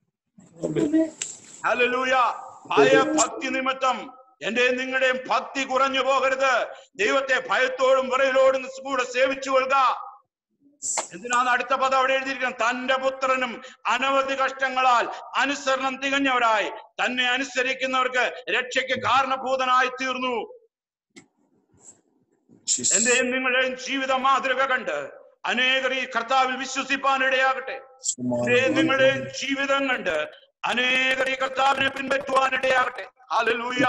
ഹല്ലേലൂയ ഭയഭക്തി നിമിത്തം എന്റെ നിങ്ങളുടെയും ഭക്തി കുറഞ്ഞു പോകരുത് ദൈവത്തെ ഭയത്തോടും വിറയിലോടും കൂടെ സേവിച്ചു കൊള്ളുക എന്തിനാണ് അടുത്ത പദം അവിടെ എഴുതിയിരിക്കുന്നത് തന്റെ പുത്രനും അനവധി കഷ്ടങ്ങളാൽ അനുസരണം തികഞ്ഞവരായി തന്നെ അനുസരിക്കുന്നവർക്ക് രക്ഷയ്ക്ക് കാരണഭൂതനായി തീർന്നു Jesus. എന്റെയും നിങ്ങളുടെയും ജീവിത മാതൃക കണ്ട് അനേകർ ഈ കർത്താവിൽ വിശ്വസിപ്പാൻ ഇടയാകട്ടെ എന്റെയും നിങ്ങളുടെയും ജീവിതം കണ്ട് അനേകർ ഈ കർത്താവിനെ പിൻപറ്റുവാൻ ഇടയാകട്ടെ ഹല്ലേലൂയ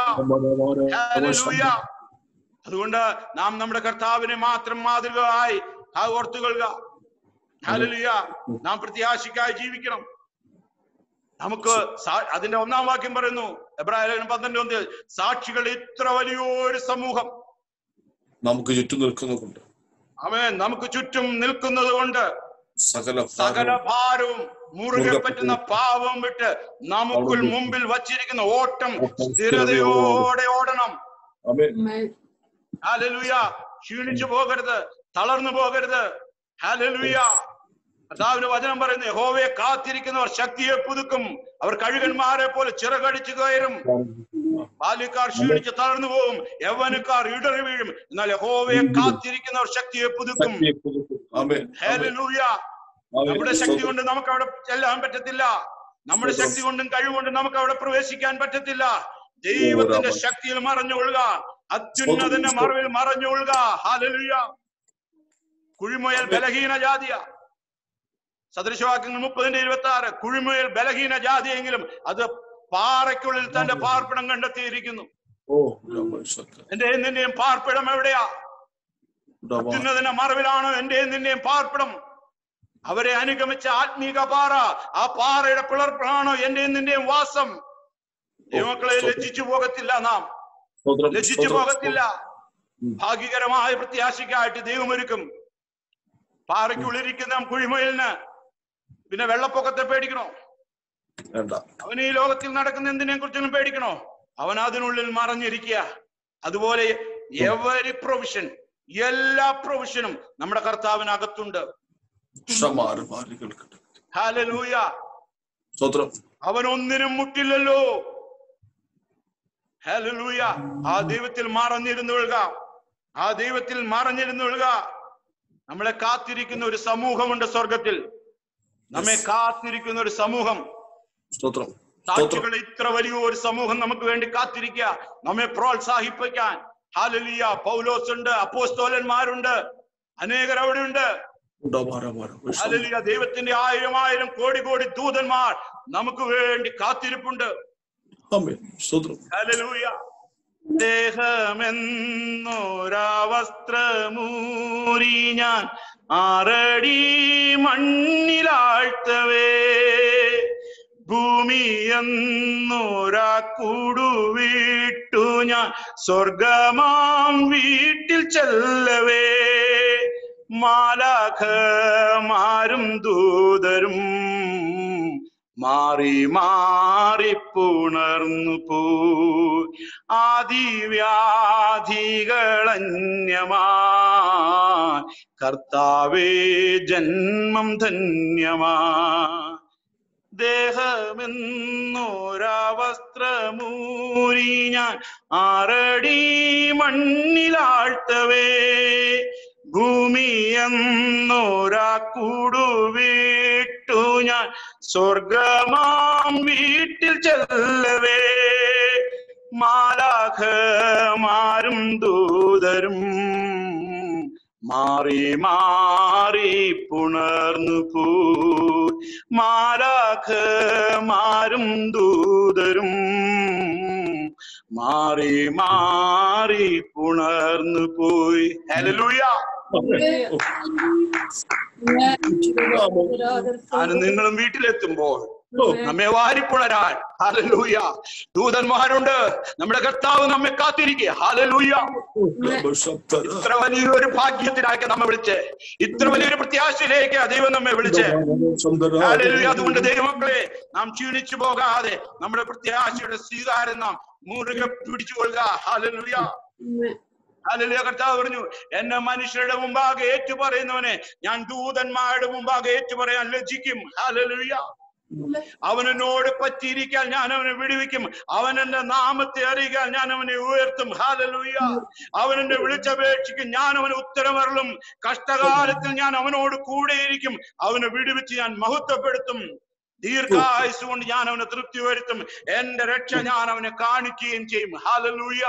ഹല്ലേലൂയ അതുകൊണ്ട് നാം നമ്മുടെ കർത്താവിനെ മാത്രം മാതൃകയായി ആ ഓർത്തുകൊള്ളുക ഹല്ലേലൂയ നാം പ്രത്യാശിക്കായി ജീവിക്കണം നമുക്ക് സാ- അതിന്റെ ഒന്നാം വാക്യം പറയുന്നു എബ്രാഹിം പന്ത്രണ്ട് ഒന്ന് സാക്ഷികൾ ഇത്ര വലിയൊരു സമൂഹം നമുക്ക് ചുറ്റും നിൽക്കുന്നതുകൊണ്ട് അവൻ നമുക്ക് ചുറ്റും നിൽക്കുന്നത് കൊണ്ട് സകല സകല ഭാരവും ഭാരവും മുറുകെ മുറുകെ പറ്റുന്ന പാവം വിട്ട് നമുക്കുൾ അവിടുന്ന് മുമ്പിൽ വച്ചിരിക്കുന്ന ഓട്ടം ഓട്ടം സ്ഥിരതയോടെ ഓടണം ആമേൻ. Amen. ഹാലലുയ ക്ഷീണിച്ചു പോകരുത് തളർന്നു പോകരുത് ഹാലലുയ കർത്താവിന്റെ വചനം പറയുന്നു യഹോവയെ കാത്തിരിക്കുന്നവർ ശക്തിയെ പുതുക്കും അവർ കഴുകന്മാരെ പോലെ ചിറകടിച്ചു കയറും ബാല്യക്കാർ ക്ഷീണിച്ച് തളർന്നു പോകും യൗവനക്കാർ ഇടറി വീഴും എന്നാൽ യഹോവയെ കാത്തിരിക്കുന്നവർ ശക്തിയെ പുതുക്കും ശക്തിയെ പുതുക്കും. ആമേൻ. ആമേൻ. ഹാലലൂയ ആമേൻ. നമ്മുടെ ശക്തി കൊണ്ട് നമുക്ക് അവിടെ ചെല്ലാൻ പറ്റത്തില്ല നമ്മുടെ സ്തോത്രം. ശക്തി കൊണ്ടും കഴിവുകൊണ്ടും നമുക്ക് അവിടെ പ്രവേശിക്കാൻ പറ്റത്തില്ല ദൈവത്തിന്റെ രാമൻ. ശക്തിയിൽ മറഞ്ഞുകൊള്ളുക അത്യുന്നതന്റെ സ്തോത്രം. മറവിൽ മറഞ്ഞുകൊള്ളുക ഹാലലുയ കുഴിമുയൽ ആമേൻ. ബലഹീന ജാതിയ സദൃശവാക്യങ്ങൾ മുപ്പതിന്റെ ഇരുപത്തി ആറ് കുഴിമുയൽ ബലഹീന ജാതിയെങ്കിലും അത് പാറയ്ക്കുള്ളിൽ തന്റെ പാർപ്പിടം കണ്ടെത്തിയിരിക്കുന്നു ഓ രാമൻ സത്യം. എന്റെ നിന്റെയും പാർപ്പിടം എവിടെയാ രാമൻ. അത്യുന്നതിന്റെ മറവിലാണ് എന്റെയും നിന്റെയും പാർപ്പിടം അവരെ അനുഗമിച്ച ആത്മീക പാറ ആ പാറയുടെ പിളർപ്പാണോ എന്റെയും നിന്റെയും വാസം ദൈവമക്കളെ സ്തോത്രം. ലജ്ജിച്ചു പോകത്തില്ല നാം സ്തോത്രം. ലജ്ജിച്ചു സ്തോത്രം. പോകത്തില്ല ഉം. ഭാഗ്യകരമായ പ്രത്യാശയ്ക്കായിട്ട് ദൈവമൊരുക്കും പാറയ്ക്കുള്ളിരിക്കുന്ന കുഴിമയിലിന് പിന്നെ വെള്ളപ്പൊക്കത്തെ പേടിക്കണോ വേണ്ട അവൻ ഈ ലോകത്തിൽ നടക്കുന്ന എന്തിനെ കുറിച്ചും പേടിക്കണോ അവൻ അതിനുള്ളിൽ മറഞ്ഞിരിക്കുക അതുപോലെ എവരി പ്രൊവിഷൻ എല്ലാ പ്രൊവിഷനും നമ്മുടെ കർത്താവിനകത്തുണ്ട് ക്ഷമാറ് മാറി കേൾക്കട്ടെ ഹാലലൂയ സ്തോത്രം അവൻ ഒന്നിനും മുട്ടില്ലല്ലോ ഹാലലൂയ ആ ദൈവത്തിൽ മറഞ്ഞിരുന്നു കൊള്ളുക ആ ദൈവത്തിൽ മറഞ്ഞിരുന്നു കൊള്ളുക നമ്മളെ കാത്തിരിക്കുന്ന ഒരു സമൂഹമുണ്ട് സ്വർഗത്തിൽ നമ്മെ കാത്തിരിക്കുന്ന ഒരു സമൂഹം സ്തോത്രം സ്തോത്രം സാക്ഷികളെ ഇത്ര വലിയ ഒരു സമൂഹം നമുക്ക് വേണ്ടി കാത്തിരിക്കുക നമ്മെ പ്രോത്സാഹിപ്പിക്കാൻ ഹാലലിയ പൗലോസ് ഉണ്ട് അപ്പോസ്തോലന്മാരുണ്ട് അനേകർ അവിടെ ഉണ്ട് ഉണ്ടാവാറാവാറ്. ഹാലലിയ ദൈവത്തിന്റെ ആയിരം ആയിരം കോടി കോടി ദൂതന്മാർ നമുക്ക് വേണ്ടി കാത്തിരിപ്പുണ്ട് ആമേൻ. സ്തോത്രം ഹല്ലേലൂയ ദേഹമെന്നൊരവസ്ത്രമൂരി ഞാൻ ആറടി മണ്ണിലാഴ്ത്തവേ ഭൂമി എന്നൊരാ കൂടുവിട്ടു ഞാൻ സ്വർഗമാം വീട്ടിൽ ചെല്ലവേ മാലാഖമാരും ദൂതരും മാറി മാറി പുണർന്നു പോ ആദിവ്യാധികളന്യമാ കർത്താവേ ജന്മം ധന്യമാ ദേഹമെന്നൊരവസ്ത്രമൂരി ഞാൻ ആറടി മണ്ണിലാഴ്ത്തവേ ഭൂമി എന്നൊരാ കൂടുവിട്ടു ഞാൻ സ്വർഗമാം വീട്ടിൽ ചെല്ലവേ മാലാഖമാരും ദൂതരും മാറി മാറി പുണർന്നു പോ മാലാഖമാരും ദൂതരും മാറി മാറി പുണർന്നു പോയി ഹല്ലേലൂയ ഞാനും നിങ്ങളും വീട്ടിലെത്തുമ്പോൾ നമ്മെ വാരിപ്പുണരാൻ ഹാലലൂയ ദൂതന്മാരുണ്ട് നമ്മുടെ കർത്താവ് നമ്മെ കാത്തിരിക്കുക ഹാലലൂയ ഇത്ര വലിയൊരു ഭാഗ്യത്തിനാക്കി നമ്മെ വിളിച്ച് ഇത്ര വലിയൊരു പ്രത്യാശയിലേക്ക് ദൈവം നമ്മെ വിളിച്ച് ഹാലലൂയ അതുകൊണ്ട് ദൈവമക്കളെ നാം ക്ഷീണിച്ചു പോകാതെ നമ്മുടെ പ്രത്യാശയുടെ സ്വീകാരം നാം മുറുകെ പിടിച്ചുകൊള്ളുക ഹാലലൂയ ഹാലലൂയ കർത്താവ് പറഞ്ഞു എന്നെ മനുഷ്യരുടെ മുമ്പാകെ ഏറ്റു പറയുന്നവനെ ഞാൻ ദൂതന്മാരുടെ മുമ്പാകെ ഏറ്റു പറയാൻ ലജ്ജിക്കും ഹാലലൂയ അവൻ എന്നോട് പറ്റിയിരിക്കാൻ ഞാൻ അവനെ വിടുവിക്കും അവൻ എന്റെ നാമത്തെ അറിയിക്കാൻ ഞാൻ അവനെ ഉയർത്തും ഹാലലൂയ അവൻ എന്നെ വിളിച്ചപേക്ഷിക്കും ഞാൻ അവന് ഉത്തരമരളും കഷ്ടകാലത്തിൽ ഞാൻ അവനോട് കൂടെയിരിക്കും അവനെ വിടുവിച്ച് ഞാൻ മഹത്വപ്പെടുത്തും ദീർഘായുസ് കൊണ്ട് ഞാൻ അവനെ തൃപ്തി വരുത്തും എന്റെ രക്ഷ ഞാൻ അവനെ കാണിക്കുകയും ചെയ്യും ഹാലലൂയ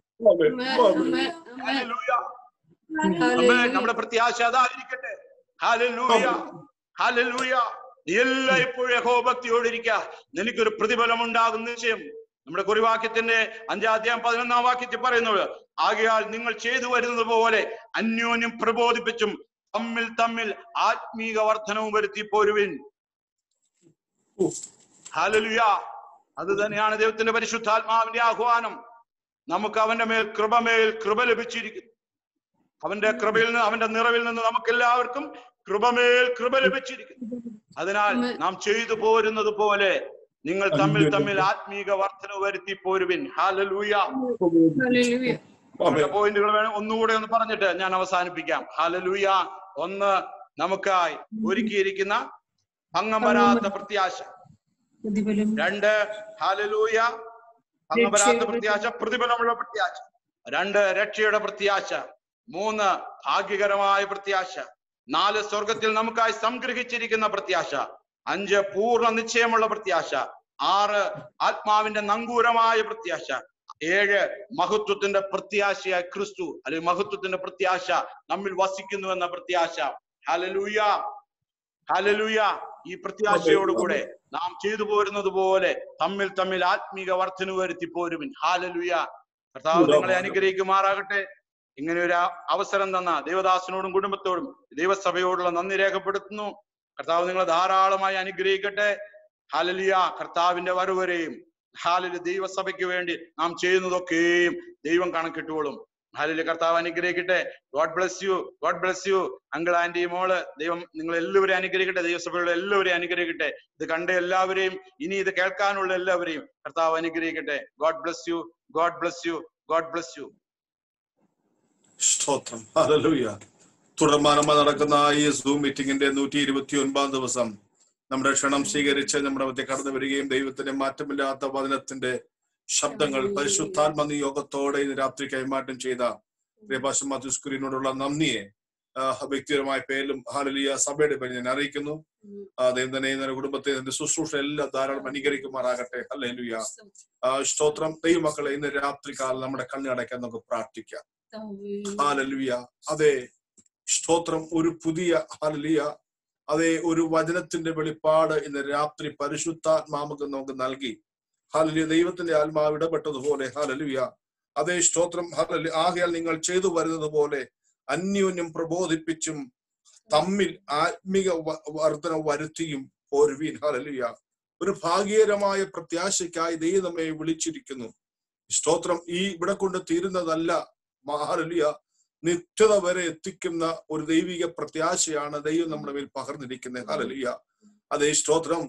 ഹാലലൂയ അമ്മേ, നമ്മുടെ പ്രത്യാശ അതായിരിക്കട്ടെ ഹാലലൂയ ഹാലലൂയ നീ എല്ലായ്പ്പോഴും യഹോഭക്തിയോടിരിക്ക നിനക്കൊരു പ്രതിഫലം ഉണ്ടാകും നിശ്ചയം നമ്മുടെ കുറിവാക്യത്തിന്റെ അഞ്ചാം അധ്യായം പതിനൊന്നാം വാക്യത്തിൽ പറയുന്നത് ആകയാൽ നിങ്ങൾ ചെയ്തു വരുന്നത് പോലെ അന്യോന്യം പ്രബോധിപ്പിച്ചും തമ്മിൽ തമ്മിൽ ആത്മീക വർധനവും വരുത്തി പോരുവിൻ ഹാലലുയ അത് തന്നെയാണ് ദൈവത്തിന്റെ പരിശുദ്ധാത്മാവിന്റെ ആഹ്വാനം നമുക്ക് അവന്റെ മേൽ കൃപമേൽ കൃപ ലഭിച്ചിരിക്കുന്നു അവന്റെ കൃപയിൽ നിന്ന് അവന്റെ നിറവിൽ നിന്ന് നമുക്ക് എല്ലാവർക്കും കൃപമേൽ കൃപ ലഭിച്ചിരിക്കുന്നു അതിനാൽ ആമേൻ. നാം ചെയ്തു പോരുന്നത് പോലെ നിങ്ങൾ തമ്മിൽ തമ്മിൽ ആത്മീക വർധന വരുത്തി പോരുവിൻ ഹാലലൂയ ഹല്ലേലൂയ നമ്മുടെ പോയിന്റുകൾ വേണം ഒന്നുകൂടെ ഒന്ന് പറഞ്ഞിട്ട് ഞാൻ അവസാനിപ്പിക്കാം ഹാലലൂയ ഒന്ന് നമുക്കായി ഒരുക്കിയിരിക്കുന്ന ഭംഗം വരാത്ത പ്രത്യാശ പ്രതിഫലം രണ്ട് ഹാലലൂയ ഭംഗം വരാത്ത പ്രത്യാശ പ്രതിഫലമുള്ള പ്രത്യാശ രണ്ട് രക്ഷയുടെ പ്രത്യാശ മൂന്ന് ഭാഗ്യകരമായ പ്രത്യാശ നാല് സ്വർഗത്തിൽ നമുക്കായി സംഗ്രഹിച്ചിരിക്കുന്ന പ്രത്യാശ അഞ്ച് പൂർണ്ണ നിശ്ചയമുള്ള പ്രത്യാശ ആറ് ആത്മാവിന്റെ നങ്കൂരമായ പ്രത്യാശ ഏഴ് മഹത്വത്തിന്റെ പ്രത്യാശയായ ക്രിസ്തു അല്ലെങ്കിൽ മഹത്വത്തിന്റെ പ്രത്യാശ നമ്മിൽ വസിക്കുന്നു എന്ന പ്രത്യാശ ഹലലൂയ ഹലലൂയ ഈ പ്രത്യാശയോടുകൂടെ നാം ചെയ്തു പോരുന്നത് പോലെ തമ്മിൽ തമ്മിൽ ആത്മീക വർധന വരുത്തി പോരുവിൻ ഹാലലുയ കർത്താവ് നിങ്ങളെ അനുഗ്രഹിക്കുമാറാകട്ടെ ഇങ്ങനെ ഒരു അവസരം തന്ന ദേവദാസനോടും കുടുംബത്തോടും ദൈവസഭയോടുള്ള നന്ദി രേഖപ്പെടുത്തുന്നു കർത്താവ് നിങ്ങളെ ധാരാളമായി അനുഗ്രഹിക്കട്ടെ ഹാലലിയ കർത്താവിന്റെ വരവരെയും ഹാലില് ദൈവസഭയ്ക്ക് വേണ്ടി നാം ചെയ്യുന്നതൊക്കെയും ദൈവം കണക്കിട്ടുകൊള്ളും ഹാലില് കർത്താവ് അനുഗ്രഹിക്കട്ടെ God bless you God bless you uncle aunty മോള് ദൈവം നിങ്ങൾ എല്ലാവരെയും അനുഗ്രഹിക്കട്ടെ ദൈവസഭയുള്ള എല്ലാവരെയും അനുഗ്രഹിക്കട്ടെ ഇത് കണ്ട എല്ലാവരെയും ഇനി ഇത് കേൾക്കാനുള്ള എല്ലാവരെയും കർത്താവ് അനുഗ്രഹിക്കട്ടെ God bless you God bless you God bless you സ്തോത്രം ഹല്ലേലൂയ തുടർമാനമായി നടക്കുന്ന ഈ സൂം മീറ്റിംഗിന്റെ നൂറ്റി ഇരുപത്തി ഒൻപതാം ദിവസം നമ്മുടെ ക്ഷണം സ്വീകരിച്ച് നമ്മുടെ മധ്യ കടന്നു വരികയും ദൈവത്തിന്റെ മാറ്റമില്ലാത്ത വചനത്തിന്റെ ശബ്ദങ്ങൾ പരിശുദ്ധാത്മ നിയോഗത്തോടെ ഇന്ന് രാത്രി കൈമാറ്റം ചെയ്ത പ്രിയഭാഷ മാത്യുസ്കുരിനോടുള്ള നന്ദിയെ ആ, വ്യക്തിപരമായ പേരിലും ഹാലലിയ സഭയുടെ പേരിൽ ഞാൻ അറിയിക്കുന്നു ആ, ദൈവം തന്നെ ഇന്നലെ കുടുംബത്തെ എന്റെ ശുശ്രൂഷ എല്ലാം ധാരാളം അനുകരിക്കുമാറാകട്ടെ ഹല്ലേലൂയ ആ, സ്തോത്രം ദൈവമക്കളെ ഇന്ന് രാത്രി കാലം നമ്മുടെ കണ്ണടയ്ക്കാൻ നമുക്ക് പ്രാർത്ഥിക്കാം ഹാലലുയ അതെ സ്തോത്രം ഒരു പുതിയ ഹാലലിയ അതെ ഒരു വചനത്തിന്റെ വെളിപ്പാട് ഇന്ന് രാത്രി പരിശുദ്ധാത്മാമുക്ക് നമുക്ക് നൽകി ഹാലലിയ ദൈവത്തിന്റെ ആത്മാവ് ഇടപെട്ടതുപോലെ ഹാലലുയ അതേ സ്തോത്രം ഹാലലി ആകയാൽ നിങ്ങൾ ചെയ്തു വരുന്നത് പോലെ അന്യോന്യം പ്രബോധിപ്പിച്ചും തമ്മിൽ ആത്മിക വ- വർധന വരുത്തിയും പോരുവീൻ ഹാലലുയ ഒരു ഭാഗ്യകരമായ പ്രത്യാശയ്ക്കായി ദൈവം നമ്മെ വിളിച്ചിരിക്കുന്നു സ്തോത്രം ഈ ഇവിടെ കൊണ്ട് തീരുന്നതല്ല മഹാലിയ നിത്യത വരെ എത്തിക്കുന്ന ഒരു ദൈവിക പ്രത്യാശയാണ് ദൈവം നമ്മുടെ മേൽ പകർന്നിരിക്കുന്നത് ഹാലലിയ അതേ സ്തോത്രം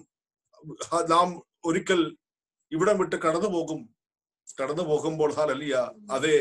ഹ- നാം ഒരിക്കൽ ഇവിടം വിട്ട് കടന്നു പോകും കടന്നു പോകുമ്പോൾ ഹാലലിയ അതേ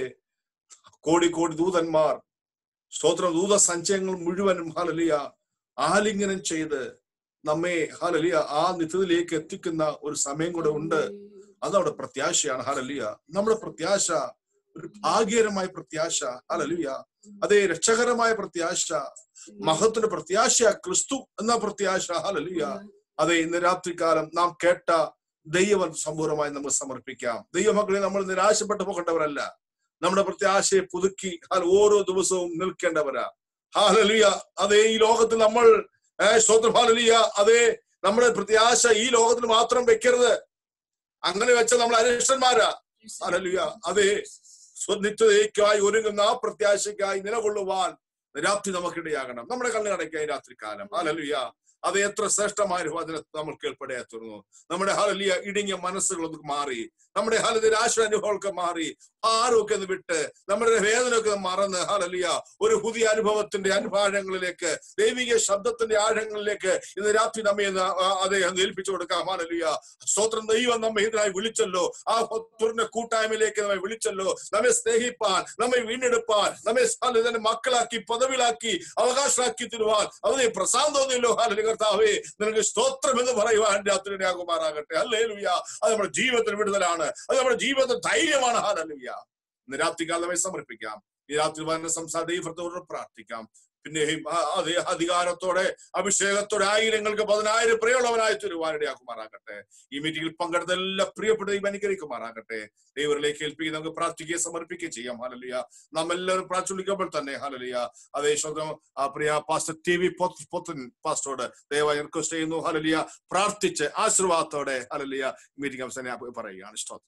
കോടി കോടി ദൂതന്മാർ സ്തോത്രം ദൂത സഞ്ചയങ്ങൾ മുഴുവനും ഹാലലിയ ആലിംഗനം ചെയ്ത് നമ്മെ ഹാലലിയ ആ നിത്യത്തിലേക്ക് എത്തിക്കുന്ന ഒരു സമയം കൂടെ ഉണ്ട് അതവിടെ പ്രത്യാശയാണ് ഹാലലിയ നമ്മുടെ പ്രത്യാശ ഒരു ഭാഗ്യകരമായ പ്രത്യാശ ഹാലലിയ അതേ രക്ഷകരമായ പ്രത്യാശ മഹത്തിന്റെ പ്രത്യാശ ക്രിസ്തു എന്ന പ്രത്യാശ ഹാലലിയ അതെ ഇന്ന് രാത്രികാലം നാം കേട്ട ദൈവം സമ്പൂർണ്ണമായി നമുക്ക് സമർപ്പിക്കാം ദൈവമക്കളെ നമ്മൾ നിരാശപ്പെട്ടു പോകേണ്ടവരല്ല നമ്മുടെ പ്രത്യാശയെ പുതുക്കി ഹാൽ ഓരോ ദിവസവും നിൽക്കേണ്ടവരാ ഹാലലിയ അതേ ഈ ലോകത്തിൽ നമ്മൾ ഏഹ് സ്തോത്രം ഹാലലിയ അതേ നമ്മുടെ പ്രത്യാശ ഈ ലോകത്തിൽ മാത്രം വെക്കരുത് അങ്ങനെ വെച്ച നമ്മൾ അരിഷ്ടന്മാരാ ഹാലലിയ അതേ സ്വനിത്യതയ്ക്കായി ഒരുങ്ങുന്ന ആ പ്രത്യാശയ്ക്കായി നിലകൊള്ളുവാൻ രാത്രി നമുക്കിടയാകണം നമ്മുടെ കണ്ണു അടയ്ക്കായി രാത്രി കാലം ഹാലലിയ അത് എത്ര ശ്രേഷ്ഠമായ ഒരു വചനം നമ്മൾ കേൾപ്പെടയാ തീർന്നു നമ്മുടെ ഹലലിയ ഇടുങ്ങിയ മനസ്സുകളൊക്കെ മാറി നമ്മുടെ ഹലതിൽ ആശ്വാനുഭവമൊക്കെ മാറി ആരൊക്കെ ഒന്ന് വിട്ട് നമ്മുടെ വേദനയൊക്കെ മറന്ന് ഹലലിയ ഒരു പുതിയ അനുഭവത്തിന്റെ അനുഭാഴങ്ങളിലേക്ക് ദൈവിക ശബ്ദത്തിന്റെ ആഴങ്ങളിലേക്ക് ഇന്ന് രാത്രി നമ്മെ ഒന്ന് ആ- അതെ ഒന്ന് ഏൽപ്പിച്ചു കൊടുക്കാം ഹലലിയ സ്തോത്രം ദൈവം നമ്മെ ഇതിനായി വിളിച്ചല്ലോ ആ തുറന്ന കൂട്ടായ്മയിലേക്ക് നമ്മെ വിളിച്ചല്ലോ നമ്മെ സ്നേഹിപ്പാൻ നമ്മെ വീണ്ടെടുപ്പാൻ നമ്മെ ഹല്ലേലൂയ, മക്കളാക്കി പദവികളാക്കി അവകാശമാക്കി തരുവാൻ അവനെ പ്രസാദം തോന്നിയല്ലോ ഹാലലി കർത്താവേ നിനക്ക് സ്തോത്രം എന്ന് പറയുവാൻ രാത്രിയാകുമാറാകട്ടെ അല്ലേ ലുയ്യ അത് നമ്മുടെ ജീവിതത്തിന് വിടുതലാണ് അത് നമ്മുടെ ജീവിതത്തിന് ധൈര്യമാണ് ഹാലലുയ്യ ഇന്ന് രാത്രികാലമേ സമർപ്പിക്കാം ഈ രാത്രി വന്ന സംസാര ദൈവത്തോട് പ്രാർത്ഥിക്കാം പിന്നെയും ആ- അതേ അധികാരത്തോടെ അഭിഷേകത്തോടെ ആയിരങ്ങൾക്ക് പതിനായിരം പ്രിയമുള്ളവനായി തരുവാനിടയാക്കുമാറാകട്ടെ ഈ മീറ്റിംഗിൽ പങ്കെടുത്ത എല്ലാ പ്രിയപ്പെട്ട ദൈവം അനുഗ്രഹിക്കുമാറാകട്ടെ ദൈവരിലേക്ക് ഏൽപ്പിക്കുക നമുക്ക് പ്രാർത്ഥിക്കുകയും സമർപ്പിക്കുകയും ചെയ്യാം ഹലലിയ നാം എല്ലാവരും പ്രാർത്ഥിക്കുമ്പോൾ തന്നെ ഹലലിയ അതേ സ്വന്തം ആ പ്രിയ പാസ്റ്റർ ടി വി പൊത്തൻ പാസ്റ്ററോട് ദയവായി റിക്വസ്റ്റ് ചെയ്യുന്നു ഹലലിയ പ്രാർത്ഥിച്ച് ആശീർവാദത്തോടെ ഹലലിയ മീറ്റിംഗ് അവസാനം പറയുകയാണ് ഇഷ്ടം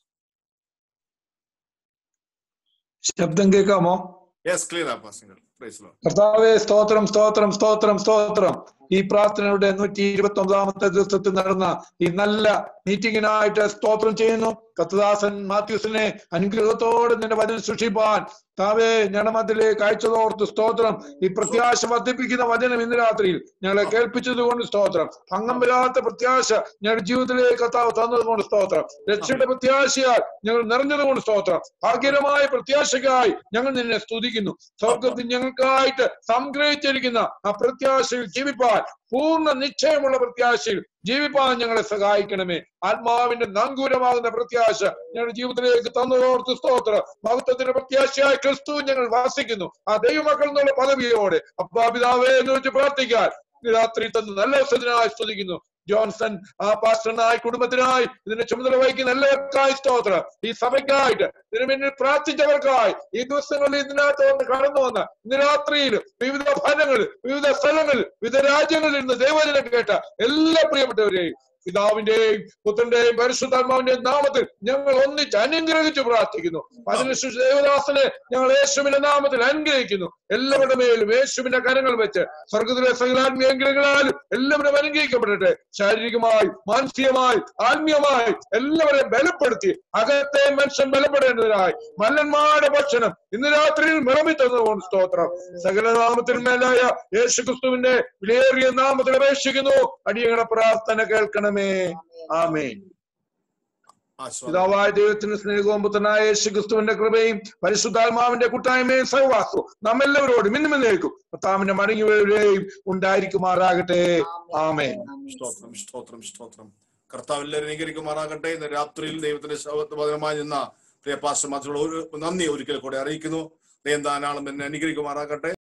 ശബ്ദം കേൾക്കാമോ യെസ് ക്ലിയർ ആ പാസ്റ്റർ പ്രൈസ് ലോ കർത്താവെ സ്തോത്രം സ്തോത്രം സ്തോത്രം സ്തോത്രം ഈ പ്രാർത്ഥനയുടെ നൂറ്റി ഇരുപത്തി ഒമ്പതാമത്തെ ദിവസത്തിൽ നടന്ന ഈ നല്ല മീറ്റിംഗിനായിട്ട് സ്തോത്രം ചെയ്യുന്നു കത്തദാസൻ മാത്യൂസിനെ അനുഗ്രഹത്തോടെ നിന്റെ വചനം സൂക്ഷിപ്പാൻ താവേ ഞണമതിലേക്ക് അയച്ചതോർത്ത് സ്തോത്രം ഈ പ്രത്യാശ വർദ്ധിപ്പിക്കുന്ന വചനം ഇന്ന് രാത്രിയിൽ ഞങ്ങളെ കേൾപ്പിച്ചത് കൊണ്ട് സ്തോത്രം ഭംഗം വരാത്ത പ്രത്യാശ ഞങ്ങളുടെ ജീവിതത്തിലേക്ക് കർത്താവ് തന്നത് കൊണ്ട് സ്തോത്രം രക്ഷയുടെ പ്രത്യാശയാൽ ഞങ്ങൾ നിറഞ്ഞത് കൊണ്ട് സ്തോത്രം ഭാഗ്യകരമായ പ്രത്യാശയ്ക്കായി ഞങ്ങൾ നിന്നെ സ്തുതിക്കുന്നു സ്വർഗത്തിൽ ഞങ്ങൾക്കായിട്ട് സംഗ്രഹിച്ചിരിക്കുന്ന ആ പ്രത്യാശയിൽ ജീവിപ്പാൻ പൂർണ്ണ നിശ്ചയമുള്ള പ്രത്യാശയിൽ ജീവിപ്പാൻ ഞങ്ങളെ സഹായിക്കണമേ ആത്മാവിന്റെ നങ്കൂരമാകുന്ന പ്രത്യാശ ഞങ്ങളുടെ ജീവിതത്തിലേക്ക് തന്നതോർത്ത് സ്തോത്രം മഹത്വത്തിന്റെ പ്രത്യാശയായ ക്രിസ്തു ഞങ്ങൾ വാസിക്കുന്നു ആ ദൈവമക്കൾ എന്നുള്ള പദവിയോടെ അപ്പാപിതാവേ എന്ന് വെച്ച് പ്രാർത്ഥിക്കാൻ ഈ രാത്രി തന്ന നല്ല അവസരത്തിനായി സ്തുതിക്കുന്നു ജോൺസൺ ആ പാസ്റ്ററിനായി കുടുംബത്തിനായി ഇതിന്റെ ചുമതല വഹിക്കുന്ന എല്ലാവർക്കായി സ്തോത്രം ഈ സഭയ്ക്കായിട്ട് ഇതിനു മുന്നിൽ പ്രാർത്ഥിച്ചവർക്കായി ഈ ദിവസങ്ങളിൽ ഇതിനകത്ത് വന്ന് കടന്നു വന്ന ഇന്ന് രാത്രിയിൽ വിവിധ ഭവനങ്ങളിൽ വിവിധ സ്ഥലങ്ങളിൽ വിവിധ രാജ്യങ്ങളിൽ നിന്ന് ദൈവജനം കേട്ട എല്ലാ പ്രിയപ്പെട്ടവരെയും പിതാവിന്റെയും പുത്രന്റെയും പരിശുദ്ധാത്മാവിന്റെയും നാമത്തിൽ ഞങ്ങൾ ഒന്നിച്ച് അനുഗ്രഹിച്ച് പ്രാർത്ഥിക്കുന്നു പതിനു ദേവദാസനെ ഞങ്ങൾ യേശുവിന്റെ നാമത്തിൽ അനുഗ്രഹിക്കുന്നു എല്ലാവരുടെ മേലും യേശുവിന്റെ കരങ്ങൾ വെച്ച് സ്വർഗത്തിലെ സകലാത്മീയ അനുഗ്രഹങ്ങളാലും എല്ലാവരും അനുഗ്രഹിക്കപ്പെടട്ടെ ശാരീരികമായി മാനസികമായി ആത്മീയമായി എല്ലാവരെയും ബലപ്പെടുത്തി അകത്തെ മനുഷ്യൻ ബലപ്പെടേണ്ടതിനായി മല്ലന്മാരുടെ ഭക്ഷണം ഇന്ന് രാത്രിയിൽ മിളമി തന്നതുകൊണ്ട് സ്തോത്രം സകല നാമത്തിന്മേലായ യേശു ക്രിസ്തുവിന്റെ വിലയേറിയ നാമത്തിൽ അപേക്ഷിക്കുന്നു അടിയങ്ങളുടെ പ്രാർത്ഥന കേൾക്കണമേ ആമേൻ ആശ്വാസം പിതാവായ ദൈവത്തിന്റെ സ്നേഹവും പുത്രനായ യേശു ക്രിസ്തുവിന്റെ കൃപയും പരിശുദ്ധാത്മാവിന്റെ കൂട്ടായ്മയും സഹവാസവും നമ്മെല്ലാവരോടും ഇന്നും എന്നേക്കും കർത്താവിന്റെ മടങ്ങിവരെയും ഉണ്ടായിരിക്കുമാറാകട്ടെ ആമേൻ സ്തോത്രം സ്തോത്രം സ്തോത്രം കർത്താവ് എല്ലാവരും അനുകരിക്കുമാറാകട്ടെ ഇന്ന് രാത്രിയിൽ ദൈവത്തിന്റെ ശബ്ദപദമായി നിന്ന പ്രിയ പാസ്റ്റർ മാത്രമുള്ള ഒരു നന്ദി ഒരിക്കൽ കൂടെ അറിയിക്കുന്നു ദൈവം താനാളും എന്നെ അനുകരിക്കുമാറാകട്ടെ